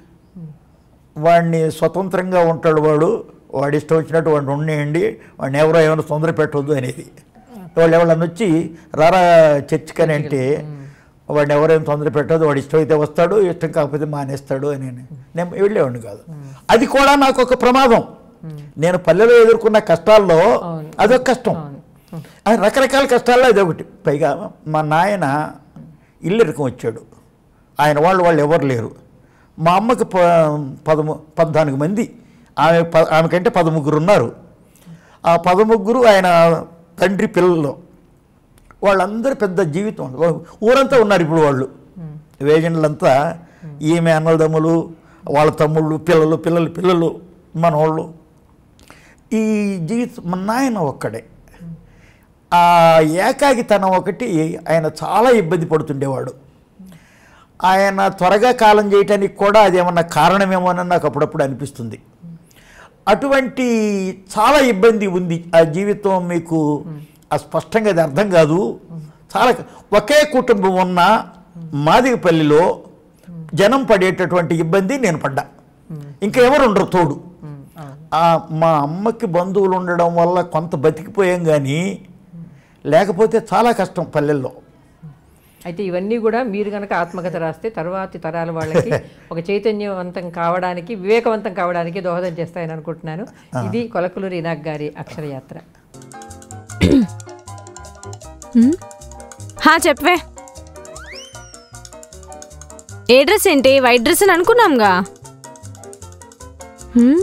వాడిని స్వతంత్రంగా ఉంటాడు వాడు వాడి ఇష్టం వచ్చినట్టు వాడిని ఉండేయండి వాడిని ఎవరో ఏమైనా తొందర పెట్టవద్దు అనేది వాళ్ళు ఎవరన్నా వచ్చి రారా చర్చికి అని అంటే వాడిని ఎవరేం తొందర పెట్టదు వాడు ఇష్టం అయితే వస్తాడు ఇష్టం కాకపోతే మానేస్తాడు అని నేను వెళ్ళేవాడిని కాదు అది కూడా నాకు ఒక ప్రమాదం నేను పల్లెలో ఎదుర్కొన్న కష్టాల్లో అవును. అదొక కష్టం అవును అది రకరకాల కష్టాల్లో అది ఒకటి పైగా మా నాయన ఇల్లరికం వచ్చాడు ఆయన వాళ్ళు వాళ్ళు ఎవరు లేరు మా అమ్మకి ప పదము పద్నాలుగు మంది ఆమె ప ఆమె కంటే పదముగ్గురు ఉన్నారు ఆ పదముగ్గురు ఆయన తండ్రి పిల్లలు వాళ్ళందరూ పెద్ద జీవితం ఊరంతా ఉన్నారు ఇప్పుడు వాళ్ళు వేజెండ్లంతా ఈమె అన్నదమ్ములు వాళ్ళ తమ్ముళ్ళు పిల్లలు పిల్లలు పిల్లలు మనవాళ్ళు ఈ జీవితం మా నాయన ఒక్కడే ఆ ఏకాకితనం ఒకటి ఆయన చాలా ఇబ్బంది పడుతుండేవాడు ఆయన త్వరగా కాలం చేయటానికి కూడా అదేమన్నా కారణమేమోనని నాకు అప్పుడప్పుడు అనిపిస్తుంది అటువంటి చాలా ఇబ్బంది ఉంది ఆ జీవితం మీకు ఆ స్పష్టంగా అది అర్థం కాదు చాలా ఒకే కుటుంబం ఉన్న మాదిగపల్లిలో జనం పడేటటువంటి ఇబ్బంది నేను పడ్డా ఇంకా ఎవరు ఉండరు తోడు ఉమ్, అవును ఆ మా అమ్మకి బంధువులు ఉండడం వల్ల కొంత బతికిపోయాం కానీ లేకపోతే చాలా కష్టం పల్లెల్లో అయితే ఇవన్నీ కూడా మీరు కనుక ఆత్మకథ రాస్తే తర్వాతి తరాల వాళ్ళకి ఒక చైతన్యవంతం కావడానికి వివేకవంతం కావడానికి దోహదం చేస్తాయని అనుకుంటున్నాను ఇది కొలకులూరి ఇనాక్ గారి అక్షరయాత్ర హ్మ్? హా చెప్పవే ఏ డ్రెస్ ఏంటి వైట్ డ్రెస్ అని అనుకున్నాంగా హ్మ్?